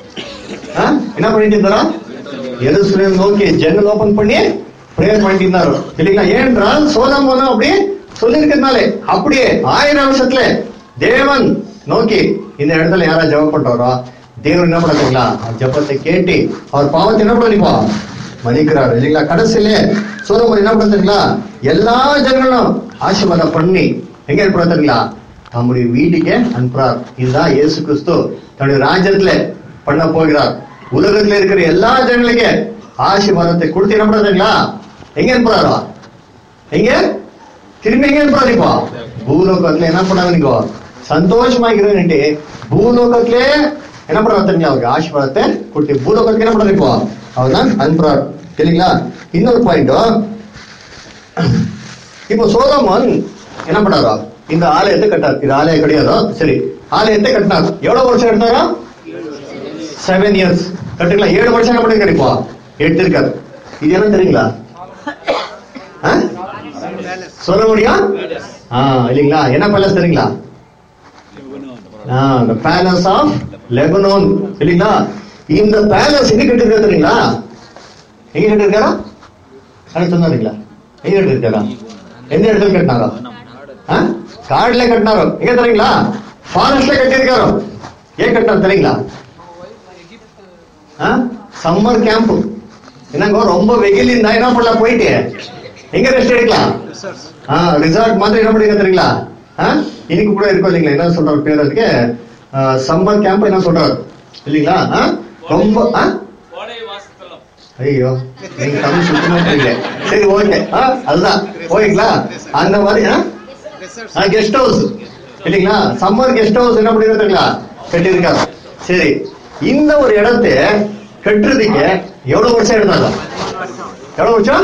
ஆ? என்ன பண்ணிட்டு இருந்தாரா எருசலேம் நோக்கி ஜன்னல் ஓபன் பண்ணி பிரேயர் பண்ணிட்டு இருந்தாரு இல்லைங்களா ஏனென்றால் சோதமோனம் அப்படி சொல்லியிருக்கிறதுனாலே அப்படியே ஆயிரம் வருஷத்துல தேவன் நோக்கி இந்த இடத்துல யாரா ஜெபம் பண்றாரோ தேவன் என்ன பண்ணுறீங்களா ஜெபத்தை கேட்டு அவர் பாவத்தை என்ன பண்ணிப்பா மன்னிக்கிறார் இல்லைங்களா கடைசியிலே சோதமன் என்ன பண்ணுறீங்களா எல்லா ஜனங்களும் ஆசீர்வாதம் பண்ணி எங்க இருக்கிறீங்களா தம்முடைய வீட்டுக்கே அனுப்புறார் இதுதான் இயேசு கிறிஸ்து தன்னுடைய ராஜ்யத்துல பண்ண போகிறார் உலகத்துல இருக்கிற எல்லா ஜனங்களுக்கே ஆசீர்வாதத்தை கொடுத்து என்ன பண்றாருங்களா எங்க அனுப்புறாரோ எங்க திரும்பி எங்க அனுப்புறாரு இப்போ பூலோகத்துல என்ன பண்ணாங்க நீங்க சந்தோஷமாகிறேன்ட்டு பூலோகத்திலே என்ன பண்றாரு தெரியுங்களா அவருக்கு ஆசீர்வாதத்தை கொடுத்து பூலோகத்துக்கு என்ன பண்றாரு இப்போ அவர் தான் அனுப்புறாரு சரிங்களா இன்னொரு பாயிண்ட் இப்போ சோதமன் என்ன பண்ணாரோ இந்த ஆலயத்தை கட்டார் இது ஆலயம் கிடையாதோ சரி ஆலயத்தை கட்டினார் எவ்வளவு வருஷம் எடுத்தாரோ செவன் இயர்ஸ் கட்டுங்களா ஏழு வருஷம் என்ன பண்ணி கிடைப்பா எடுத்திருக்காரு இது என்ன தெரியுங்களா ஆ? சொல்ல முடியும் ஆ இல்லைங்களா என்ன பேலஸ் தெரியுங்களா the பேலஸ் ஆஃப் லெபனோன் இல்லைங்களா இந்த பேலஸ் எங்க கட்டிருக்கா தெரியுங்களா எங்க கட்டிருக்காரா அது சொன்னாருங்களா எங்க கட்டிருக்காரா எந்த இடத்துல கட்டினாரோ ஆ? காடுல கட்டினாரோ எங்க தெரியுங்களா ஃபாரஸ்ட்ல கட்டியிருக்காரோ ஏன் கட்டினார் தெரியுங்களா சம்மர் கேம்ப் என்னங்க ரொம்ப வெயில் இருந்தா என்ன பண்ணலாம் போயிட்டு எங்க ரெஸ்ட் எடுக்கலாம் ரிசார்ட் மாதிரி என்ன பண்ணுங்க தெரியுங்களா ஆ? இன்னைக்கு கூட இருக்கும் இல்லைங்களா என்ன சொல்ற பேர் அதுக்கு சம்மர் கேம்ப் என்ன சொல்றாரு இல்லைங்களா ஆ? ரொம்ப ஆ? ஐயோ நீங்க தமிழ் சுத்தமா புரியல சரி ஓகே அதுதான் ஓகேங்களா அந்த மாதிரி கெஸ்ட் ஹவுஸ் இல்லைங்களா சம்மர் கெஸ்ட் ஹவுஸ் என்ன பண்ணிருக்காங்களா கட்டியிருக்காரு சரி இந்த ஒரு இடத்தை கட்டுறதுக்கு எவ்வளவு வருஷம் எடுத்தாங்க எவ்வளவு வருஷம்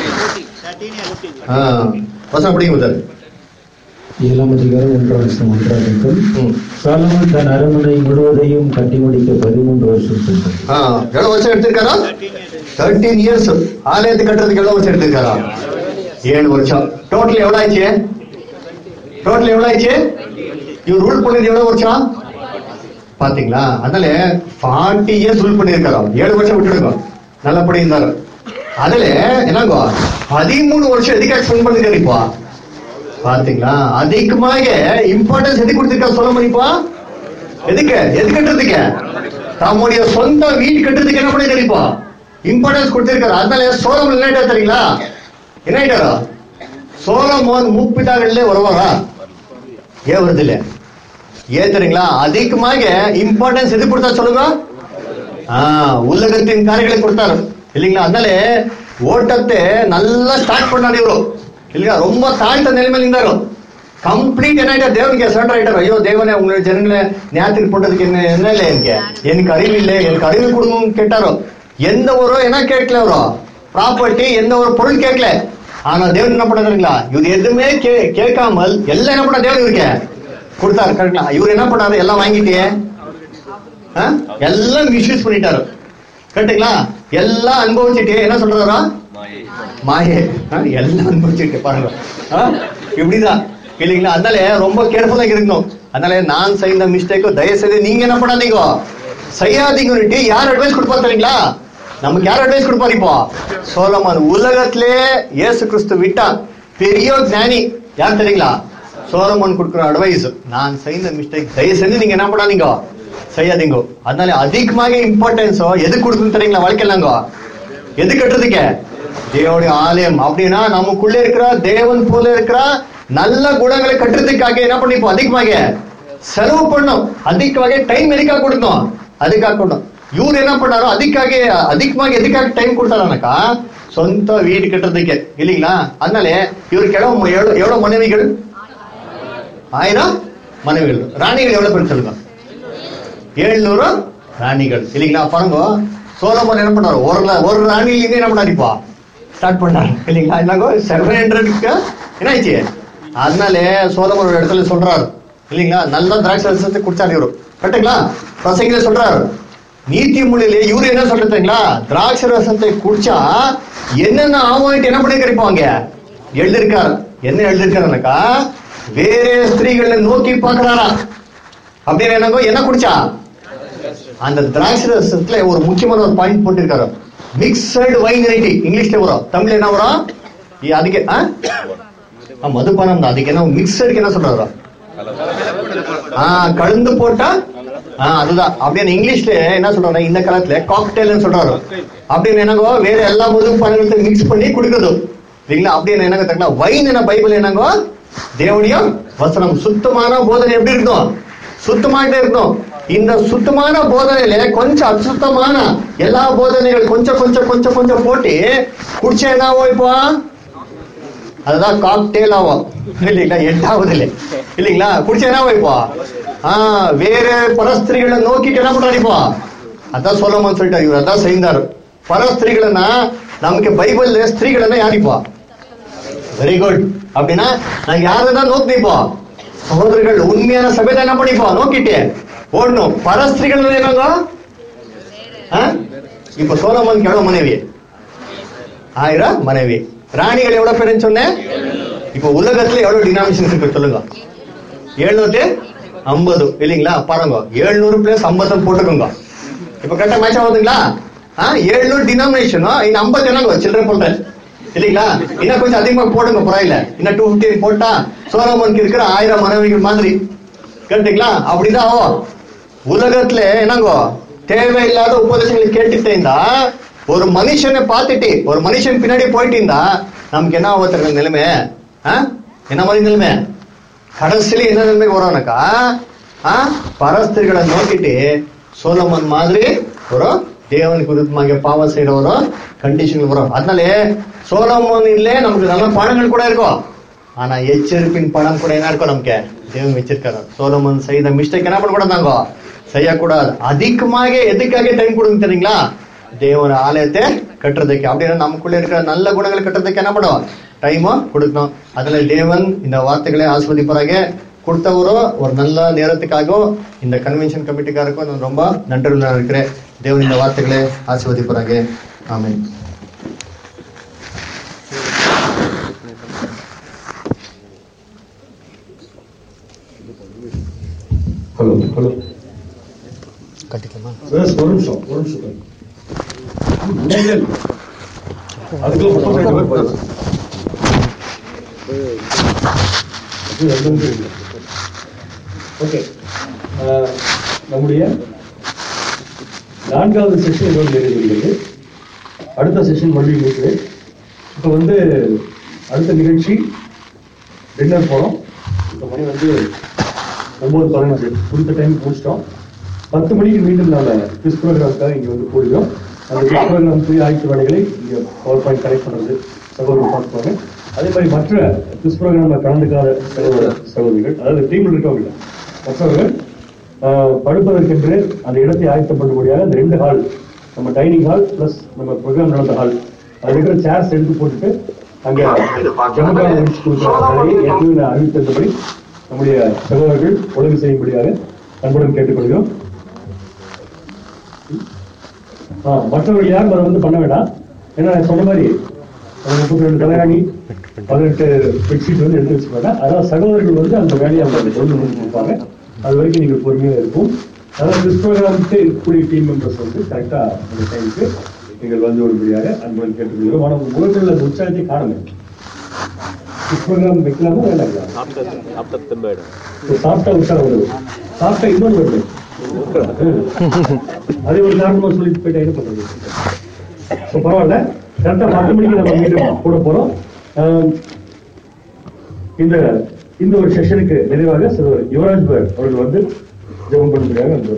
ஆ, வசனம் படிங்க சார் ஏழாம் அதிகாரம் ஒன்றாம் வருஷம் ஒன்றாம் இருக்கும் ம். சாலமன் தன் அரண்மனை முழுவதையும் கட்டி முடிக்க பதிமூன்று வருஷம் சென்றது ஆ, எவ்வளவு வருஷம் எடுத்திருக்காரா தேர்ட்டீன் இயர்ஸ் ஆலயத்தை கட்டுறதுக்கு எவ்வளவு வருஷம் எடுத்திருக்காரா ஏழு வருஷம் டோட்டல் எவ்வளவு ஆயிடுச்சு டோட்டல் எவ்வளவு ஆயிடுச்சு இவர் ரூல் பண்ணது எவ்வளவு வருஷம் பாத்தீங்களா அதனால ஃபார்ட்டி இயர்ஸ் ரூல் பண்ணிருக்காரோ ஏழு வருஷம் விட்டுடுங்க நல்லபடி இருந்தாரு அதுல என்னங்கோ பதிமூணு வருஷம் எதுக்காக ஸ்பெண்ட் பண்ணிருக்காரு இப்போ பாத்தீங்களா அதிகமாக இம்பார்ட்டன்ஸ் எது கொடுத்திருக்காரு சொல்ல முடியுப்பா எதுக்கு எது கட்டுறதுக்கு தம்முடைய சொந்த வீடு கட்டுறதுக்கு என்ன பண்ணி இப்போ இம்பார்ட்டன்ஸ் கொடுத்திருக்காரு அதனால சோழம் என்ன ஆயிட்டா தெரியுங்களா என்ன ஆயிட்டாரா சோழமோன் முப்பிதாகள்ல வருவாரா ஏன் வருது இல்ல ஏன் தெரியுங்களா அதிகமாக இம்பார்ட்டன்ஸ் எது கொடுத்தா சொல்லுங்க ஆ, உலகத்தின் காரியங்களை கொடுத்தாரு இல்லைங்களா அதனால ஓட்டத்தை நல்லா ஸ்டார்ட் பண்ணாரு இವರು இல்லையா ரொம்ப தாழ்த்த நிலைமையில் இருந்தாரு கம்ப்ளீட் என்ன ஆயிட்டா தேவனுக்கு சரண்டர் ஆயிட்டாரு ஐயோ தேவனே உங்களுடைய ஜனங்களை ஞாபகத்துக்கு போட்டதுக்கு என்ன என்ன இல்லை எனக்கு எனக்கு அறிவு இல்லை எனக்கு அறிவு கொடுங்கன்னு கேட்டாரோ எந்த ஒரு என்ன கேட்கல அவரோ ப்ராப்பர்ட்டி எந்த ஒரு பொருள் கேட்கல ஆனா தேவன் என்ன பண்ணாருங்களா இவர் எதுவுமே கே கேட்காமல் எல்லாம் என்ன பண்ண தேவன் இவருக்கு கொடுத்தாரு கரெக்டா இவர் என்ன பண்ணாரு எல்லாம் வாங்கிட்டே ஆ? எல்லாம் மிஸ்யூஸ் பண்ணிட்டாரு கரெக்டுங்களா எல்லாம் அனுபவிச்சுட்டு என்ன சொல்றாரா மாயே ஆ, எல்லாம் அனுபவிச்சுட்டு பாருங்க ஆ? இப்படிதான் இல்லைங்களா அதனால ரொம்ப கேர்ஃபுல்லா இருக்கணும் அதனால நான் செய்த மிஸ்டேக் தயவு செய்து நீங்க என்ன பண்ணாதீங்க செய்யாதீங்கன்னுட்டு யார் அட்வைஸ் கொடுப்பா தெரியுங்களா நமக்கு யார் அட்வைஸ் கொடுப்பாரு இப்போ சோலமான் உலகத்திலே இயேசு கிறிஸ்து விட்டா பெரிய ஞானி யார் தெரியுங்களா சோலமான் கொடுக்குற அட்வைஸ் நான் செய்த மிஸ்டேக் தயவு செஞ்சு நீங்க என்ன பண்ணாதீங்க செய்யாதீங்க அதனால அதிகமாக இம்பார்ட்டன்ஸோ எது கொடுக்கணும் தெரியுங்களா வாழ்க்கையிலங்க எது கட்டுறதுக்கு தேவனுடைய ஆலயம் அப்படின்னா நமக்குள்ள இருக்கிற தேவன் போல இருக்கிற நல்ல குணங்களை கட்டுறதுக்காக என்ன பண்ணிப்போம் அதிகமாக செலவு பண்ணோம் அதிகமாக டைம் எதுக்காக கொடுக்கணும் அதுக்காக கொடுக்கணும் இவர் என்ன பண்ணாரோ அதுக்காக அதிகமாக எதுக்காக டைம் கொடுத்தாருனாக்கா சொந்த வீடு கட்டுறதுக்கு இல்லைங்களா அதனால இவருக்கு எவ்வளவு எவ்வளவு- எவ்வளவு மனைவிகள் ஆயிரம் மனைவிகள் ராணிகள் எவ்வளவு பேர் சொல்லுங்க ஏழ்நூறு ராணிகள் இல்லைங்களா பாருங்க சோழமன் என்ன பண்ணாரு ஒரு ரா- ஒரு ராணியிலிருந்து என்ன பண்ணாரு இப்போ ஸ்டார்ட் பண்ணாரு இல்லைங்களா என்னங்கோ செவன் ஹண்ட்ரட்க்கு என்ன ஆயிடுச்சு அதனால சோழமன் ஒரு இடத்துல சொல்றாரு இல்லைங்களா நல்ல திராட்சை ரசத்தை குடிச்சாரு இவரு கரெக்டுங்களா பிரசங்கில சொல்றாரு நீதி மொழியில இவரு என்ன சொல்றீங்களா திராட்சை ரசத்தை குடிச்சா என்னென்ன ஆகும் என்ன பண்ணிருப்பாங்க எழுதிருக்காரு என்ன எழுதிருக்காருனாக்கா வேற ஸ்திரீகளை நோக்கி பாக்குறாரா அப்படின்னு என்னங்கோ என்ன குடிச்சா அந்த திராட்சை ரசத்துல ஒரு முக்கியமான ஒரு பாயிண்ட் போட்டிருக்காரு மிக்சடு வைன் வெரைட்டி இங்கிலீஷ்ல வரும் தமிழ்ல என்ன வரும் இ- அதுக்கு ஆ? ஆ, மதுபானம் தான் அதுக்கு என்ன மிக்சடுக்கு என்ன சொல்றாரு ஆ கலந்து போட்டா ஆ அதுதான் அப்படின்னு இங்கிலீஷ்ல என்ன சொல்றாரு இந்த காலத்துல காக்டெயில்னு சொல்றாரு அப்படின்னு என்னங்கோ வேற எல்லா மதுபானங்களையும் மிக்ஸ் பண்ணி குடிக்கிறது இல்லைங்களா அப்படின்னு என்னங்க தெரியுங்களா வைன் என்ன பைபிள் என்னங்கோ தேவனுடைய வசனம் சுத்தமான போதனை எப்படி இருக்கும் சுத்தமாயிட்டே இருக்கணும் இந்த சுத்தமான போதனையில கொஞ்சம் அசுத்தமான எல்லா போதனைகள் கொஞ்சம் கொஞ்சம் கொஞ்சம் கொஞ்சம் போட்டு குடிச்சா என்ன ஆகும் இப்போ அதுதான் காக்டேல் ஆகும் இல்லைங்களா எட்டாவது இல்லை இல்லைங்களா குடிச்சா என்ன ஆகும் இப்போ ஆ வேற பரஸ்திரிகளை நோக்கிட்டு என்ன பண்றாரு இப்போ அதான் சொல்லமான்னு சொல்லிட்டாரு இவர் அதான் செய்தாரு பரஸ்திரிகள்னா நமக்கு பைபிள்ல ஸ்திரீகள்னா யாரிப்பா வெரி குட் அப்படின்னா நான் யாரதான் நோக்கிப்போம் சகோதரர்கள் உண்மையான சபை தான் என்ன பண்ணிப்போம் நோக்கிட்டு ஓடணும் பரஸ்திரிகள் என்னங்க ஆ? இப்ப சோழமன் எவ்வளவு மனைவி ஆயிரம் மனைவி ராணிகள் எவ்வளவு பேருன்னு சொன்னேன் இப்ப உலகத்துல எவ்வளவு டினாமினேஷன் இருக்கு சொல்லுங்க எழுநூத்தி ஐம்பது இல்லைங்களா பாருங்க எழுநூறு பிளஸ் ஐம்பது போட்டுக்கோங்க இப்ப கரெக்டா மேட்ச் ஆகுதுங்களா ஆ எழுநூறு டினாமினேஷன் இன்னும் ஐம்பது என்னங்க சில்லறை போட்டேன் இல்லைங்களா இன்னும் கொஞ்சம் அதிகமா போடுங்க பரவாயில்ல இன்னும் டூ பிப்டி போட்டா சோழமனுக்கு இருக்கிற ஆயிரம் மனைவிகள் மாதிரி கேட்டீங்களா அப்படிதான் ஆகும் உலகத்துல என்னங்கோ தேவையில்லாத உபதேசங்களை கேட்டுட்டே இருந்தா ஒரு மனுஷனை பார்த்துட்டு ஒரு மனுஷன் பின்னாடி போயிட்டு இருந்தா நமக்கு என்ன ஆகுது நிலைமை ஆ? என்ன மாதிரி நிலைமை கடைசியில என்ன நிலைமை வரும்னாக்கா ஆ பரஸ்திரிகளை நோக்கிட்டு சோலமன் மாதிரி ஒரு தேவனுக்கு விருத்தமாக பாவம் செய்யற ஒரு கண்டிஷன் வரும் அதனாலே சோலமோனிலே நமக்கு நல்ல பணங்கள் கூட இருக்கும் ஆனா எச்சரிப்பின் பணம் கூட என்ன இருக்கும் நமக்கு தேவன் வச்சிருக்காரு சோலமன் செய்த மிஸ்டேக் என்ன பண்ணக்கூடாதாங்க செய்யக்கூடாது அதிகமாக எதுக்காக டைம் கொடுங்க தெரியுங்களா தேவன் ஆலயத்தை கட்டுறதுக்கு அப்படின்னா நமக்குள்ள இருக்கிற நல்ல குணங்களை கட்டுறதுக்கு என்ன பண்ணுவோம் டைமும் கொடுக்கணும் அதுல தேவன் இந்த வார்த்தைகளை ஆஸ்வதிப்பறாக கொடுத்தவரோ ஒரு நல்ல நேரத்துக்காகவும் இந்த கன்வென்ஷன் கமிட்டிக்காருக்கும் நான் ரொம்ப நன்றி இருக்கிறேன் தேவன் இந்த வார்த்தைகளை ஆஸ்வதிப்பறாக ஆமென் ஹலோ ஹலோ கட்டிக்கலாமா சார் ஒரு நிமிஷம் ஒரு நிமிஷம் இல்லை, இல்லை, இல்லை. அதுக்குள்ள மொத்தம் போயிட்டு போயிடும். அது எதுவும் இல்லை. ஓகே ஆஹ், நம்முடைய நான்காவது செஷன் இதோடு நிறைவேறுகிறது அடுத்த செஷன் மறுபடியும் இருக்குது இப்போ வந்து அடுத்த நிகழ்ச்சி டின்னர் போகிறோம் இப்போ மணி வந்து ஒம்பது பதினஞ்சு குறித்த டைம் முடிச்சிட்டோம் பத்து மணிக்கு மீண்டும் நாம குவிஸ் ப்ரோக்ராம்க்காக இங்க வந்து கூடுகிறோம் அந்த குவிஸ் ப்ரோக்ராம் புதிய ஆய்வு வேலைகளை இங்க பவர் பாயிண்ட் கனெக்ட் பண்றது சகோதரர் பார்த்துப்பாங்க அதே மாதிரி மற்ற குவிஸ் ப்ரோக்ராம்ல கலந்துக்காத சகோதர சகோதரிகள் அதாவது டீமில் இருக்கவங்க மற்றவர்கள் ஆஹ், படுப்பதற்கென்று அந்த இடத்தை ஆயத்தப்படும்படியாக அந்த ரெண்டு ஹால் நம்ம டைனிங் ஹால் பிளஸ் நம்ம ப்ரோக்ராம் நடந்த ஹால் அதுல இருக்கிற சேர்ஸ் எடுத்து போட்டுட்டு அங்க ஜமுகா முடிச்சு கொடுக்குற வேலையை ஏற்கனவே நான் அறிவித்திருந்தபடி நம்முடைய சகோதரர்கள் ஒழுங்கு செய்யும்படியாக அன்புடன் கேட்டுக்கொள்கிறோம் ஆ, மற்றவர்கள் யாரும் அதை வந்து பண்ண வேண்டாம் ஏன்னா நான் சொன்ன மாதிரி ஒரு முப்பத்தி ரெண்டு தலையாணி பதினெட்டு பெட்ஷீட் வந்து எடுத்து வச்சுக்க வேண்டாம் அதாவது சகோதரர்கள் வந்து அந்த வேலையை அவங்க கொண்டு வந்து கொடுப்பாங்க அது வரைக்கும் நீங்கள் பொறுமையாக இருக்கும் அதாவது திஸ் ப்ரோக்ராமுக்கு இருக்கக்கூடிய டீம் மெம்பர்ஸ் வந்து கரெக்டாக அந்த டைமுக்கு நீங்கள் வந்து வரும்படியாக அன்புடன் கேட்டுக்கொள்கிறோம் ஆனால் உங்கள் முகத்தில் அந்த உற்சாகத்தை காணுங்க திஸ் ப்ரோக்ராம் வைக்கலாமா வேண்டாங்களா இப்போ சாப்பிட்டா உற்சாகம் வருது சாப்பிட்டா இன்னொன்று வருது அது ஒரு காரணமா சொல்லிட்டு போயிட்டா என்ன பண்றது So, பரவாயில்ல கரெக்டா பத்து மணிக்கு நம்ம மீண்டும் கூட போறோம் ஆஹ், இந்த இந்த ஒரு செஷனுக்கு நிறைவாக சிறுவர் யுவராஜ் பர் அவர்கள் வந்து ஜெபம் பண்ணும்படியாக வந்து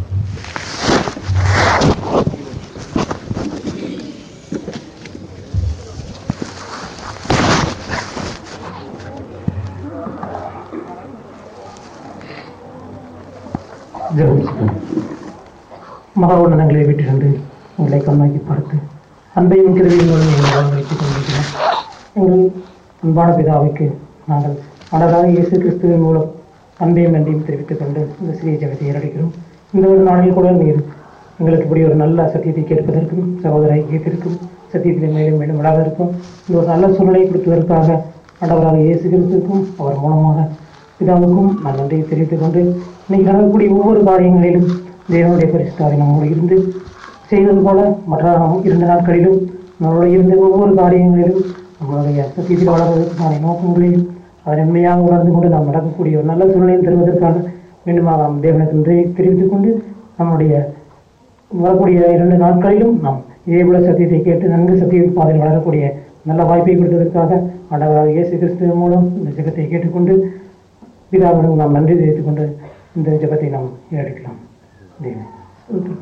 ஜெபிப்போம். மகா உன்னதங்களை விட்டிருந்து உங்களை கண்ணாக்கி பார்த்து அன்பையும் கிருவியும் எங்களை வாழ்வைத்துக் கொண்டிருக்கிறோம் எங்கள் அன்பான பிதாவுக்கு நாங்கள் அழகாக இயேசு கிறிஸ்துவின் மூலம் அன்பையும் நன்றியும் தெரிவித்துக் கொண்டு இந்த சிறிய ஜெபத்தை ஏறடிக்கிறோம் இந்த ஒரு நாளில் கூட நீர் எங்களுக்கு இப்படி ஒரு நல்ல சத்தியத்தை கேட்பதற்கும் சகோதர ஐக்கியத்திற்கும் சத்தியத்திலே மேலும் மேலும் விடாத இருக்கும் இந்த ஒரு நல்ல சூழ்நிலை கொடுத்ததற்காக ஆண்டவராக இயேசு கிறிஸ்துக்கும் அவர் மூலமாக பிதாவுக்கும் நான் நன்றியை தெரிவித்துக் கொண்டு இன்னைக்கு நடக்கக்கூடிய ஒவ்வொரு காரியங்களிலும் தேவனுடைய பரிசுத்தாவை நம்மோடு இருந்து செய்தது போல மற்ற இரண்டு நாட்களிலும் நம்மளோட இருந்த ஒவ்வொரு காரியங்களிலும் நம்மளுடைய சத்தியத்தில் வளர்வதற்கான நோக்கங்களையும் அதை உண்மையாக உணர்ந்து கொண்டு நாம் நடக்கக்கூடிய ஒரு நல்ல சூழ்நிலையை தருவதற்காக மீண்டுமாக நாம் தேவனுக்கு நன்றியை தெரிவித்துக் கொண்டு நம்முடைய வரக்கூடிய இரண்டு நாட்களிலும் நாம் இதே போல சத்தியத்தை கேட்டு நன்கு சத்திய பாதையில் வளரக்கூடிய நல்ல வாய்ப்பை கொடுத்ததற்காக ஆண்டவராக இயேசு கிறிஸ்து மூலம் இந்த ஜெபத்தை கேட்டுக்கொண்டு பிதாவிடம் நாம் நன்றி தெரிவித்துக் கொண்டு இந்த ஜெபத்தை நாம் ஏறெடுக்கலாம் தேவன் ஸ்தோத்திரம்.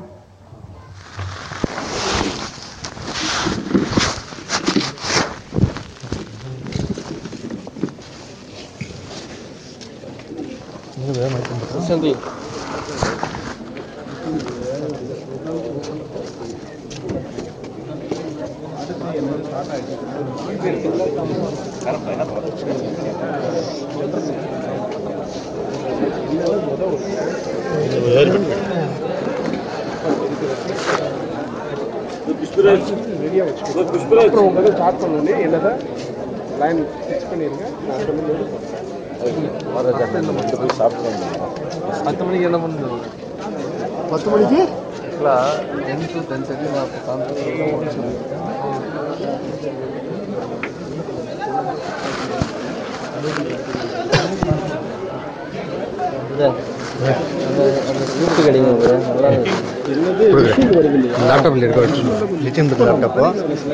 அப்புறம் உங்களுக்கு ஸ்டார்ட் பண்ணோடனே என்னதை லைன் ஃபிக்ஸ் பண்ணிடுங்க நான் சொல்லும்போது பத்து மணிக்கு என்ன பண்ணுறது பத்து மணிக்கு டென் டு டென் தேர்ட்டி நான் அப்போ காமிச்சு சொல்லியிருக்கேன் லேப்டாப்ல இருக்க லித்தியம் லேப்டாப்போ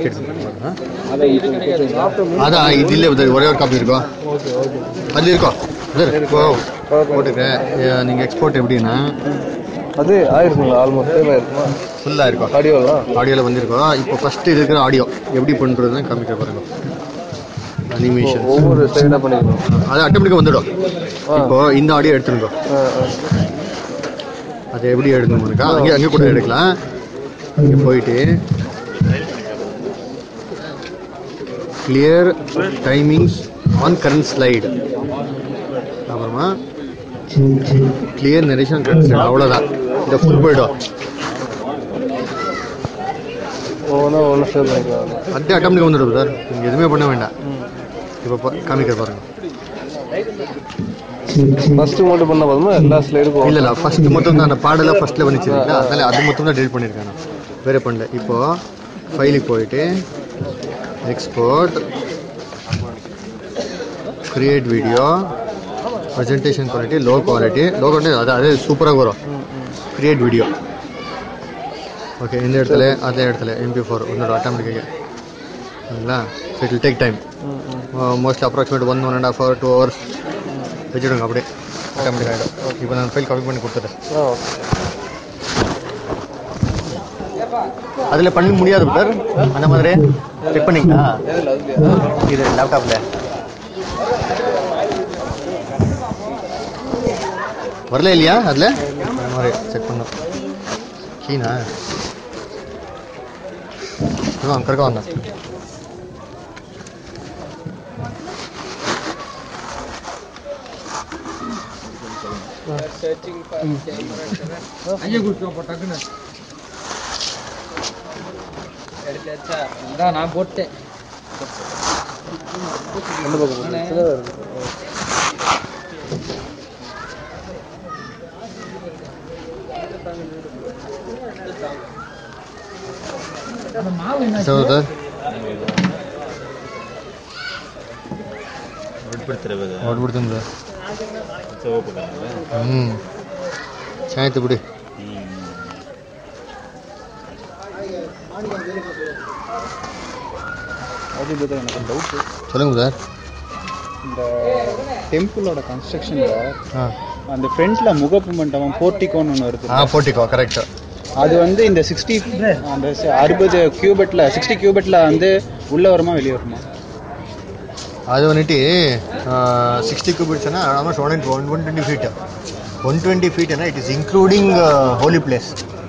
அதான் இது இல்லை இது ஒரே ஒரு காப்பி இருக்கும் அது இருக்கும் சார் இப்போ போட்டுக்கிறேன் அஹ் நீங்க எக்ஸ்போர்ட் எப்படின்னா அது ஆயிருக்குங்களா ஆல்மோஸ்ட் சேம் ஆயிருக்குமா ஃபுல்லாக இருக்கும் ஆடியோலாம் ஆடியோவில் வந்திருக்கோம் இப்போ ஃபர்ஸ்ட் இருக்கிற ஆடியோ எப்படி பண்ணுறதுன்னு காமிக்க பாருங்க அனிமேஷன் ஒவ்வொரு ஸ்டைலாக பண்ணிருக்கோம் அது ஆட்டோமேட்டிக்காக வந்துடும் இப்போ இந்த ஆடியோ எடுத்துருங்க அது எப்படி எடுக்கணும்னுக்கா அங்கே அங்கே கூட எடுக்கலாம் இங்கே போயிட்டு clear timings on current slide அப்புறமா கிளியர் நரேஷன் கரண்ட் ஸ்லைடு அவ்வளோதான் இந்த ஃபுல் போயிடும் ஒவ்வொன்றா ஒவ்வொன்று சேவ் பண்ணிக்கலாம் அதே ஆட்டோமேட்டிக்காக வந்துடும் சார் நீங்கள் எதுவுமே பண்ண வேண்டாம் இப்போ பா- காமிக்கிற பாருங்க ஃபர்ஸ்ட் மட்டும் பண்ண போதுமா எல்லா ஸ்லைடுக்கும் இல்ல இல்ல ஃபர்ஸ்ட் மட்டும் தான் அந்த பாடல ஃபர்ஸ்ட்ல வந்துச்சுங்களா அதனால அது மட்டும் தான் டெலிட் பண்ணியிருக்கேன் நான் வேற பண்ணல இப்போ ஃபைலுக்கு போயிட்டு export create video presentation quality low quality low quality அது அது சூப்பராக வரும் கிரியேட் வீடியோ ஓகே இந்த இடத்துல அதே இடத்துல எம்பி ஃபோர் ஒன்னோட ஆட்டோமேட்டிக்காக சரிங்களா so it take time mostly approximate one one and half hour two hours வச்சுடுங்க அப்படியே ஆட்டோமேட்டிக் ஆகிடும் இப்போ நான் ஃபைல் காப்பி பண்ணி கொடுத்துட்டேன் அதில் பண்ண முடியாது சார் அந்த மாதிரி செக் பண்ணிங்களா இது லேப்டாப்பில் வரல இல்லையா அதில் அந்த மாதிரி செக் பண்ணும் கீனா வாங்க கறக்க வாங்க நான் போட்டேன் ಸರ್ ಸರ್ ಹೊಡ್ಬಿಡ್ತೀನಿ ಸರ್ ಹ್ಞೂ ಚೆನ್ನಾಯ್ತು ಬಿಡಿ அது பத்தி எனக்கு டவுட் சொல்லுங்க சார் இந்த டெம்பிளோட கன்ஸ்ட்ரக்ஷன்ல ஆ அந்த ஃப்ரண்ட்ல முகப்பு மண்டபம் போர்ட்டிகோன்னு ஒன்று வருது ஆ போட்டிக்கோ கரெக்ட் அது வந்து இந்த சிக்ஸ்டி அந்த ச- அறுபது கியூபெட்ல சிக்ஸ்டி கியூபெட்ல வந்து உள்ள வருமா வெளியே வருமா ಅದು வந்துட்டு ಸಿಕ್ಸ್ಟಿ ಕ್ಯೂಬಿಟ್ಸ್ನ almost one one one twenty feet one twenty feet it is including holy place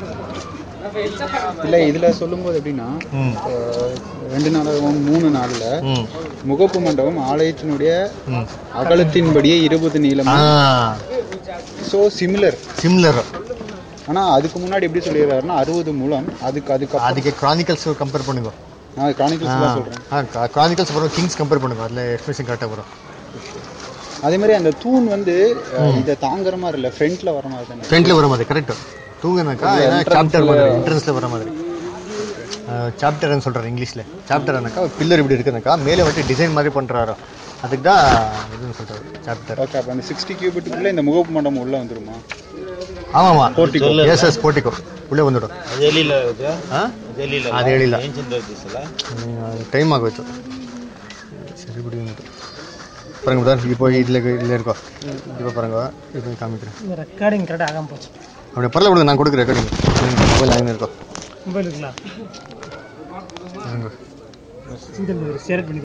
இல்ல இதுல சொல்லும்போது எப்படின்னா ம் அஹ், ரெண்டு நாளாகவும் மூணு நாள்ல ம் முகப்பு மண்டபம் ஆலயத்தினுடைய ம் அகலத்தின்படியே இருபது நீளம் ஆ ஸோ சிமிலர் ಸಿಮ್ಲರ್ ஆனா அதுக்கு முன்னாடி எப்படி சொல்லிடுறாருன்னா அறுபது மூலம் அதுக்கு அதுக்கு ಅದಕ್ಕೆ ಕ್ರಾನಿಕಲ್ಸ್ ಕಂಪೇರ್ பண்ணுங்க நான் கிரானிக்கல்ஸ் தான் சொல்றேன் ಕ್ರಾನಿಕಲ್ಸ್ ಬರೋ கிங்ஸ் கம்பேர் பண்ணுங்க அதில் எக்ஸ்பிரஷன் கரெக்டாக வரும் அதே மாதிரி அந்த தூண் வந்து அஹ், இதை தாங்குற மாதிரி இல்ல ஃப்ரண்ட்ல வர மாதிரி தானே ಫ್ರಂಟ್ಲಿ ಬರೋ மாதிரி கரெக்ட் தூங்குனாக்கா ஏன்னா சாப்டர் மாதிரி என்ட்ரன்ஸில் வர மாதிரி சாப்டர்னு சொல்கிறாரு இங்கிலீஷில் சாப்டர்னாக்கா பில்லர் இப்படி இருக்குனாக்கா மேலே வந்துட்டு டிசைன் மாதிரி பண்ணுறாரோ அதுக்கு தான் இதுன்னு சொல்கிறாரு சாப்டர் ஓகே அப்போ அந்த சிக்ஸ்டி கியூபிட்டுக்குள்ள இந்த முகப்பு மண்டபம் உள்ள வந்துருமா ஆமாம்மா போர்ட்டிகோ எஸ் ಎಸ್ ಪೋರ್ಟಿಕೋ உள்ளே வந்துடும் ಹಾಂ ಅದು ಹೇಳಿಲ್ಲ ಟೈಮ್ ಆಗೋಯ್ತು ಸರಿ ಬಿಡಿ ಅಂದ್ಬಿಟ್ಟು பாருங்க சார் இப்போ இதில் இதில் இருக்கோ இப்போ பாருங்க இப்போ காமிக்கிறேன் இந்த ரெக்கார்டிங் கரெக்டாக ஆகாம போச்சு அப்படி பரல விடுங்க நான் கொடுக்குறேன் ரெக்கார்டிங் மொபைல் லைன் இருக்கோ மொபைல் இருக்கலாம் இதில் ஷேர் பண்ணி